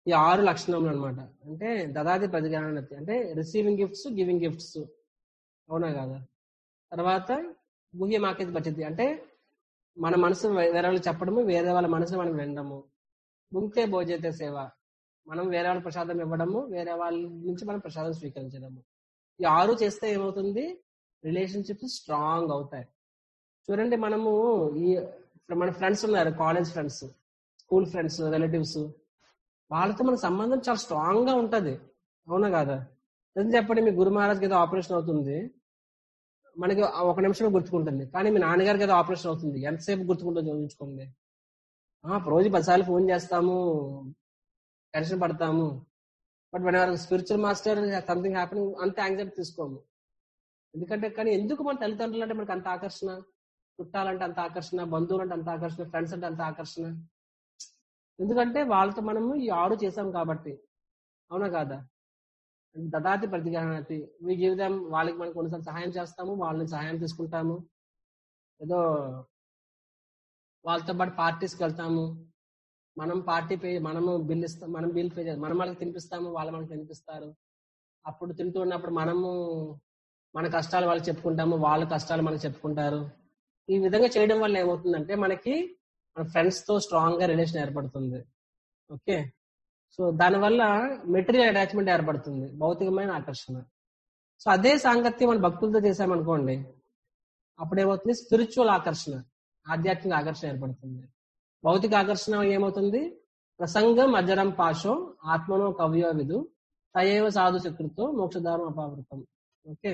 ఈ ఆరు లక్షణములు అనమాట అంటే దదాది ప్రతిజ్ఞానతి అంటే రిసీవింగ్ గిఫ్ట్స్ గివింగ్ గిఫ్ట్స్ అవునా కాదా తర్వాత గుహ్య మాకేది పచ్చిది అంటే మన మనసు వే- వేరే వాళ్ళు చెప్పడము వేరే వాళ్ళ మనసుని మనం వినడము భుంక్తే భోజైతే సేవ మనం వేరే వాళ్ళ ప్రసాదం ఇవ్వడము వేరే వాళ్ళ నుంచి మనం ప్రసాదం స్వీకరించడము ఈ ఆరు చేస్తే ఏమవుతుంది రిలేషన్షిప్స్ స్ట్రాంగ్ అవుతాయి చూడండి మనము ఈ ఇప్పుడు మన ఫ్రెండ్స్ ఉన్నారు college friends school friends relatives వాళ్ళతో మన సంబంధం చాలా స్ట్రాంగ్ గా ఉంటది అవునా కాదా ఎందుకు చెప్పండి మీ గురు మహారాజ్కి ఏదో ఆపరేషన్ అవుతుంది మనకి ఆ ఒక నిమిషం గుర్తుకుంటుంది కానీ మీ నాన్నగారికి ఏదో ఆపరేషన్ అవుతుంది ఎంతసేపు గుర్తుకుంటుంది ఊహించుకోండి ఆ, రోజు పదిసార్లు ఫోన్ చేస్తాము టెన్షన్ పడతాము బట్ మన స్పిరిచువల్ మాస్టర్ సంథింగ్ హ్యాపెనింగ్ అంత యాంగ్జైటీ తీసుకోము ఎందుకంటే కానీ ఎందుకు మన తల్లిదండ్రులు అంటే మనకు అంత ఆకర్షణ చుట్టాలంటే అంత ఆకర్షణ బంధువులు అంటే అంత ఆకర్షణ ఫ్రెండ్స్ అంటే అంత ఆకర్షణ ఎందుకంటే వాళ్ళతో మనము ఈ ఆరు చేసాం కాబట్టి అవునా కాదా దదాతి ప్రతిజ్ఞానాతి మీ జీవితం వాళ్ళకి మనం కొన్నిసార్లు సహాయం చేస్తాము వాళ్ళని సహాయం తీసుకుంటాము ఏదో వాళ్ళతో పాటు పార్టీస్కి వెళ్తాము మనం పార్టీ పే మనము బిల్ ఇస్తాం మనం బిల్ పే చేస్తాం మనం వాళ్ళకి తినిపిస్తాము వాళ్ళు మనకి తినిపిస్తారు అప్పుడు తింటూ ఉన్నప్పుడు మనము మన కష్టాలు వాళ్ళకి చెప్పుకుంటాము వాళ్ళ కష్టాలు మనకి చెప్పుకుంటారు ఈ విధంగా చేయడం వల్ల ఏమవుతుందంటే మనకి మన ఫ్రెండ్స్ తో స్ట్రాంగ్ గా రిలేషన్ ఏర్పడుతుంది ఓకే సో దానివల్ల మెటీరియల్ అటాచ్మెంట్ ఏర్పడుతుంది భౌతికమైన ఆకర్షణ సో అదే సాంగత్యం మన భక్తులతో చేసామనుకోండి అప్పుడు ఏమవుతుంది స్పిరిచువల్ ఆకర్షణ ఆధ్యాత్మిక ఆకర్షణ ఏర్పడుతుంది భౌతిక ఆకర్షణ ఏమవుతుంది ప్రసంగం అజరం పాశో ఆత్మనో కవ్యో విదు తయేవ సాధు చక్రితో మోక్షదారం అపావృతం ఓకే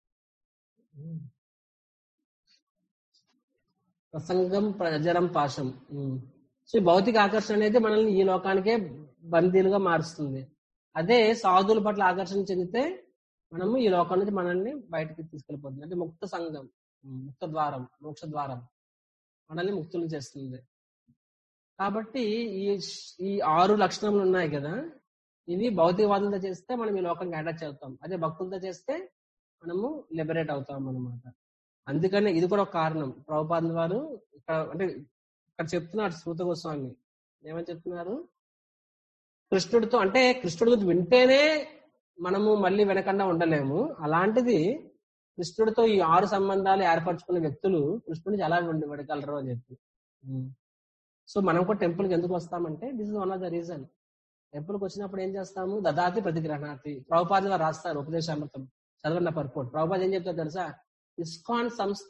ప్రసంగం ప్రజరం పాశం ఉమ్. సో ఈ భౌతిక ఆకర్షణ అనేది మనల్ని ఈ లోకానికే బందీలుగా మారుస్తుంది అదే సాధువుల పట్ల ఆకర్షణ చెందితే మనము ఈ లోకం నుంచి మనల్ని బయటకి తీసుకెళ్ళిపోతుంది అంటే ముక్త సంఘం ఉమ్, ముక్త ద్వారం మోక్ష ద్వారం మనల్ని ముక్తులు చేస్తుంది కాబట్టి ఈ ఈ ఆరు లక్షణములు ఉన్నాయి కదా ఇవి భౌతికవాదంతో చేస్తే మనం ఈ లోకానికి అటాచ్ అవుతాం అదే భక్తులతో చేస్తే మనము లిబరేట్ అవుతాం అనమాట అందుకనే ఇది కూడా ఒక కారణం ప్రభుపాద వారు ఇక్కడ అంటే ఇక్కడ చెప్తున్నారు సూత గోస్వామి ఏమని చెప్తున్నారు కృష్ణుడితో అంటే కృష్ణుడి గురించి వింటేనే మనము మళ్ళీ వెనకుండా ఉండలేము అలాంటిది కృష్ణుడితో ఈ ఆరు సంబంధాలు ఏర్పరచుకున్న వ్యక్తులు కృష్ణుడిని ఎలా వెండి వెడగలరు అని చెప్పి ఉమ్. సో మనం కూడా టెంపుల్కి ఎందుకు వస్తామంటే this is one of the reason టెంపుల్కి వచ్చినప్పుడు ఏం చేస్తాము దదాతి ప్రతిగ్రహణాతి ప్రభుపాద వారు రాస్తారు ఉపదేశామృతం చదవన్న పర్పోర్ట్ ప్రభుపాద ఏం చెప్తారు తెలుసా ఇస్కాన్ సంస్థ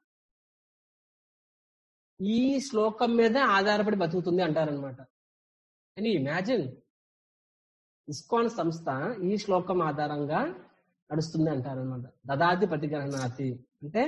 ఈ శ్లోకం మీద ఆధారపడి బతుకుతుంది అంటారనమాట అని ఇమాజిన్ ఇస్కాన్ సంస్థ ఈ శ్లోకం ఆధారంగా నడుస్తుంది అంటారనమాట దదాతి ప్రతిగ్రహణాతి అంటే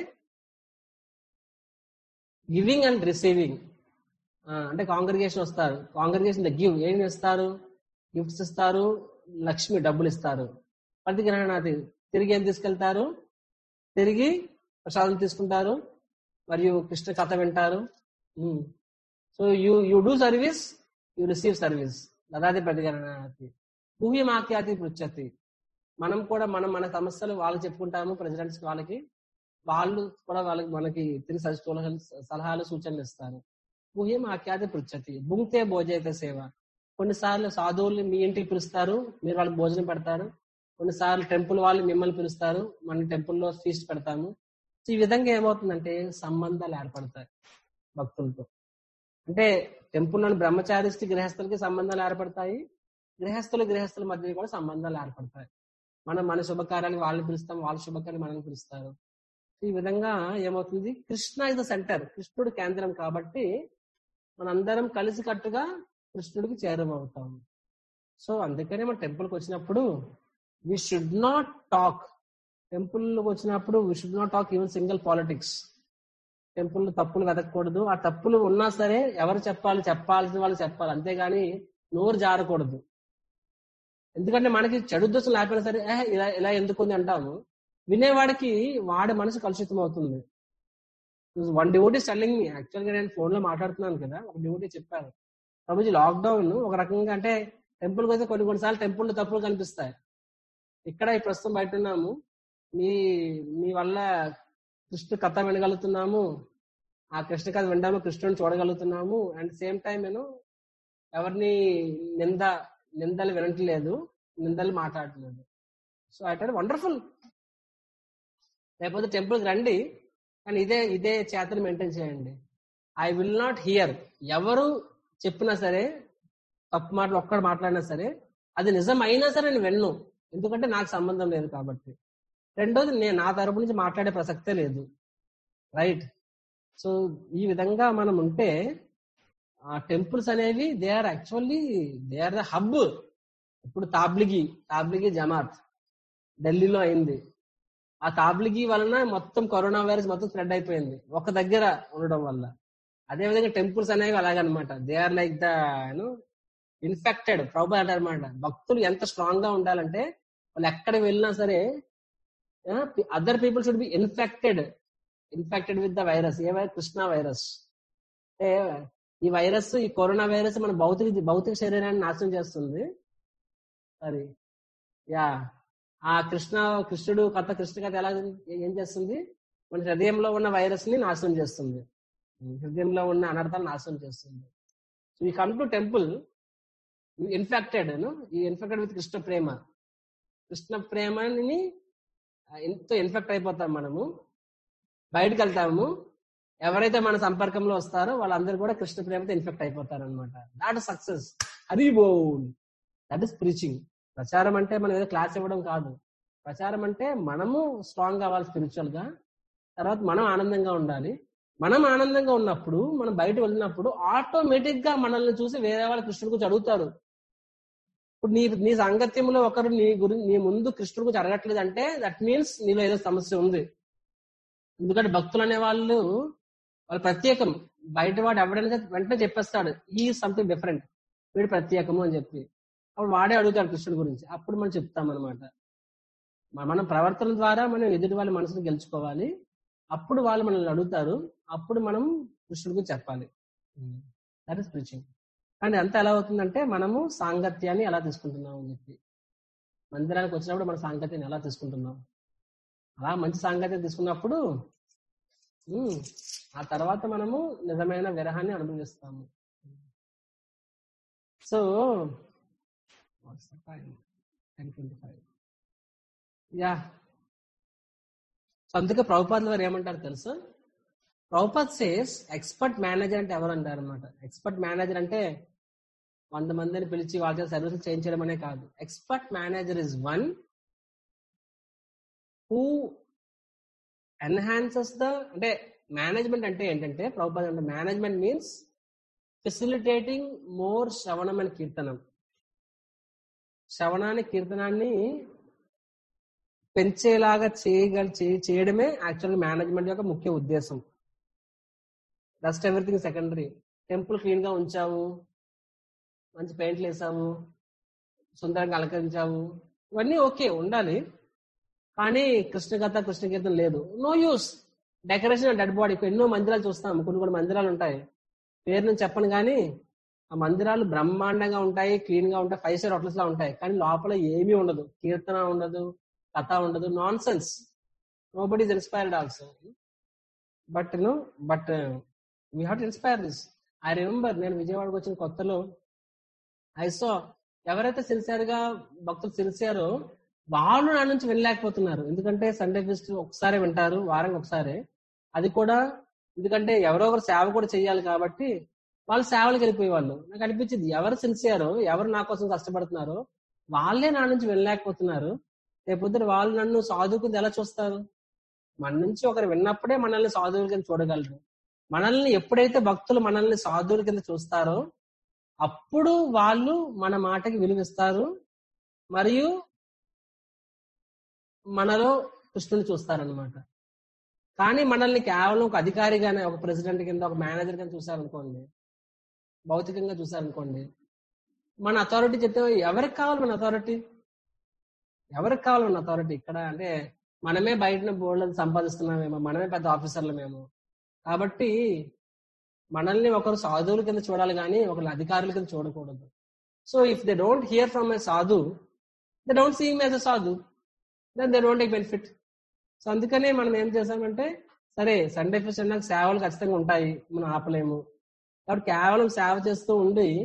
గివింగ్ అండ్ రిసీవింగ్ అంటే కాంగ్రిగేషన్ వస్తారు కాంగ్రిగేషన్ గివ్ ఏం ఇస్తారు గిఫ్ట్స్ ఇస్తారు లక్ష్మి డబ్బులు ఇస్తారు ప్రతిగ్రహణాతి తిరిగి ఏం తీసుకెళ్తారు తిరిగి ప్రసాదం తీసుకుంటారు మరియు కృష్ణ కథ వింటారు so you you do service you receive service దదాది ప్రతిగణనాతి భూమిమాఖ్యాతి పృచ్చతి మనం కూడా మనం మన సమస్యలు వాళ్ళు చెప్పుకుంటాము ప్రెసిడెంట్స్ వాళ్ళకి వాళ్ళు కూడా వాళ్ళకి మనకి తిరిగి సజెషన్ సలహాలు సూచనలు ఇస్తారు గుహ్యం ఆఖ్యాతి పృచ్చతి భుంక్తే భోజయిత సేవ కొన్నిసార్లు సాధువుల్ని మీ ఇంటికి పిలుస్తారు మీరు వాళ్ళకి భోజనం పెడతారు కొన్నిసార్లు టెంపుల్ వాళ్ళు మిమ్మల్ని పిలుస్తారు మన టెంపుల్లో ఫీస్ట్ పెడతాము సో ఈ విధంగా ఏమవుతుందంటే సంబంధాలు ఏర్పడతాయి భక్తులతో అంటే టెంపుల్లోని బ్రహ్మచారిస్టి గృహస్థులకి సంబంధాలు ఏర్పడతాయి గృహస్థులు గృహస్థుల మధ్య కూడా సంబంధాలు ఏర్పడతాయి మనం మన శుభకార్యాలు వాళ్ళని పిలుస్తాం వాళ్ళ శుభకార్యాలు మనల్ని పిలుస్తారు ఈ విధంగా ఏమవుతుంది కృష్ణ ఇస్ ద సెంటర్ కృష్ణుడు కేంద్రం కాబట్టి మనందరం కలిసి కట్టుగా కృష్ణుడికి చేరువవుతాం సో అందుకనే మన టెంపుల్కి వచ్చినప్పుడు వి షుడ్ నాట్ టాక్ టెంపుల్కి వచ్చినప్పుడు we should not talk even single politics temple తప్పులు వెతకూడదు ఆ తప్పులు ఉన్నా సరే ఎవరు చెప్పాలి చెప్పాల్సిన వాళ్ళు చెప్పాలి అంతేగాని నోరు జారకూడదు ఎందుకంటే మనకి చెడు దోషం లేకపోయినా సరే "ఏ, ఇలా ఇలా ఎందుకు ఉంది అంటాము వినేవాడికి వాడి మనసు కలుషితం అవుతుంది వన్ డ్యూటీ స్టెల్లింగ్ మీ యాక్చువల్గా నేను ఫోన్ లో మాట్లాడుతున్నాను కదా ఒక డ్యూటీ చెప్పారు ప్రభుజీ లాక్డౌన్ ఒక రకంగా అంటే టెంపుల్కి వస్తే కొన్ని కొన్నిసార్లు టెంపుల్ తప్పులు కనిపిస్తాయి ఇక్కడ ఈ ప్రస్తుతం బయట ఉన్నాము మీ మీ వల్ల కృష్ణ కథ వినగలుగుతున్నాము ఆ కృష్ణ కథ వినడాము కృష్ణుని చూడగలుగుతున్నాము అండ్ సేమ్ టైం నేను ఎవరిని నింద నిందలు వినట్లేదు నిందలు మాట్లాడట్లేదు సో అంటే వండర్ఫుల్ లేకపోతే టెంపుల్కి రండి కానీ ఇదే ఇదే చేతను మెయింటైన్ చేయండి ఐ విల్ నాట్ హియర్ ఎవరు చెప్పినా సరే తప్పు మాటలు ఒక్కడు మాట్లాడినా సరే అది నిజం అయినా సరే నేను విన్ను ఎందుకంటే నాకు సంబంధం లేదు కాబట్టి రెండోది నేను నా తరపు నుంచి మాట్లాడే ప్రసక్తే లేదు రైట్ సో ఈ విధంగా మనం ఉంటే ఆ టెంపుల్స్ అనేవి they are actually they are the hub ఇప్పుడు తాబ్లిగి తాబ్లిగి జమాత్ ఢిల్లీలో అయింది ఆ తాబ్లిగి వలన మొత్తం కరోనా వైరస్ మొత్తం స్ప్రెడ్ అయిపోయింది ఒక దగ్గర ఉండడం వల్ల అదే విధంగా టెంపుల్స్ అనేవి అలాగనమాట they are like the you know infected Prabhu అంటారు అనమాట భక్తులు ఎంత స్ట్రాంగ్ గా ఉండాలంటే వాళ్ళు ఎక్కడ వెళ్ళినా సరే other people should be infected infected with the virus a virus Krishna virus అంటే ఈ వైరస్ ఈ కరోనా వైరస్ మన భౌతిక భౌతిక శరీరాన్ని నాశనం చేస్తుంది సరే యా ఆ కృష్ణ కృష్ణుడు కథ కృష్ణ కథ ఎలా ఏం చేస్తుంది మన హృదయంలో ఉన్న వైరస్ ని నాశనం చేస్తుంది హృదయంలో ఉన్న అనర్థాలు నాశనం చేస్తుంది so he come to temple infected he infected with Krishna prema Krishna ప్రేమని ఎంతో ఇన్ఫెక్ట్ అయిపోతాం మనము బయటకు వెళ్తాము ఎవరైతే మన సంపర్కంలో వస్తారో వాళ్ళందరూ కూడా కృష్ణ ప్రేమతో ఇన్ఫెక్ట్ అయిపోతారు అనమాట that success Hari bol that is preaching ప్రచారం అంటే మనం ఏదో క్లాస్ ఇవ్వడం కాదు ప్రచారం అంటే మనము స్ట్రాంగ్ అవ్వాలి స్పిరిచువల్ గా తర్వాత మనం ఆనందంగా ఉండాలి మనం ఆనందంగా ఉన్నప్పుడు మనం బయట వెళ్ళినప్పుడు ఆటోమేటిక్ గా మనల్ని చూసి వేరే వాళ్ళ కృష్ణుడి గురించి అడుగుతారు ఇప్పుడు నీ నీ సాంగత్యంలో ఒకరు నీ గురి నీ ముందు కృష్ణుడి గురించి అడగట్లేదు అంటే దట్ మీన్స్ నీలో ఏదో సమస్య ఉంది ఎందుకంటే భక్తులు అనే వాళ్ళు వాళ్ళు ప్రత్యేకం బయట వాడు ఎవడైనా వెంటనే చెప్పేస్తాడు ఈ సంథింగ్ డిఫరెంట్ వీడు ప్రత్యేకము అని చెప్పి అప్పుడు వాడే అడుగుతాడు కృష్ణుడి గురించి అప్పుడు మనం చెప్తాం అనమాట మన ప్రవర్తన ద్వారా మనం ఎదుటి వాళ్ళ మనసును గెలుచుకోవాలి అప్పుడు వాళ్ళు మనల్ని అడుగుతారు అప్పుడు మనం కృష్ణుడికి చెప్పాలి దట్ ఇస్ ప్రీచింగ్ కానీ అంతా ఎలా అవుతుందంటే మనము సాంగత్యాన్ని ఎలా తీసుకుంటున్నాం అని చెప్పి మందిరానికి వచ్చినప్పుడు మన సాంగత్యాన్ని ఎలా తీసుకుంటున్నాం అలా మంచి సాంగత్యం తీసుకున్నప్పుడు ఆ తర్వాత మనము నిజమైన విరహాన్ని అనుభవిస్తాము సో యా సో అందుకే ప్రభుపాదుల వారు ఏమంటారు తెలుసు ప్రభుపాద్ సేస్ ఎక్స్పర్ట్ మేనేజర్ అంటే ఎవరు అంటారు అనమాట ఎక్స్పర్ట్ మేనేజర్ అంటే వంద మందిని పిలిచి వాళ్ళ సర్వీసులు చేయించడం అనే కాదు expert manager is one who enhances the అంటే మేనేజ్మెంట్ అంటే ఏంటంటే ప్రభుపాద్ అంటే management means facilitating more shravanam and kirtanam శ్రవణాన్ని కీర్తనాన్ని పెంచేలాగా చేయగల చేయడమే యాక్చువల్ మేనేజ్మెంట్ యొక్క ముఖ్య ఉద్దేశం dust everything secondary temple clean గా ఉంచావు మంచి పెయింట్లు వేసావు సుందరంగా అలంకరించావు ఇవన్నీ ఓకే ఉండాలి కానీ కృష్ణగత కృష్ణకీర్తన లేదు no use decoration dead body ఎన్నో మందిరాలు చూస్తాం కొన్ని కొన్ని మందిరాలు ఉంటాయి పేరు నుంచి చెప్పను కానీ ఆ మందిరాలు బ్రహ్మాండంగా ఉంటాయి క్లీన్ గా ఉంటాయి ఫైవ్ స్టార్ హోటల్స్ లా ఉంటాయి కానీ లోపల ఏమీ ఉండదు కీర్తన ఉండదు కథ ఉండదు nonsense nobody is inspired also but no but we have to inspire this I remember నేను విజయవాడకు వచ్చిన కొత్తలో ఐ సో ఎవరైతే సిన్సియర్ గా భక్తులు సిన్సియరో వాళ్ళు నా నుంచి వెళ్ళలేకపోతున్నారు ఎందుకంటే సండే ఫెస్ట్ ఒకసారి వింటారు వారానికి ఒకసారి అది కూడా ఎందుకంటే ఎవరో ఒకరు సేవ కూడా చేయాలి కాబట్టి వాళ్ళు సేవలకు వెళ్ళిపోయేవాళ్ళు నాకు అనిపించింది ఎవరు సిన్సియరో ఎవరు నా కోసం కష్టపడుతున్నారో వాళ్ళే నా నుంచి వెళ్ళలేకపోతున్నారు రేపొద్దున వాళ్ళు నన్ను సాధువుకు ఎలా చూస్తారు మన నుంచి ఒకరు విన్నప్పుడే మనల్ని సాధువుల కింద చూడగలరు మనల్ని ఎప్పుడైతే భక్తులు మనల్ని సాధువుల కింద చూస్తారో అప్పుడు వాళ్ళు మన మాటకి విలువిస్తారు మరియు మనలో కృష్ణుని చూస్తారనమాట కానీ మనల్ని కేవలం ఒక అధికారిగానే ఒక ప్రెసిడెంట్ కింద ఒక మేనేజర్ కింద చూసారనుకోండి భౌతికంగా చూసారనుకోండి మన అథారిటీ చెప్తే ఎవరికి కావాలి మన అథారిటీ ఎవరికి కావాలి మన అథారిటీ ఇక్కడ అంటే మనమే బయట బోర్డులను సంపాదిస్తున్నామేమో మనమే పెద్ద ఆఫీసర్లు మేము కాబట్టి మనల్ని ఒకరు సాధువుల కింద చూడాలి కానీ ఒకరు అధికారుల కింద చూడకూడదు so if they don't hear from a sadhu they don't see as a sadhu then they don't take benefit so అందుకనే మనం ఏం చేసామంటే సరే సండే ఫెస్ట్ అన్నాక సేవలు ఖచ్చితంగా ఉంటాయి మనం ఆపలేము కాబట్టి కేవలం సేవ చేస్తూ ఉండి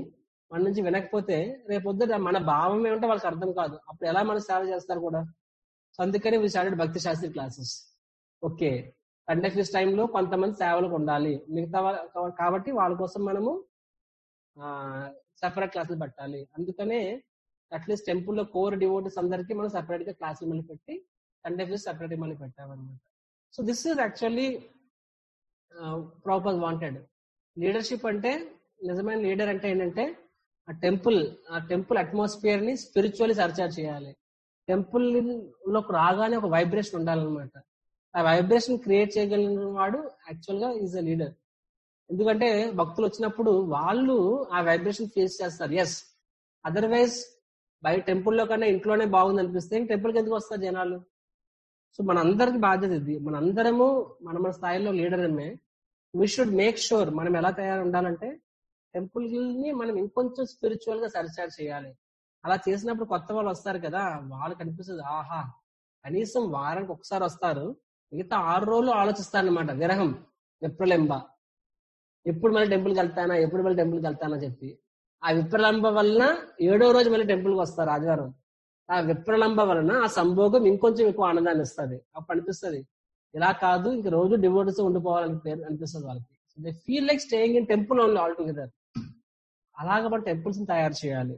మన నుంచి వినకపోతే రేపొద్దున మన భావం ఏమంటే వాళ్ళకి అర్థం కాదు అప్పుడు ఎలా మనం సేవ చేస్తారు కూడా సో అందుకని వీ స్టార్టెడ్ భక్తి శాస్త్రి క్లాసెస్ ఓకే కండక్టర్స్ టైంలో కొంతమంది సేవలకు ఉండాలి మిగతా వాళ్ళ- కాబట్టి వాళ్ళ కోసం మనము సెపరేట్ క్లాసులు పెట్టాలి అందుకనే అట్లీస్ట్ టెంపుల్లో కోర్ డివోటీస్ అందరికి మనం సెపరేట్ గా క్లాసులు మళ్ళీ పెట్టి కండక్టర్స్ సెపరేట్ మళ్ళీ పెట్టామన్నమాట so this is actually proper wanted leadership అంటే నిజమైన లీడర్ అంటే ఏంటంటే ఆ టెంపుల్ ఆ టెంపుల్ అట్మాస్ఫియర్ ని స్పిరిచువల్లీ సర్చార్ చేయాలి టెంపుల్ లోకి రాగానే ఒక వైబ్రేషన్ ఉండాలన్నమాట ఆ వైబ్రేషన్ క్రియేట్ చేయగలిగిన వాడు యాక్చువల్ గా ఈజ్ అ లీడర్ ఎందుకంటే భక్తులు వచ్చినప్పుడు వాళ్ళు ఆ వైబ్రేషన్ ఫేస్ చేస్తారు ఎస్ అదర్వైజ్ బయట టెంపుల్లో కన్నా ఇంట్లోనే బాగుంది అనిపిస్తే టెంపుల్కి ఎందుకు వస్తారు జనాలు సో మనందరికి బాధ్యత ఇది మనందరము మన మన స్థాయిలో లీడర్మే వీ షుడ్ మేక్ షూర్ మనం ఎలా తయారు ఉండాలంటే టెంపుల్ ని మనం ఇంకొంచెం స్పిరిచువల్ గా సరిచారు చేయాలి అలా చేసినప్పుడు కొత్త వాళ్ళు వస్తారు కదా వాళ్ళకి అనిపిస్తుంది ఆహా కనీసం వారానికి ఒకసారి వస్తారు మిగతా ఆరు రోజులు ఆలోచిస్తారనమాట విరహం విప్రలింబ ఎప్పుడు మళ్ళీ టెంపుల్కి వెళ్తానా ఎప్పుడు మళ్ళీ టెంపుల్కి వెళ్తానా చెప్పి ఆ విప్రలంబ వలన ఏడో రోజు మళ్ళీ టెంపుల్కి వస్తారు ఆదివారం ఆ విప్రలంబ వలన ఆ సంభోగం ఇంకొంచెం ఎక్కువ ఆనందాన్ని ఇస్తుంది అప్పుడు అనిపిస్తుంది ఇలా కాదు ఇంక రోజు డివోటీస్ ఉండిపోవాలని పేరు అనిపిస్తుంది వాళ్ళకి they feel like staying in temple only all together అలాగ మనం టెంపుల్స్ తయారు చేయాలి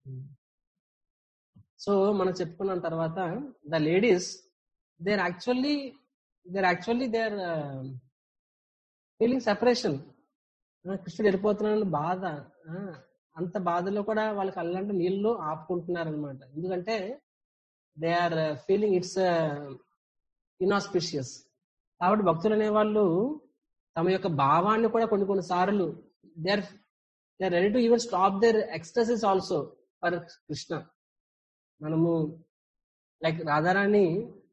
సో మనం చెప్పుకున్న తర్వాత the ladies they're actually they're actually they're feeling separation కృష్ణుడు వెళ్ళిపోతున్నాడని బాధ ఆ, అంత బాధలో కూడా వాళ్ళకి అల్లంటే నీళ్లు ఆపుకుంటున్నారు అనమాట ఎందుకంటే they are feeling it's inauspicious కాబట్టి భక్తులు అనేవాళ్ళు తమ యొక్క భావాన్ని కూడా కొన్ని కొన్ని సార్లు they are they are ready to even stop their expresses also for Krishna మనము లైక్ రాధారాణి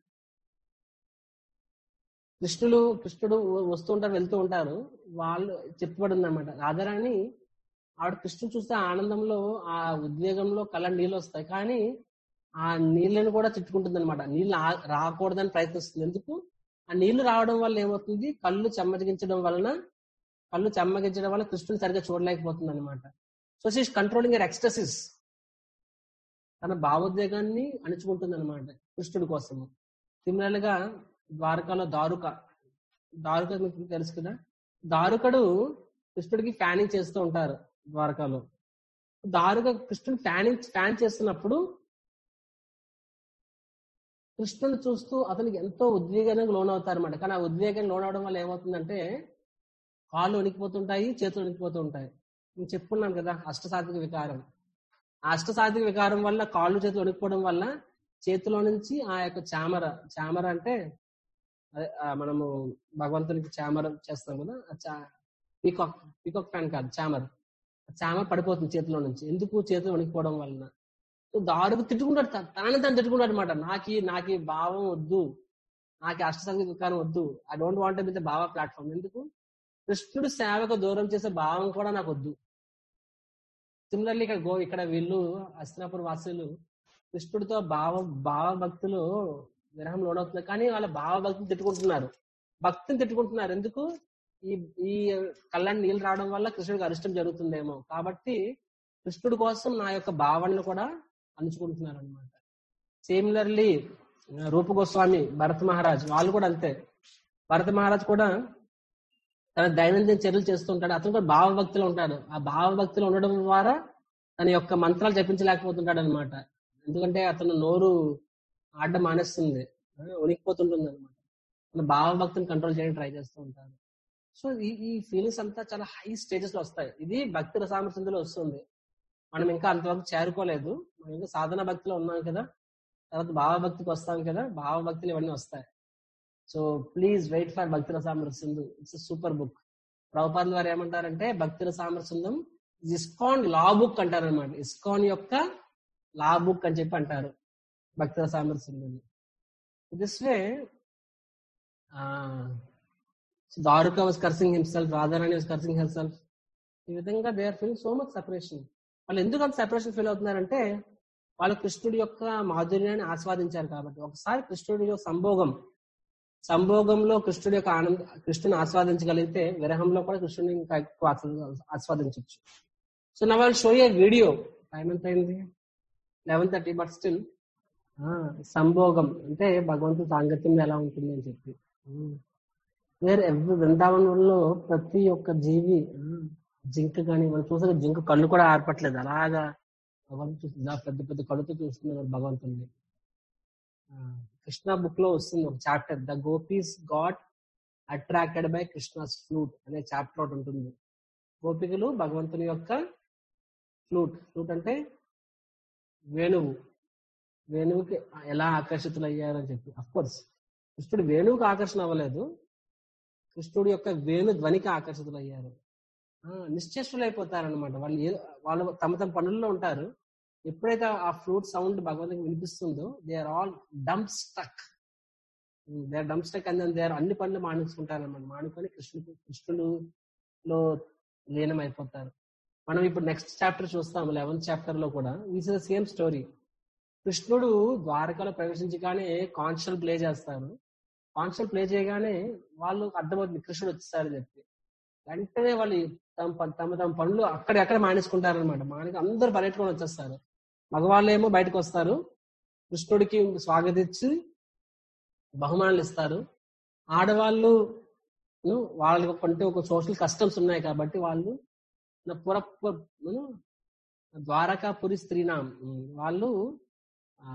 కృష్ణులు కృష్ణుడు వస్తూ ఉంటారు వెళ్తూ ఉంటారు వాళ్ళు చెప్పబడింది అనమాట రాధారాణి ఆవిడ కృష్ణుడు చూస్తే ఆ ఆనందంలో ఆ ఉద్వేగంలో కళ్ళ నీళ్ళు వస్తాయి కానీ ఆ నీళ్ళని కూడా తిట్టుకుంటుంది అనమాట నీళ్ళు ఆ- రాకూడదని ప్రయత్నిస్తుంది ఎందుకు ఆ నీళ్లు రావడం వల్ల ఏమవుతుంది కళ్ళు చెమ్మగించడం వలన కళ్ళు చెమ్మగించడం వల్ల కృష్ణుని సరిగ్గా చూడలేకపోతుంది అనమాట so she's controlling her ecstasies తన భావోద్వేగాన్ని అణుచుకుంటుంది అనమాట కృష్ణుడి కోసము సిమిలర్ గా ద్వారకాలో దారుక దారుక మీకు తెలుసు కదా దారుకడు కృష్ణుడికి ఫ్యానింగ్ చేస్తూ ఉంటారు ద్వారకాలో దారుక కృష్ణుడు ఫ్యానింగ్ ఫ్యాన్ చేస్తున్నప్పుడు కృష్ణుని చూస్తూ అతనికి ఎంతో ఉద్వేగానికి లోనవుతారు అనమాట కానీ ఆ ఉద్వేగానికి లోనవడం వల్ల ఏమవుతుందంటే కాళ్ళు వణికిపోతుంటాయి చేతులు వణికిపోతూ ఉంటాయి నేను చెప్పుకున్నాను కదా అష్టసాత్విక వికారం ఆ అష్టసాత్విక వికారం వల్ల కాళ్ళు చేతులు వణికిపోవడం వల్ల చేతిలో నుంచి ఆ యొక్క చామర చామర అంటే అదే ఆ మనము భగవంతునికి చామర చేస్తాం కదా ఆ చా పీకాక్ పీకాక్ ఫ్యాన్ కాదు చామర్ ఆ చామర్ పడిపోతుంది చేతిలో నుంచి ఎందుకు చేతులు వణికిపోవడం వలన సో దారుకు తిట్టుకుంటాడు త- తనని తను తిట్టుకుంటాడు అనమాట నాకి నాకు ఈ భావం వద్దు నాకు ఈ అష్టసాత్విక వికారం వద్దు I don't want with bhava platform ఎందుకు కృష్ణుడు సేవకు దూరం చేసే భావం కూడా నాకు వద్దు సిమిలర్లీ ఇక్కడ గో ఇక్కడ వీళ్ళు అస్తినాపుర వాసులు కృష్ణుడితో భావ భావ భక్తులు విరహం లోనవుతున్నారు కానీ వాళ్ళ భావ భక్తిని తిట్టుకుంటున్నారు భక్తిని తిట్టుకుంటున్నారు ఎందుకు ఈ ఈ కళ్ళని నీళ్ళు రావడం వల్ల కృష్ణుడికి అరిష్టం జరుగుతుందేమో కాబట్టి కృష్ణుడి కోసం నా యొక్క భావనను కూడా అంచుకుంటున్నారు అనమాట సిమిలర్లీ రూప గోస్వామి భరత్ మహారాజ్ వాళ్ళు కూడా అంతే భరత మహారాజ్ కూడా తన దైనందిన చర్యలు చేస్తుంటాడు అతను కూడా భావభక్తిలో ఉంటాడు ఆ భావభక్తిలో ఉండడం ద్వారా తన యొక్క మంత్రాలు జపించలేకపోతుంటాడు అనమాట ఎందుకంటే అతను నోరు ఆడడం మానేస్తుంది ఆ, ఉనికిపోతుంటుంది అనమాట తన భావభక్తిని కంట్రోల్ చేయడానికి ట్రై చేస్తూ ఉంటాడు సో ఈ ఈ ఫీలింగ్స్ అంతా చాలా హై స్టేజెస్ లో వస్తాయి ఇది భక్తి రసామృతంలో వస్తుంది మనం ఇంకా అంతవరకు చేరుకోలేదు మనం ఇంకా సాధన భక్తిలో ఉన్నాం కదా తర్వాత భావభక్తికి వస్తాం కదా భావభక్తులు ఇవన్నీ వస్తాయి సో ప్లీజ్ వెయిట్ ఫర్ భక్తి రసామృతందు ఇట్స్ సూపర్ బుక్ ప్రభుపాదుల వారు ఏమంటారంటే భక్తి రసామృతందం ఇస్కాన్ లా బుక్ అంటారు అనమాట ఇస్కాన్ యొక్క లా బుక్ అని చెప్పి అంటారు భక్తి రసామృతందం this way Daruka was cursing himself Radharani was cursing himself ఈ విధంగా they are feeling so much separation వాళ్ళు ఎందుకు అంత సెపరేషన్ ఫీల్ అవుతున్నారంటే వాళ్ళు కృష్ణుడి యొక్క మాధుర్యాన్ని ఆస్వాదించారు కాబట్టి ఒకసారి కృష్ణుడి యొక్క సంభోగం సంభోగంలో కృష్ణుడి యొక్క ఆనంద కృష్ణుని ఆస్వాదించగలిగితే విరహంలో కూడా కృష్ణుని ఇంకా ఎక్కువ ఆస్వాదించవచ్చు సో నా వాళ్ళు షో ఏ వీడియో టైం ఎంత అయింది లెవెన్ థర్టీ బట్ స్టిల్ సంభోగం అంటే భగవంతుడి సాంగత్యం ఎలా ఉంటుంది అని చెప్పి వేరే ఎవ్రీ బృందావనంలో ప్రతి ఒక్క జీవి ఆ, జింక కానీ మనం చూసే జింక కళ్ళు కూడా ఆర్పట్లేదు అలాగా భగవంతుడు చూస్తుంది ఇలా పెద్ద పెద్ద కళ్ళుతో చూస్తున్నారు భగవంతుడిని ఆ, కృష్ణ బుక్ లో వస్తుంది ఒక chapter the gopis got attracted by Krishna's flute అనే చాప్టర్ ఒకటి ఉంటుంది గోపికలు భగవంతుని యొక్క ఫ్లూట్ ఫ్లూట్ అంటే వేణువు వేణువుకి ఎలా ఆకర్షితులు అయ్యారని చెప్పి అఫ్ కోర్స్ కృష్ణుడు వేణువుకి ఆకర్షణ అవ్వలేదు కృష్ణుడి యొక్క వేణు ధ్వనికి ఆకర్షితులు అయ్యారు నిశ్చేష్టులు అయిపోతారనమాట వాళ్ళు ఏదో వాళ్ళు తమ తమ పనుల్లో ఉంటారు ఎప్పుడైతే ఆ ఫ్లూట్ సౌండ్ భగవంతునికి వినిపిస్తుందో they are all dumbstruck they are dumbstruck and they are అన్ని పనులు మానుకుంటారు అనమాట మానుకొని కృష్ణుడు కృష్ణుడులో లీనమైపోతారు మనం ఇప్పుడు నెక్స్ట్ చాప్టర్ చూస్తాం లెవెన్త్ చాప్టర్ లో కూడా ఈస్ ద సేమ్ స్టోరీ కృష్ణుడు ద్వారకలో ప్రవేశించగానే కాన్షల్ ప్లే చేస్తారు కాన్షల్ ప్లే చేయగానే వాళ్ళు అర్థమవుతుంది కృష్ణుడు వచ్చేసారని చెప్పి వెంటనే వాళ్ళు తమ ప- తమ తమ పనులు అక్కడ ఎక్కడ మానేసుకుంటారు అనమాట మానేసి అందరూ పరిగెట్టుకొని వచ్చేస్తారు మగవాళ్ళు ఏమో బయటకు వస్తారు కృష్ణుడికి స్వాగతించి బహుమానాలు ఇస్తారు ఆడవాళ్ళు ను, వాళ్ళకి కొంటే ఒక సోషల్ కస్టమ్స్ ఉన్నాయి కాబట్టి వాళ్ళు నా పుర పు- ను, ద్వారకాపురి స్త్రీనాం ఉమ్, వాళ్ళు ఆ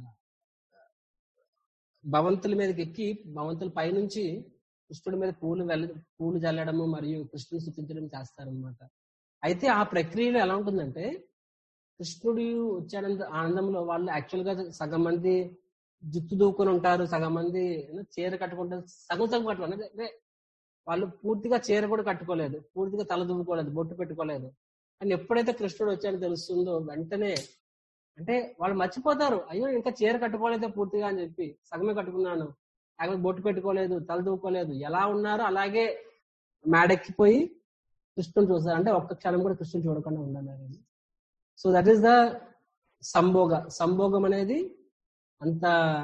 భవంతుల మీదకి ఎక్కి భవంతుల పైనుంచి కృష్ణుడి మీద పూలు వెళ్ళ పూలు చల్లడము మరియు కృష్ణుని స్థుతించడం చేస్తారనమాట అయితే ఆ ప్రక్రియలో ఎలా ఉంటుందంటే కృష్ణుడు వచ్చాడంత ఆనందంలో వాళ్ళు యాక్చువల్ గా సగం మంది జుత్తు దూకొని ఉంటారు సగం మంది ఏదో చీర కట్టుకుంటారు సగం సగం కట్టుకోవాలి అంటే అంటే వాళ్ళు పూర్తిగా చీర కూడా కట్టుకోలేదు పూర్తిగా తల దువ్వుకోలేదు బొట్టు పెట్టుకోలేదు కానీ ఎప్పుడైతే కృష్ణుడు వచ్చాడని తెలుస్తుందో వెంటనే అంటే వాళ్ళు మర్చిపోతారు అయ్యో ఇంకా చీర కట్టుకోలేదే పూర్తిగా అని చెప్పి సగమే కట్టుకున్నాను లేకపోతే బొట్టు పెట్టుకోలేదు తల దూకోలేదు ఎలా ఉన్నారో అలాగే మేడెక్కిపోయి కృష్ణుని చూస్తారు అంటే ఒక్క క్షణం కూడా కృష్ణుని చూడకుండా ఉండాలి సో దట్ ఈస్ ద సంభోగ సంభోగం అనేది అంత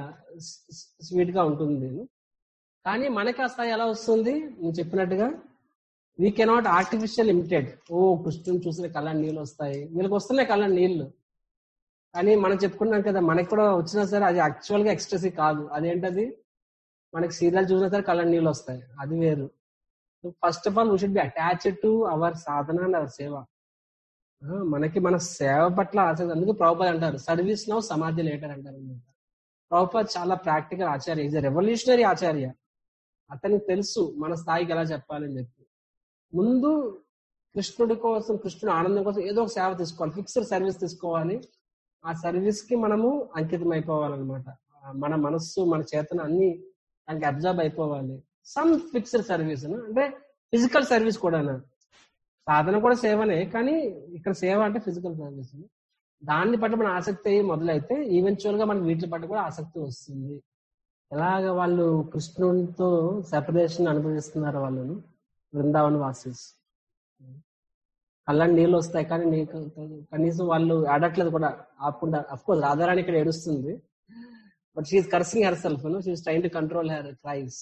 స్వీట్ గా ఉంటుంది కానీ మనకి ఆ స్థాయి ఎలా వస్తుంది నేను చెప్పినట్టుగా వీ కెనాట్ ఆర్టిఫిషియల్ ఇమిటేట్ ఓ కృష్ణుని చూసిన కళ్ళ నీళ్ళు వస్తాయి వీళ్ళకి వస్తున్నాయి కళ్ళ నీళ్లు కానీ మనం చెప్పుకున్నాం కదా మనకి కూడా వచ్చినా సరే అది యాక్చువల్ గా ఎక్స్ట్రెసీ కాదు అదేంటది మనకి సీరియల్ చూసినా సరే కళ్ళ నీళ్ళు వస్తాయి అది వేరు first of all we should be attached to our sadhana and our seva ఆ, మనకి మన సేవ పట్ల ఆసక్తి అందుకు ప్రభుపాద్ అంటారు సర్వీస్ నౌ సమాధి లేటర్ అంటారు అన్నమాట ప్రభుపాద్ చాలా practical acharya is revolutionary acharya అతనికి తెలుసు మన స్థాయికి ఎలా చెప్పాలని చెప్పి ముందు కృష్ణుడి కోసం కృష్ణుడు ఆనందం కోసం ఏదో ఒక సేవ తీసుకోవాలి ఫిక్స్డ్ సర్వీస్ తీసుకోవాలి ఆ సర్వీస్ కి మనము అంకితం అయిపోవాలన్నమాట ఆ, మన మనస్సు మన చేతన అన్ని దానికి అబ్జర్వ్ అయిపోవాలి సమ్ ఫిక్స్డ్ సర్వీస్ అంటే ఫిజికల్ సర్వీస్ కూడా సాధన కూడా సేవనే కానీ ఇక్కడ సేవ అంటే ఫిజికల్ సర్వీస్ దాన్ని పట్ల మన ఆసక్తి అయ్యి మొదలైతే ఈవెన్చువల్ గా మనకి వీటి పట్ల కూడా ఆసక్తి వస్తుంది ఎలాగ వాళ్ళు కృష్ణునితో సెపరేషన్ అనుభవిస్తున్నారు వాళ్ళను బృందావన్ వాసిస్ కళ్ళని నీళ్ళు వస్తాయి కానీ నీకు కనీసం వాళ్ళు ఆడట్లేదు కూడా ఆపకుండా అఫ్ కోర్స్ రాధారాణి ఇక్కడ ఏడుస్తుంది but she cursing herself she tried to control her cries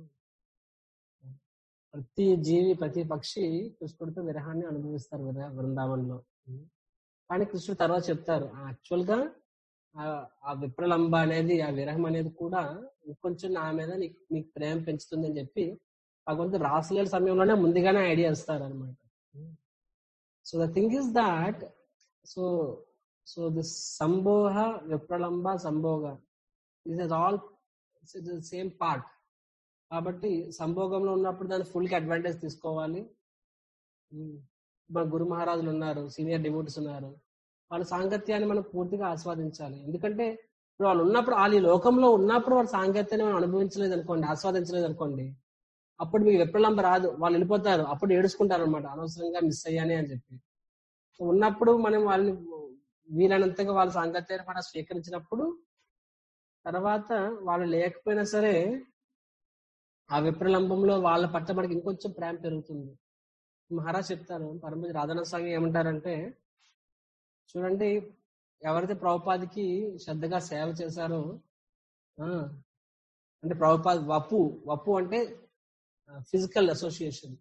ప్రతి జీవి ప్రతి పక్షి కృష్ణుడితో విరహాన్ని అనుభవిస్తారు విర- బృందావనంలో కానీ కృష్ణుడు తర్వాత చెప్తారు యాక్చువల్ గా ఆ- ఆ విప్రలంబ అనేది ఆ విరహం అనేది కూడా ఇంకొంచెం నా మీద నీకు నీకు ప్రేమ పెంచుతుంది అని చెప్పి భగవంతుడు రాసలేని సమయంలోనే ముందుగానే ఐడియా ఇస్తారు అనమాట so the thing is that so so this sambhoga vipralambha sambhoga is is all same part కాబట్టి సంభోగంలో ఉన్నప్పుడు దాన్ని ఫుల్ కి అడ్వాంటేజ్ తీసుకోవాలి ఉమ్. మన గురు మహారాజులు ఉన్నారు సీనియర్ డివోటీస్ ఉన్నారు వాళ్ళ సాంగత్యాన్ని మనం పూర్తిగా ఆస్వాదించాలి ఎందుకంటే ఇప్పుడు వాళ్ళు ఉన్నప్పుడు వాళ్ళు ఈ లోకంలో ఉన్నప్పుడు వాళ్ళ సాంగత్యాన్ని మనం అనుభవించలేదు అనుకోండి ఆస్వాదించలేదు అనుకోండి అప్పుడు మీకు విప్రలంబ రాదు వాళ్ళు వెళ్ళిపోతారు అప్పుడు ఏడుచుకుంటారు అనమాట అనవసరంగా మిస్ అయ్యానే అని చెప్పి సో ఉన్నప్పుడు మనం వాళ్ళని వీలైనంతగా వాళ్ళ సాంగత్యాన్ని మనం స్వీకరించినప్పుడు తర్వాత వాళ్ళు లేకపోయినా సరే ఆ విప్రలంబంలో వాళ్ళ పట్ల మనకి ఇంకొంచెం ప్రేమ పెరుగుతుంది మహారాజ్ చెప్తారు పరమజ రాధానాథ స్వామి ఏమంటారంటే చూడండి ఎవరైతే ప్రభుపాదికి శ్రద్ధగా సేవ చేశారో ఆ, అంటే ప్రభుపాద్ వపు వపు అంటే ఫిజికల్ అసోసియేషన్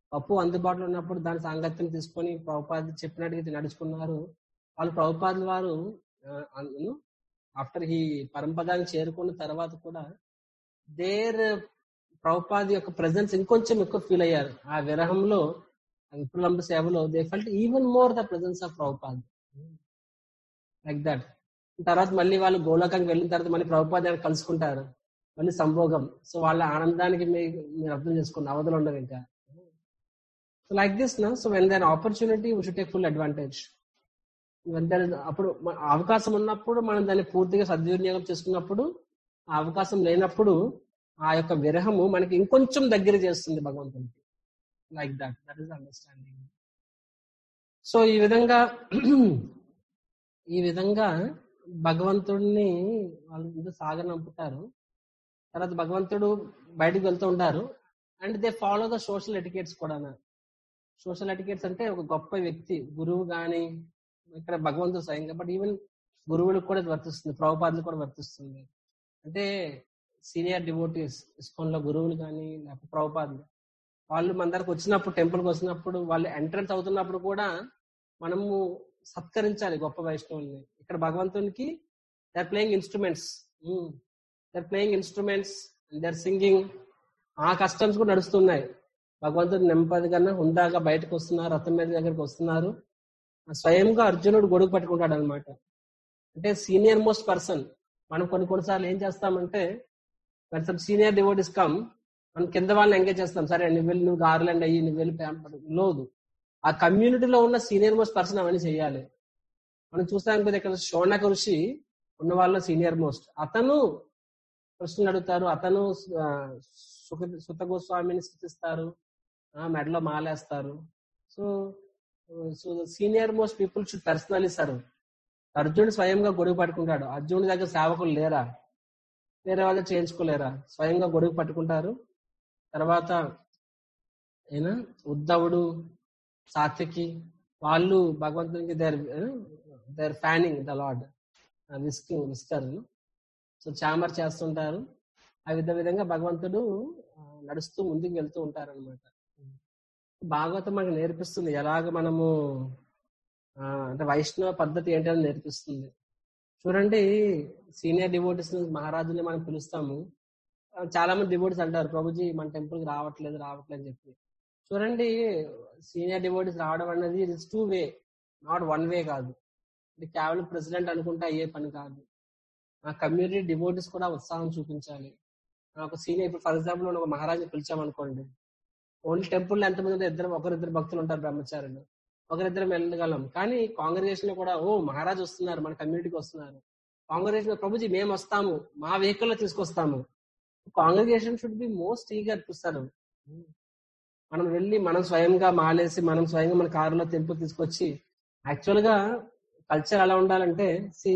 పప్పు అందుబాటులో ఉన్నప్పుడు దాని సాంగత్యం తీసుకొని ప్రభుపాద చెప్పినట్టుగా ఇది నడుచుకున్నారు వాళ్ళు ప్రభుపాద వారు ఆఫ్టర్ ఈ పరంపదాన్ని చేరుకున్న తర్వాత కూడా దేర్ ప్రభుపాద యొక్క ప్రెజెన్స్ ఇంకొంచెం ఎక్కువ ఫీల్ అయ్యారు ఆ విరహంలో విప్రులంబ సేవలో they felt even more the presence of Prabhupad like that తర్వాత మళ్ళీ వాళ్ళు గోలోకానికి వెళ్ళిన తర్వాత మళ్ళీ ప్రభుపాదాన్ని కలుసుకుంటారు మళ్ళీ సంభోగం సో వాళ్ళ ఆనందానికి మీ- మీరు అర్థం చేసుకున్న అవధులు ఉండవు ఇంకా సో లైక్ దిస్ నా so when there opportunity we should take full advantage when there అప్పుడు మ- అవకాశం ఉన్నప్పుడు మనం దాన్ని పూర్తిగా సద్వినియోగం చేసుకున్నప్పుడు ఆ అవకాశం లేనప్పుడు ఆ యొక్క విరహము మనకి ఇంకొంచెం దగ్గర చేస్తుంది భగవంతునికి like that that is understanding so ఈ విధంగా ఈ విధంగా భగవంతుడిని వాళ్ళు సాగనంపుతారు తర్వాత భగవంతుడు బయటకు వెళ్తూ ఉంటారు and they follow the social etiquettes కూడా సోషల్ ఎటికేట్స్ అంటే ఒక గొప్ప వ్యక్తి గురువు గాని ఇక్కడ భగవంతుడు స్వయంగా బట్ ఈవెన్ గురువులకు కూడా ఇది వర్తిస్తుంది ప్రభుపాదులు కూడా వర్తిస్తుంది అంటే సీనియర్ డివోటీస్ ఇస్కాన్లో గురువులు కానీ లేకపోతే ప్రభుపాదులు వాళ్ళు మన దగ్గరకు వచ్చినప్పుడు టెంపుల్కి వచ్చినప్పుడు వాళ్ళు ఎంట్రన్స్ అవుతున్నప్పుడు కూడా మనము సత్కరించాలి గొప్ప వైష్ణవుల్ని ఇక్కడ భగవంతునికి they are playing instruments they are playing instruments they are singing ఆ కస్టమ్స్ కూడా నడుస్తున్నాయి భగవంతుడు నెమ్మదిగా హుందాగా బయటకు వస్తున్నారు రథం మీద దగ్గరికి వస్తున్నారు స్వయంగా అర్జునుడు గొడుగు పట్టుకుంటాడు అనమాట అంటే సీనియర్ మోస్ట్ పర్సన్ మనం కొన్ని కొన్నిసార్లు ఏం చేస్తామంటే సమ్ సీనియర్ డివోటీస్ కమ్ మనం కింద వాళ్ళని ఎంగేజ్ చేస్తాం సరే నువ్వు వెళ్ళి నువ్వు గార్లెండ్ అయ్యి నువ్వు వెళ్ళి ప్యాంపర్ లోదు ఆ కమ్యూనిటీలో ఉన్న సీనియర్ మోస్ట్ పర్సన్ అవన్నీ చేయాలి మనం చూస్తానికి ఇక్కడ శోనక ఋషి ఉన్న వాళ్ళ సీనియర్ మోస్ట్ అతను ప్రశ్నలు అడుగుతారు అతను ఆ, సుఖ సుత గోస్వామిని స్థుతిస్తారు ఆ, మెడలో మాలేస్తారు so so senior most people should personally serve అర్జునుడు స్వయంగా గొడుగు పట్టుకుంటాడు అర్జునుడి దగ్గర సేవకులు లేరా వేరే వాళ్ళు చేయించుకోలేరా స్వయంగా గొడుగు పట్టుకుంటారు తర్వాత ఏనా ఉద్ధవుడు సాత్వికి వాళ్ళు భగవంతునికి there there fanning the lord whisking whisker so చామర్ చేస్తుంటారు ఆ విధ విధంగా భగవంతుడు ఆ, నడుస్తూ ముందుకు వెళ్తూ ఉంటారు అనమాట భాగవతం మనకు నేర్పిస్తుంది ఎలాగ మనము ఆ, అంటే వైష్ణవ పద్ధతి ఏంటని నేర్పిస్తుంది చూడండి సీనియర్ డివోటీస్ మహారాజుని మనం పిలుస్తాము ఆ, చాలా మంది డివోటీస్ అంటారు ప్రభుజీ మన టెంపుల్ కి రావట్లేదు రావట్లేదు అని చెప్పి చూడండి సీనియర్ డివోటీస్ రావడం అనేది it's two way not one way కాదు ఇది కేవలం ప్రెసిడెంట్ అనుకుంటే అయ్యే పని కాదు ఆ కమ్యూనిటీ డివోటీస్ కూడా ఉత్సాహం చూపించాలి ఆ, ఒక సీనియర్ ఇప్పుడు ఫర్ ఎగ్జాంపుల్ మనం ఒక మహారాజుని పిలిచామనుకోండి ఓన్లీ టెంపుల్ ఎంతమంది ఉంటే ఇద్దరు ఒకరిద్దరు భక్తులు ఉంటారు బ్రహ్మచారులు ఒకరిద్దరం వెళ్ళగలం కానీ కాంగ్రెగేషన్ లో కూడా ఓ మహారాజ్ వస్తున్నారు మన కమ్యూనిటీకి వస్తున్నారు కాంగ్రెగేషన్ ప్రభుజీ మేము వస్తాము మా వెహికల్ లో తీసుకొస్తాము congregation should be most eager to serve మనం వెళ్ళి మనం స్వయంగా మాలేసి మనం స్వయంగా మన కారులో తెంపు తీసుకొచ్చి యాక్చువల్ గా కల్చర్ ఎలా ఉండాలంటే సి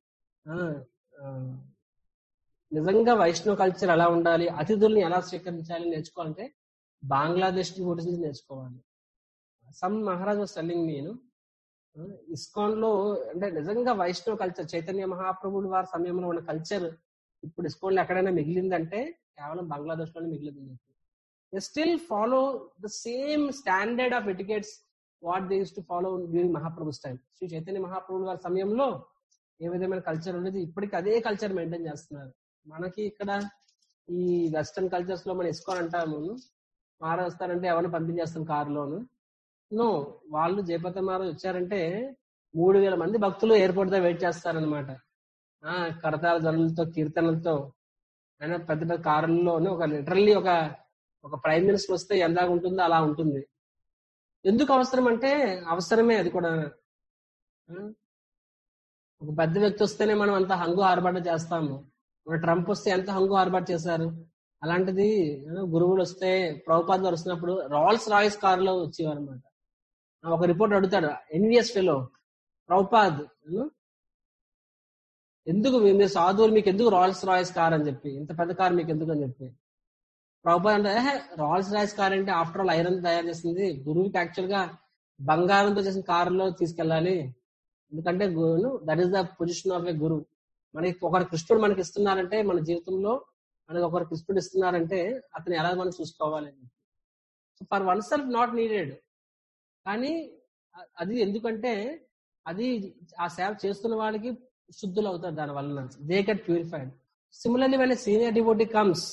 నిజంగా వైష్ణవ కల్చర్ ఎలా ఉండాలి అతిథుల్ని ఎలా స్వీకరించాలి నేర్చుకోవాలంటే బంగ్లాదేశ్ డివోటీస్ నుంచి నేర్చుకోవాలి సమ్ మహారాజ్ వాస్ టెల్లింగ్ నేను ఇస్కాన్ లో అంటే నిజంగా వైష్ణవ కల్చర్ చైతన్య మహాప్రభుడు వారి సమయంలో ఉన్న కల్చర్ ఇప్పుడు ఇస్కాన్ లో ఎక్కడైనా మిగిలిందంటే కేవలం బంగ్లాదేశ్ లోనే మిగిలింది they still follow the same standard of etiquettes what they to follow during Mahaprabhu's time Shri Chaitanya మహాప్రభుడు వారి సమయంలో ఏ విధమైన కల్చర్ ఉండేది ఇప్పటికి అదే కల్చర్ మెయింటైన్ చేస్తున్నారు మనకి ఇక్కడ ఈ వెస్టర్న్ కల్చర్స్ లో మనం ఇస్కాన్ అంటాము మహారాజ్ వస్తారంటే ఎవరిని పంపించేస్తాం కారులోను నో వాళ్ళు జయపత మహారాజ్ వచ్చారంటే మూడు వేల మంది భక్తులు ఎయిర్పోర్ట్ దగ్గర వెయిట్ చేస్తారనమాట ఆ కరతాల ధ్వనులతో కీర్తనలతో అయినా పెద్ద పెద్ద కారుల్లోనే ఒక లిటరల్లీ ఒక ఒక ప్రైమ్ మినిస్టర్ వస్తే ఎందాక ఉంటుందో అలా ఉంటుంది ఎందుకు అవసరం అంటే అవసరమే అది కూడా ఆ? ఒక పెద్ద వ్యక్తి వస్తేనే మనం అంత హంగు ఆర్భాట చేస్తాము మన ట్రంప్ వస్తే ఎంత హంగు ఆర్భాట చేశారు అలాంటిది ఆ, గురువులు వస్తే ప్రభుపాద్ గారు వస్తున్నప్పుడు రాల్స్ రాయిస్ కార్ లో వచ్చేవారు అనమాట ఒక రిపోర్ట్ అడుగుతాడు ఎన్విఎస్ ఫెలో ప్రభుపాద్ ఆ, ఎందుకు మీ- మీరు సాధువులు మీకు ఎందుకు రాయల్స్ రాయల్స్ కార్ అని చెప్పి ఇంత పెద్ద కార్ మీకు ఎందుకు అని చెప్పి ప్రభుపాద్ అంటే "ఏహే, రాయల్స్ రాయల్స్ కార్ అంటే ఆఫ్టర్ ఆల్ ఐరన్ తయారు చేసింది గురువుకి యాక్చువల్ గా బంగారంతో చేసిన కారులో తీసుకెళ్ళాలి ఎందుకంటే that is the position of a guru మనకి ఒకరు కృష్ణుడు మనకి ఇస్తున్నారంటే మన జీవితంలో మనకి ఒకరు కృష్ణుడు ఇస్తున్నారంటే అతను ఎలా మనం చూసుకోవాలి అని so for oneself not needed కానీ అ- అది ఎందుకంటే అది ఆ సేవ చేస్తున్న వాళ్ళకి శుద్ధులు అవుతారు దాని వలన they get purified similarly when senior devotee comes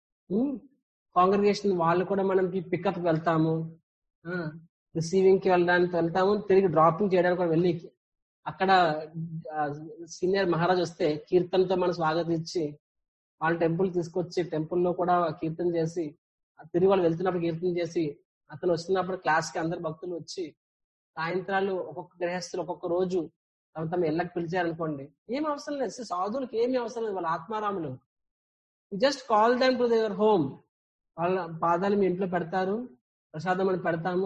congregation వాళ్ళు కూడా మనం పికప్ వెళ్తాము రిసీవింగ్ కి వెళ్ళడానికి వెళ్తాము తిరిగి డ్రాపింగ్ చేయడానికి కూడా వెళ్ళి అక్కడ సీనియర్ మహారాజ్ వస్తే కీర్తనతో మనం స్వాగతం ఇచ్చి వాళ్ళ టెంపుల్ తీసుకొచ్చి టెంపుల్లో కూడా కీర్తన చేసి తిరిగి వాళ్ళు వెళ్తున్నప్పుడు కీర్తన చేసి అతను వస్తున్నప్పుడు క్లాస్ కి అందరు భక్తులు వచ్చి సాయంత్రాలు ఒక్కొక్క గృహస్థులు ఒక్కొక్క రోజు తమ తమ ఇళ్ళకి పిలిచారనుకోండి ఏం అవసరం లేదు అసలు సాధువులకి ఏమీ అవసరం లేదు వాళ్ళ ఆత్మారాములు just call them to their home వాళ్ళ పాదాలు మీ ఇంట్లో పెడతారు ప్రసాదం అని పెడతాము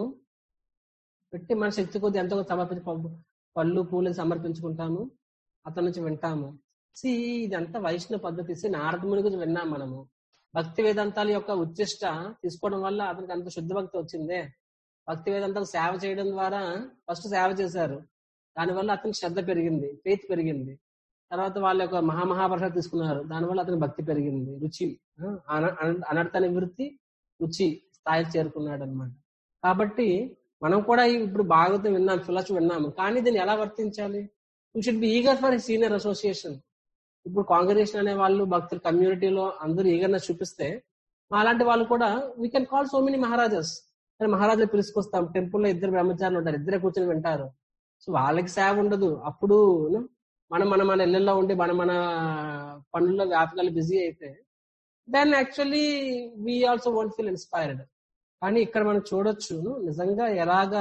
పెట్టి మన శక్తి కొద్ది ఎంతో కొంత సమర్పించి ప- పళ్ళు పూలు సమర్పించుకుంటాము అతని నుంచి వింటాము సి ఇదంతా వైష్ణవ పద్ధతి సి నారదముని గురించి విన్నాం మనము భక్తి వేదాంతాల యొక్క ఉచ్చిష్ట తీసుకోవడం వల్ల అతనికి అంత శుద్ధ భక్తి వచ్చిందే భక్తి వేదాంతాలు సేవ చేయడం ద్వారా ఫస్ట్ సేవ చేశారు దానివల్ల అతనికి శ్రద్ధ పెరిగింది ఫెయిత్ పెరిగింది తర్వాత వాళ్ళ యొక్క మహామహాభారత తీసుకున్నారు దానివల్ల అతనికి భక్తి పెరిగింది రుచి ఆ, అన- అన- అనర్థ నివృత్తి రుచి స్థాయికి చేరుకున్నాడు అనమాట కాబట్టి మనం కూడా ఇప్పుడు భాగవతం విన్నాం ఫిలాసఫీ విన్నాము కానీ దీన్ని ఎలా వర్తించాలి you should be eager for senior association ఇప్పుడు కాంగ్రెగేషన్ అనే వాళ్ళు భక్తుల కమ్యూనిటీలో అందరూ ఈగర్నెస్ చూపిస్తే అలాంటి వాళ్ళు కూడా we can call so many maharajas కానీ మహారాజులు పిలుచుకొస్తాం టెంపుల్లో ఇద్దరు బ్రహ్మచారులు ఉంటారు ఇద్దరే కూర్చొని వింటారు సో వాళ్ళకి సేవ ఉండదు అప్పుడు you know, మనం మన మన ఇళ్లలో ఉండి మన మన పనుల్లో వ్యాపకాలు బిజీ అయితే then actually we also won't feel inspired కానీ ఇక్కడ మనం చూడొచ్చు నిజంగా ఎలాగా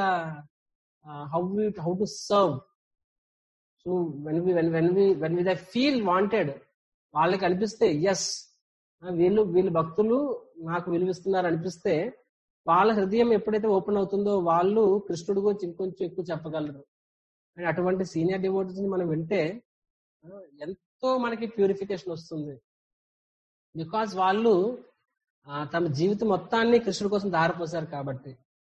how how to serve so when we when when we when we the feel wanted వాళ్ళకి అనిపిస్తే ఎస్ వీళ్ళు వీళ్ళు భక్తులు నాకు విలువిస్తున్నారు అనిపిస్తే వాళ్ళ హృదయం ఎప్పుడైతే ఓపెన్ అవుతుందో వాళ్ళు కృష్ణుడు గురించి ఇంకొంచెం ఎక్కువ చెప్పగలరు అండ్ అటువంటి సీనియర్ డివోటీస్ ని మనం వింటే ఆ, ఎంతో మనకి ప్యూరిఫికేషన్ వస్తుంది బికాజ్ వాళ్ళు ఆ, తమ జీవితం మొత్తాన్ని కృష్ణుడి కోసం దారిపోసారు కాబట్టి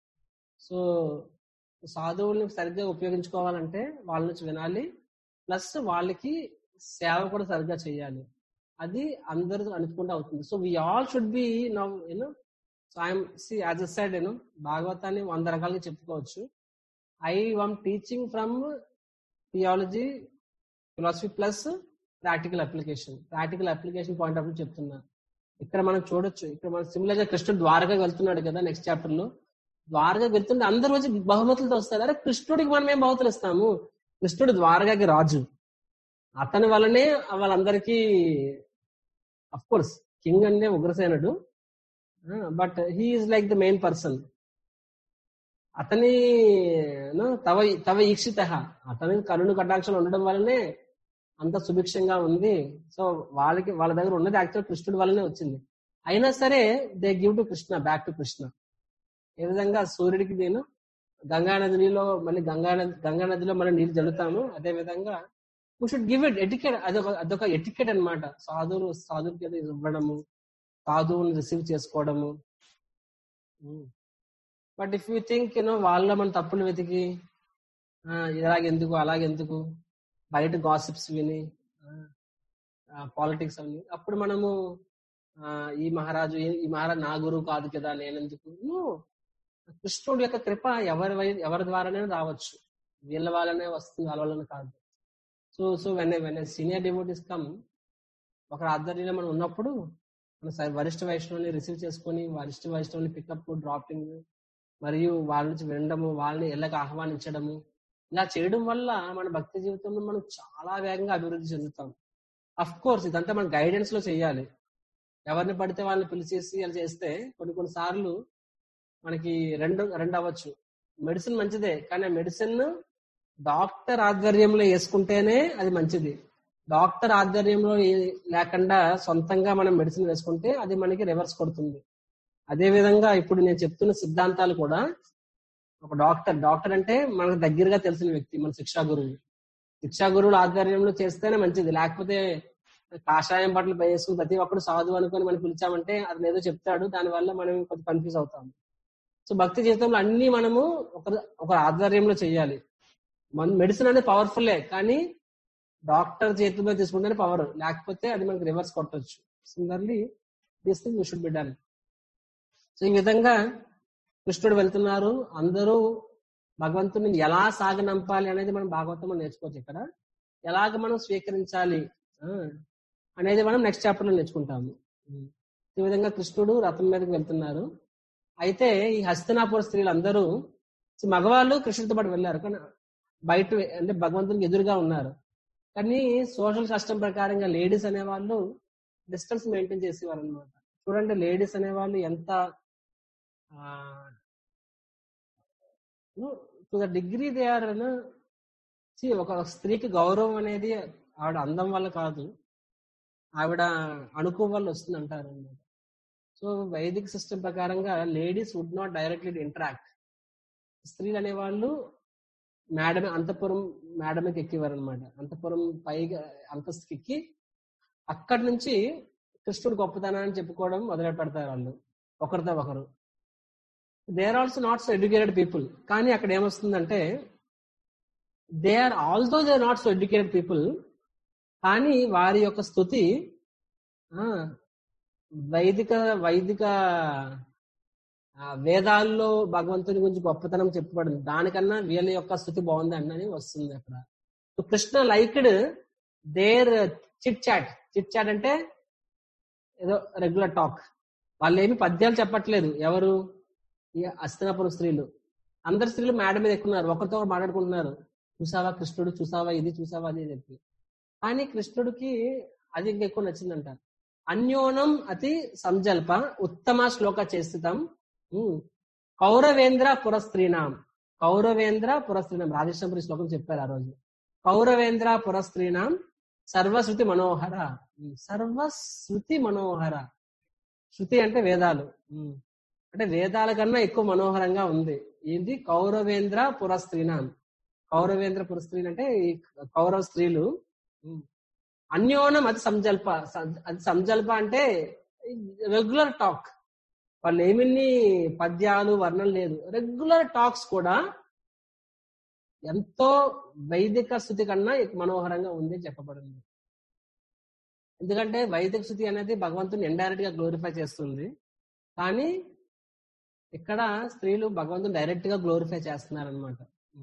సో సాధువుల్ని సరిగ్గా ఉపయోగించుకోవాలంటే వాళ్ళ నుంచి వినాలి ప్లస్ వాళ్ళకి సేవ కూడా సరిగ్గా చేయాలి అది అందరూ అనుకుంటూ అవుతుంది so we all should be now you know so I'm see as a side you know భాగవతాన్ని వంద రకాలుగా చెప్పుకోవచ్చు I am teaching from theology philosophy plus practical application practical application point of view చెప్తున్నా ఇక్కడ మనం చూడొచ్చు ఇక్కడ మనం సిమిలర్ గా కృష్ణుడు ద్వారకా వెళ్తున్నాడు కదా నెక్స్ట్ చాప్టర్ లో ద్వారకా వెళ్తుంటే అందరు వచ్చి బహుమతులతో వస్తారు అరే కృష్ణుడికి మనం ఏం బహుమతులు ఇస్తాము కృష్ణుడు ద్వారకాకి రాజు అతని వల్లనే వాళ్ళందరికీ అఫ్ కోర్స్ కింగ్ అంటే ఉగ్రసేనుడు but he's like the main person అతని no, తవ తవ ఈక్షిత అతని కరుణ కటాక్షలు ఉండడం వల్లనే అంత సుభిక్షంగా ఉంది సో వాళ్ళకి వాళ్ళ దగ్గర ఉన్నది యాక్చువల్ కృష్ణుడి వల్లనే వచ్చింది అయినా సరే they give to Krishna back to Krishna ఏ విధంగా సూర్యుడికి నేను గంగా నదిలో మళ్ళీ గంగా నది గంగా నదిలో మనం నీళ్ళు జల్లుతాము అదే విధంగా we should give it etiquette అదొక అదొక ఎటికెట్ అనమాట సాధువులు సాధువుకి ఏదో ఇవ్వడము సాధువుని రిసీవ్ చేసుకోవడము but if you think you know వాళ్ళ మన తప్పులు వెతికి ఆ, ఇలాగెందుకు అలాగెందుకు బయట గాసిప్స్ విని పాలిటిక్స్ అవి అప్పుడు మనము ఆ, ఈ మహారాజు ఈ- ఈ మహారాజు నా గురువు కాదు కదా నేనెందుకు No. కృష్ణుడి యొక్క కృప ఎవరి వై- ఎవరి ద్వారానే రావచ్చు వీళ్ళ వాళ్ళనే వస్తుంది వాళ్ళ వల్లనే కాదు so so when when senior devotees come ఒక ఆధ్వర్యంలో మనం ఉన్నప్పుడు మన స- వరిష్ఠ వైష్ణవుని రిసీవ్ చేసుకొని వరిష్ఠ వైష్ణవుని పికప్ డ్రాపింగ్ మరియు వాళ్ళ నుంచి వినడము వాళ్ళని ఎల్లకి ఆహ్వానించడము ఇలా చేయడం వల్ల మన భక్తి జీవితంలో మనం చాలా వేగంగా అభివృద్ధి చెందుతాం అఫ్ కోర్స్ ఇదంతా మన గైడెన్స్ లో చేయాలి ఎవరిని పడితే వాళ్ళని పిలిచేసి అలా చేస్తే కొన్ని కొన్ని సార్లు మనకి రెండు రెండు అవ్వచ్చు మెడిసిన్ మంచిదే కానీ మెడిసిన్ డాక్టర్ ఆధ్వర్యంలో వేసుకుంటేనే అది మంచిది డాక్టర్ ఆధ్వర్యంలో ఏ- లేకుండా సొంతంగా మనం మెడిసిన్ వేసుకుంటే అది మనకి రివర్స్ కొడుతుంది అదే విధంగా ఇప్పుడు నేను చెప్తున్న సిద్ధాంతాలు కూడా ఒక డాక్టర్ డాక్టర్ అంటే మనకు దగ్గరగా తెలిసిన వ్యక్తి మన శిక్షా గురువు శిక్షా గురువుల ఆధ్వర్యంలో చేస్తేనే మంచిది లేకపోతే కాషాయం బట్టలు వేసుకుని ప్రతి ఒక్కరు సాధు అనుకొని మనం పిలిచామంటే అది ఏదో చెప్తాడు దానివల్ల మనం కొంచెం కన్ఫ్యూజ్ అవుతాం సో భక్తి జీవితంలో అన్ని మనము ఒక ఒక ఆధ్వర్యంలో చేయాలి మన మెడిసిన్ అనేది పవర్ఫుల్లే కానీ డాక్టర్ చేతిలో తీసుకుంటేనే పవర్ లేకపోతే అది మనకి రివర్స్ కొట్టచ్చు similarly this thing should be done so ఈ విధంగా కృష్ణుడు వెళ్తున్నారు అందరూ భగవంతుని ఎలా సాగనంపాలి అనేది మనం భాగవతం నేర్చుకోవచ్చు ఇక్కడ ఎలాగ మనం స్వీకరించాలి ఆ, అనేది మనం నెక్స్ట్ చాప్టర్ లో నేర్చుకుంటాము ఉమ్. ఈ విధంగా కృష్ణుడు రథం మీదకి వెళ్తున్నారు అయితే ఈ హస్తినాపుర స్త్రీలు అందరూ మగవాళ్ళు కృష్ణుడితో పాటు వెళ్ళారు కానీ బయట అంటే భగవంతునికి ఎదురుగా ఉన్నారు కానీ సోషల్ కష్టం ప్రకారంగా లేడీస్ అనేవాళ్ళు డిస్టెన్స్ మెయింటైన్ చేసేవారు అనమాట చూడండి లేడీస్ అనేవాళ్ళు ఎంత to the degree they are ఒక స్త్రీకి గౌరవం అనేది ఆవిడ అందం వల్ల కాదు ఆవిడ అణుకు వల్ల వస్తుంది అంటారు అనమాట సో వైదిక్ సిస్టమ్ ప్రకారంగా ladies would not directly interact స్త్రీలు అనేవాళ్ళు మేడమే అంతపురం మేడమేకి ఎక్కేవారు అనమాట అంతపురం పైగా అంతస్తుకి ఎక్కి అక్కడి నుంచి కృష్ణుడు గొప్పతనాన్ని చెప్పుకోవడం మొదలు పెడతారు వాళ్ళు ఒకరితో ఒకరు they are also not so educated people కానీ అక్కడ ఏమొస్తుందంటే they are also they not so educated people కానీ వారి యొక్క స్థుతి ఆ, వైదిక వైదిక ఆ, వేదాల్లో భగవంతుని గురించి గొప్పతనం చెప్పబడింది దానికన్నా వీళ్ళ యొక్క స్థుతి బాగుంది అని వస్తుంది అక్కడ so Krishna liked their chit chat chit chat అంటే ఏదో రెగ్యులర్ టాక్ వాళ్ళు ఏమి పద్యాలు చెప్పట్లేదు ఎవరు ఈ అస్తినాపురం స్త్రీలు అందరు స్త్రీలు మేడ మీద ఎక్కున్నారు ఒకరితో ఒకరు మాట్లాడుకుంటున్నారు చూసావా కృష్ణుడు చూసావా ఇది చూసావా అది అని చెప్పి కానీ కృష్ణుడికి అది ఇంకా ఎక్కువ నచ్చిందంట అన్యోనం అతి సంజల్ప ఉత్తమ శ్లోక చేస్తుతాం ఉమ్. కౌరవేంద్ర పురస్త్రీనాం కౌరవేంద్ర పురస్త్రీనాం రాధేశ్వరి శ్లోకం చెప్పారు ఆ రోజు కౌరవేంద్ర పురస్త్రీనాం సర్వశ్రుతి మనోహర ఉమ్. సర్వశ్రుతి మనోహర శృతి అంటే వేదాలు ఉమ్. అంటే వేదాల కన్నా ఎక్కువ మనోహరంగా ఉంది ఏంటి కౌరవేంద్ర పురస్త్రీనాం కౌరవేంద్ర పురస్త్రీలు అంటే ఈ కౌరవ స్త్రీలు ఉమ్. అన్యోనం అది సంజల్ప స- అది సంజల్ప అంటే రెగ్యులర్ టాక్ వాళ్ళు ఏమిన్ని పద్యాలు వర్ణం లేదు రెగ్యులర్ టాక్స్ కూడా ఎంతో వైదిక స్థుతి కన్నా ఎక్కువ మనోహరంగా ఉంది అని చెప్పబడింది ఎందుకంటే వైదిక స్థుతి అనేది భగవంతుని ఇండైరెక్ట్ గా గ్లోరిఫై చేస్తుంది కానీ ఇక్కడ స్త్రీలు భగవంతుని డైరెక్ట్ గా గ్లోరిఫై చేస్తున్నారు అనమాట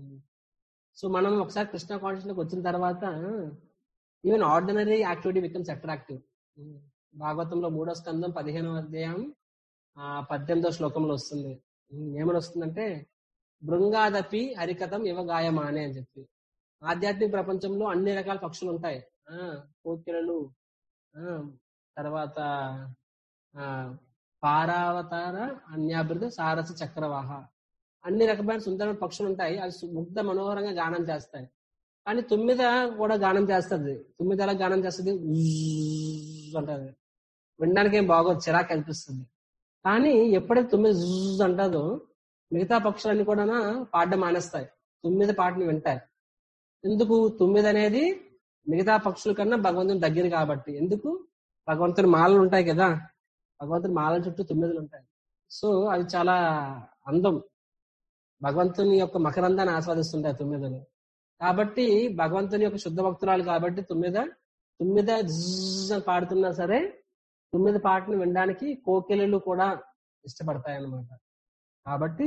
సో మనం ఒకసారి కృష్ణ కాన్షియస్ వచ్చిన తర్వాత even ordinary activity becomes attractive భాగవతంలో మూడో స్కందం పదిహేనవ అధ్యాయం ఆ పద్దెనిమిదో శ్లోకంలో వస్తుంది ఉమ్, ఏమని వస్తుందంటే బృంగాదపి హరికథం ఇవ గాయమానే అని చెప్పి ఆధ్యాత్మిక ప్రపంచంలో అన్ని రకాల పక్షులు ఉంటాయి ఆ కోకిలలు ఆ తర్వాత ఆ పారావతార అన్యాభృత సారస చక్రవాహ అన్ని రకమైన సుందరమైన పక్షులు ఉంటాయి అవి సు- ముగ్ధ మనోహరంగా గానం చేస్తాయి కానీ తుమ్మిద కూడా గానం చేస్తుంది తుమ్మిద ఎలా గానం చేస్తుంది ఉజ్జ్ అంటది వినడానికి ఏం బాగోదు చిరాకు అనిపిస్తుంది కానీ ఎప్పుడైతే తొమ్మిది జుజ్ అంటుందో మిగతా పక్షులన్నీ కూడా పాడడం మానేస్తాయి తొమ్మిది పాటను వింటాయి ఎందుకు తొమ్మిది అనేది మిగతా పక్షుల కన్నా భగవంతుని దగ్గర కాబట్టి ఎందుకు భగవంతుని మాలలు ఉంటాయి కదా భగవంతుని మాలల చుట్టూ తొమ్మిదిలు ఉంటాయి సో అది చాలా అందం భగవంతుని యొక్క మకరందాన్ని ఆస్వాదిస్తుంటాయి తొమ్మిదలు కాబట్టి భగవంతుని యొక్క శుద్ధ భక్తురాలు కాబట్టి తొమ్మిద తొమ్మిద జిజ్ అని పాడుతున్నా సరే తొమ్మిది పాటను వినడానికి కోకిలలు కూడా ఇష్టపడతాయి అన్నమాట కాబట్టి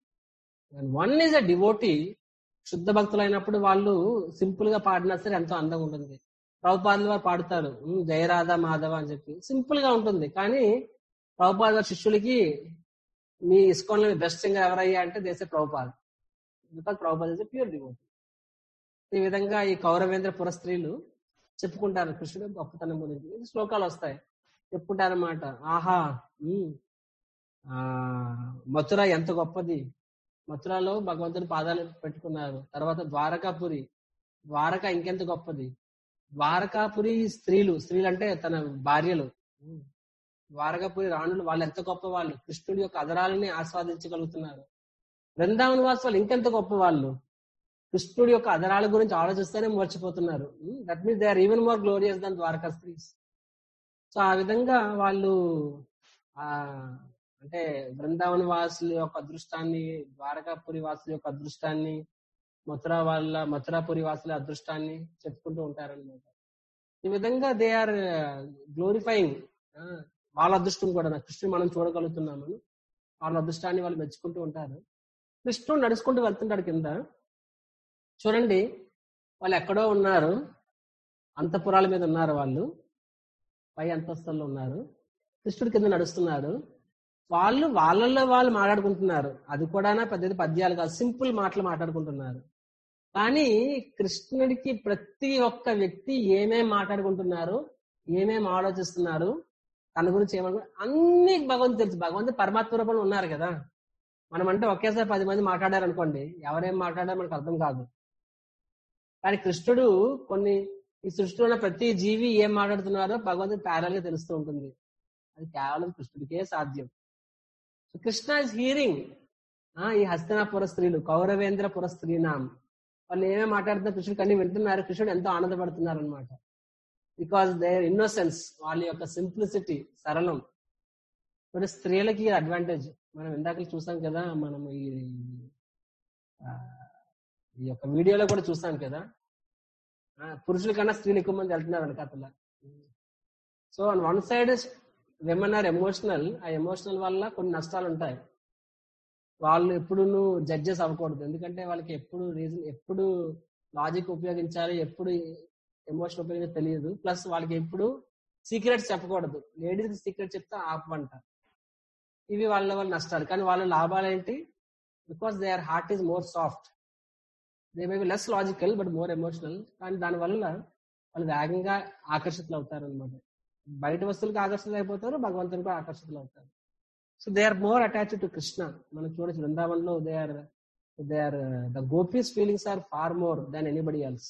వన్ ఈజ్ అ డివోటీ శుద్ధ భక్తులు అయినప్పుడు వాళ్ళు సింపుల్ గా పాడినా సరే ఎంతో అందంగా ఉంటుంది ప్రభుపాదులు వారు పాడుతారు "ఉమ్, జయరాధ మాధవ అని చెప్పి సింపుల్ గా ఉంటుంది కానీ ప్రభుపాద వారి శిష్యులకి మీ ఇస్కాన్ లో బెస్ట్ సింగర్ ఎవరయ్యా అంటే దేశ Prabhupada because Prabhupada is pure devotee ఈ విధంగా ఈ కౌరవేంద్ర పురస్త్రీలు చెప్పుకుంటారు కృష్ణుడు గొప్పతనం గురించి ఇది శ్లోకాలు వస్తాయి చెప్పుకుంటారన్నమాట ఆహా ఉమ్, ఆ మథుర ఎంత గొప్పది మథురలో భగవంతుని పాదాలు పెట్టుకున్నారు తర్వాత ద్వారకాపురి ద్వారక ఇంకెంత గొప్పది ద్వారకాపురి స్త్రీలు స్త్రీలు అంటే తన భార్యలు ఉమ్. ద్వారకాపురి రాణులు వాళ్ళు ఎంత గొప్ప వాళ్ళు కృష్ణుడి యొక్క అదరాలని ఆస్వాదించగలుగుతున్నారు బృందావన వాసులు ఇంకెంత గొప్ప వాళ్ళు కృష్ణుడి యొక్క అదరాల గురించి ఆలోచిస్తేనే మర్చిపోతున్నారు that means they are even more glorious than Dwaraka స్త్రీస్ సో ఆ విధంగా వాళ్ళు ఆ అంటే బృందావన వాసుల యొక్క అదృష్టాన్ని ద్వారకాపురి వాసుల యొక్క అదృష్టాన్ని మథురా వాళ్ళ మథురాపురి వాసుల అదృష్టాన్ని చెప్పుకుంటూ ఉంటారన్నమాట ఈ విధంగా దే ఆర్ గ్లోరిఫైయింగ్ వాళ్ళ అదృష్టం కూడా కృష్ణుని మనం చూడగలుగుతున్నామని వాళ్ళ అదృష్టాన్ని వాళ్ళు మెచ్చుకుంటూ ఉంటారు కృష్ణుడు నడుచుకుంటూ వెళ్తుంటాడు కింద చూడండి వాళ్ళు ఎక్కడో ఉన్నారు అంతపురాల మీద ఉన్నారు వాళ్ళు పై అంతస్తుల్లో ఉన్నారు కృష్ణుడి కింద నడుస్తున్నారు వాళ్ళు వాళ్ళల్లో వాళ్ళు మాట్లాడుకుంటున్నారు అది కూడా పెద్ద పద్యాలు కాదు సింపుల్ మాటలు మాట్లాడుకుంటున్నారు కానీ కృష్ణుడికి ప్రతి ఒక్క వ్యక్తి ఏమేం మాట్లాడుకుంటున్నారు ఏమేం ఆలోచిస్తున్నారు తన గురించి ఏమను అన్ని భగవంతు తెలుసు భగవంతు పరమాత్మ రూపంలో ఉన్నారు కదా మనం అంటే ఒకేసారి పది మంది మాట్లాడారు అనుకోండి ఎవరేం మాట్లాడారో మనకు అర్థం కాదు కానీ కృష్ణుడు కొన్ని ఈ సృష్టిలో ఉన్న ప్రతి జీవి ఏం మాట్లాడుతున్నారో భగవంతుడు ప్యారల్ గా తెలుస్తూ ఉంటుంది అది కేవలం కృష్ణుడికే సాధ్యం కృష్ణ ఇస్ హీరింగ్ ఈ హస్తనాపుర స్త్రీలు కౌరవేంద్రపుర స్త్రీనాం వాళ్ళు ఏమేమి మాట్లాడుతున్నారు కృష్ణుడు అన్ని వింటున్నారు కృష్ణుడు ఎంతో ఆనందపడుతున్నారు అనమాట బికాస్ దేర్ ఇన్నోసెన్స్ వాళ్ళ యొక్క సింప్లిసిటీ సరళం మరి స్త్రీలకి అడ్వాంటేజ్ మనం ఇందాక చూసాం కదా మనం ఈ ఆ, ఈ యొక్క వీడియోలో కూడా చూసాం కదా ఆ, పురుషుల కన్నా స్త్రీలు ఎక్కువ మంది వెళ్తున్నారు వెనకాతల so on one side women are emotional ఆ ఎమోషనల్ వల్ల కొన్ని నష్టాలు ఉంటాయి వాళ్ళు ఎప్పుడు జడ్జెస్ అవ్వకూడదు ఎందుకంటే వాళ్ళకి ఎప్పుడు రీజన్ ఎప్పుడు లాజిక్ ఉపయోగించాలి ఎప్పుడు ఎమోషన్ ఉపయోగించాలి తెలియదు ప్లస్ వాళ్ళకి ఎప్పుడు సీక్రెట్స్ చెప్పకూడదు లేడీస్ సీక్రెట్ చెప్తే ఆపమంట ఇవి వాళ్ళ వాళ్ళ నష్టాలు కానీ వాళ్ళ లాభాలు ఏంటి because they are heart is more soft they may be less logical but more emotional కానీ దానివల్ల వాళ్ళు వేగంగా ఆకర్షితులు అవుతారు అనమాట బయట వస్తువులకు ఆకర్షితులు అయిపోతారు భగవంతునికి ఆకర్షితులు అవుతారు so they are more attached to Krishna మనం చూడొచ్చు బృందావనంలో they are they are the gopis feelings are far more than anybody else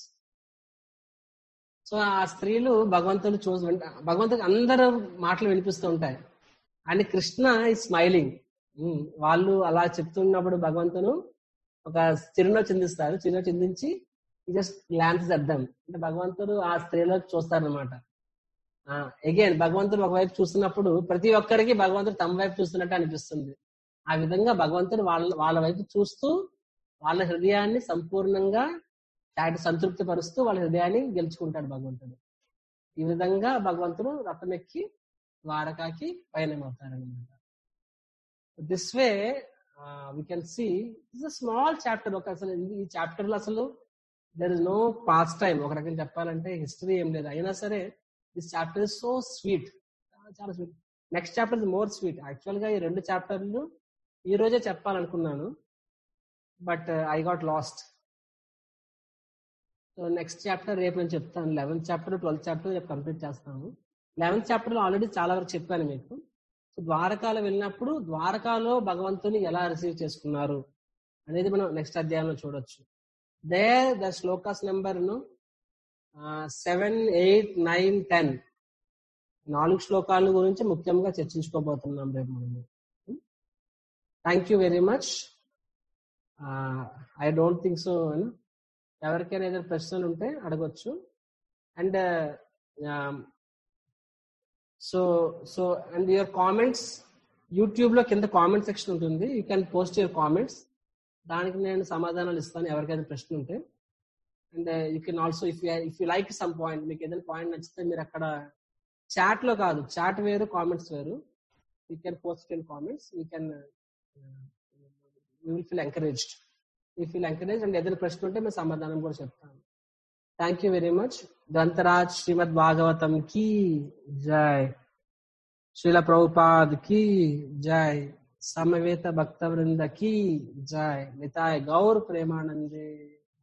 so ఆ స్త్రీలు భగవంతుని చూసి వింట- భగవంతుడికి అందరు మాటలు వినిపిస్తూ ఉంటాయి అని కృష్ణ ఈ స్మైలింగ్ వాళ్ళు అలా చెప్తున్నప్పుడు భగవంతును ఒక చిరునవ్వు చిందిస్తారు చిరునవ్వు చిందించి జస్ట్ గ్లాన్స్ అర్థం అంటే భగవంతుడు ఆ స్త్రీలో చూస్తారనమాట అగైన్ భగవంతుడు ఒకవైపు చూస్తున్నప్పుడు ప్రతి ఒక్కరికి భగవంతుడు తమ వైపు చూస్తున్నట్టు అనిపిస్తుంది ఆ విధంగా భగవంతుడు వాళ్ళ వాళ్ళ వైపు చూస్తూ వాళ్ళ హృదయాన్ని సంపూర్ణంగా దాటి సంతృప్తి పరుస్తూ వాళ్ళ హృదయాన్ని గెలుచుకుంటాడు భగవంతుడు ఈ విధంగా భగవంతుడు రథం ఎక్కి ద్వారకాకి పయనమవుతారనమాట this way we can see is a small chapter ఒక అసలు ఇది- ఈ చాప్టర్ లో అసలు there is no pastime ఒక రకంగా చెప్పాలంటే హిస్టరీ ఏం లేదు అయినా సరే this chapter is so sweet చాలా sweet next chapter is more sweet యాక్చువల్ గా ఈ రెండు చాప్టర్లు ఈ రోజే చెప్పాలనుకున్నాను but I got lost so next chapter రేపు నేను చెప్తాను లెవెన్త్ చాప్టర్ ట్వెల్త్ చాప్టర్ రేపు కంప్లీట్ చేస్తాను లెవెన్త్ చాప్టర్ లో ఆల్రెడీ చాలా వరకు చెప్పాను మీకు సో ద్వారకాలో వెళ్ళినప్పుడు ద్వారకాలో భగవంతుని ఎలా రిసీవ్ చేసుకున్నారు అనేది మనం నెక్స్ట్ అధ్యాయంలో చూడొచ్చు they the shlokas number seven eight nine ten నాలుగు శ్లోకాల గురించి ముఖ్యంగా చర్చించుకోబోతున్నాం రేపు మనము thank you very much I don't think so ఎవరికైనా ఏదైనా ప్రశ్నలు ఉంటే అడగొచ్చు and so so and your comments YouTube లో కింద కామెంట్ సెక్షన్ ఉంటుంది you can post your comments దానికి నేను సమాధానాలు ఇస్తాను ఎవరికైనా ప్రశ్న ఉంటే and you can also if if you like some point మీకు ఏదైనా పాయింట్ నచ్చితే మీరు అక్కడ చాట్ లో కాదు చాట్ వేరు కామెంట్స్ వేరు you can post in comments you can you will feel encouraged you feel encourage and ఏదైనా ప్రశ్న ఉంటే మేము సమాధానం కూడా చెప్తాను thank you very much Granthraj Shrimad Bhagavatam కి జై శ్రీల ప్రభుపాద్ కి జై సమవేత భక్త వృంద की जय निताय गौर प्रेमानंदे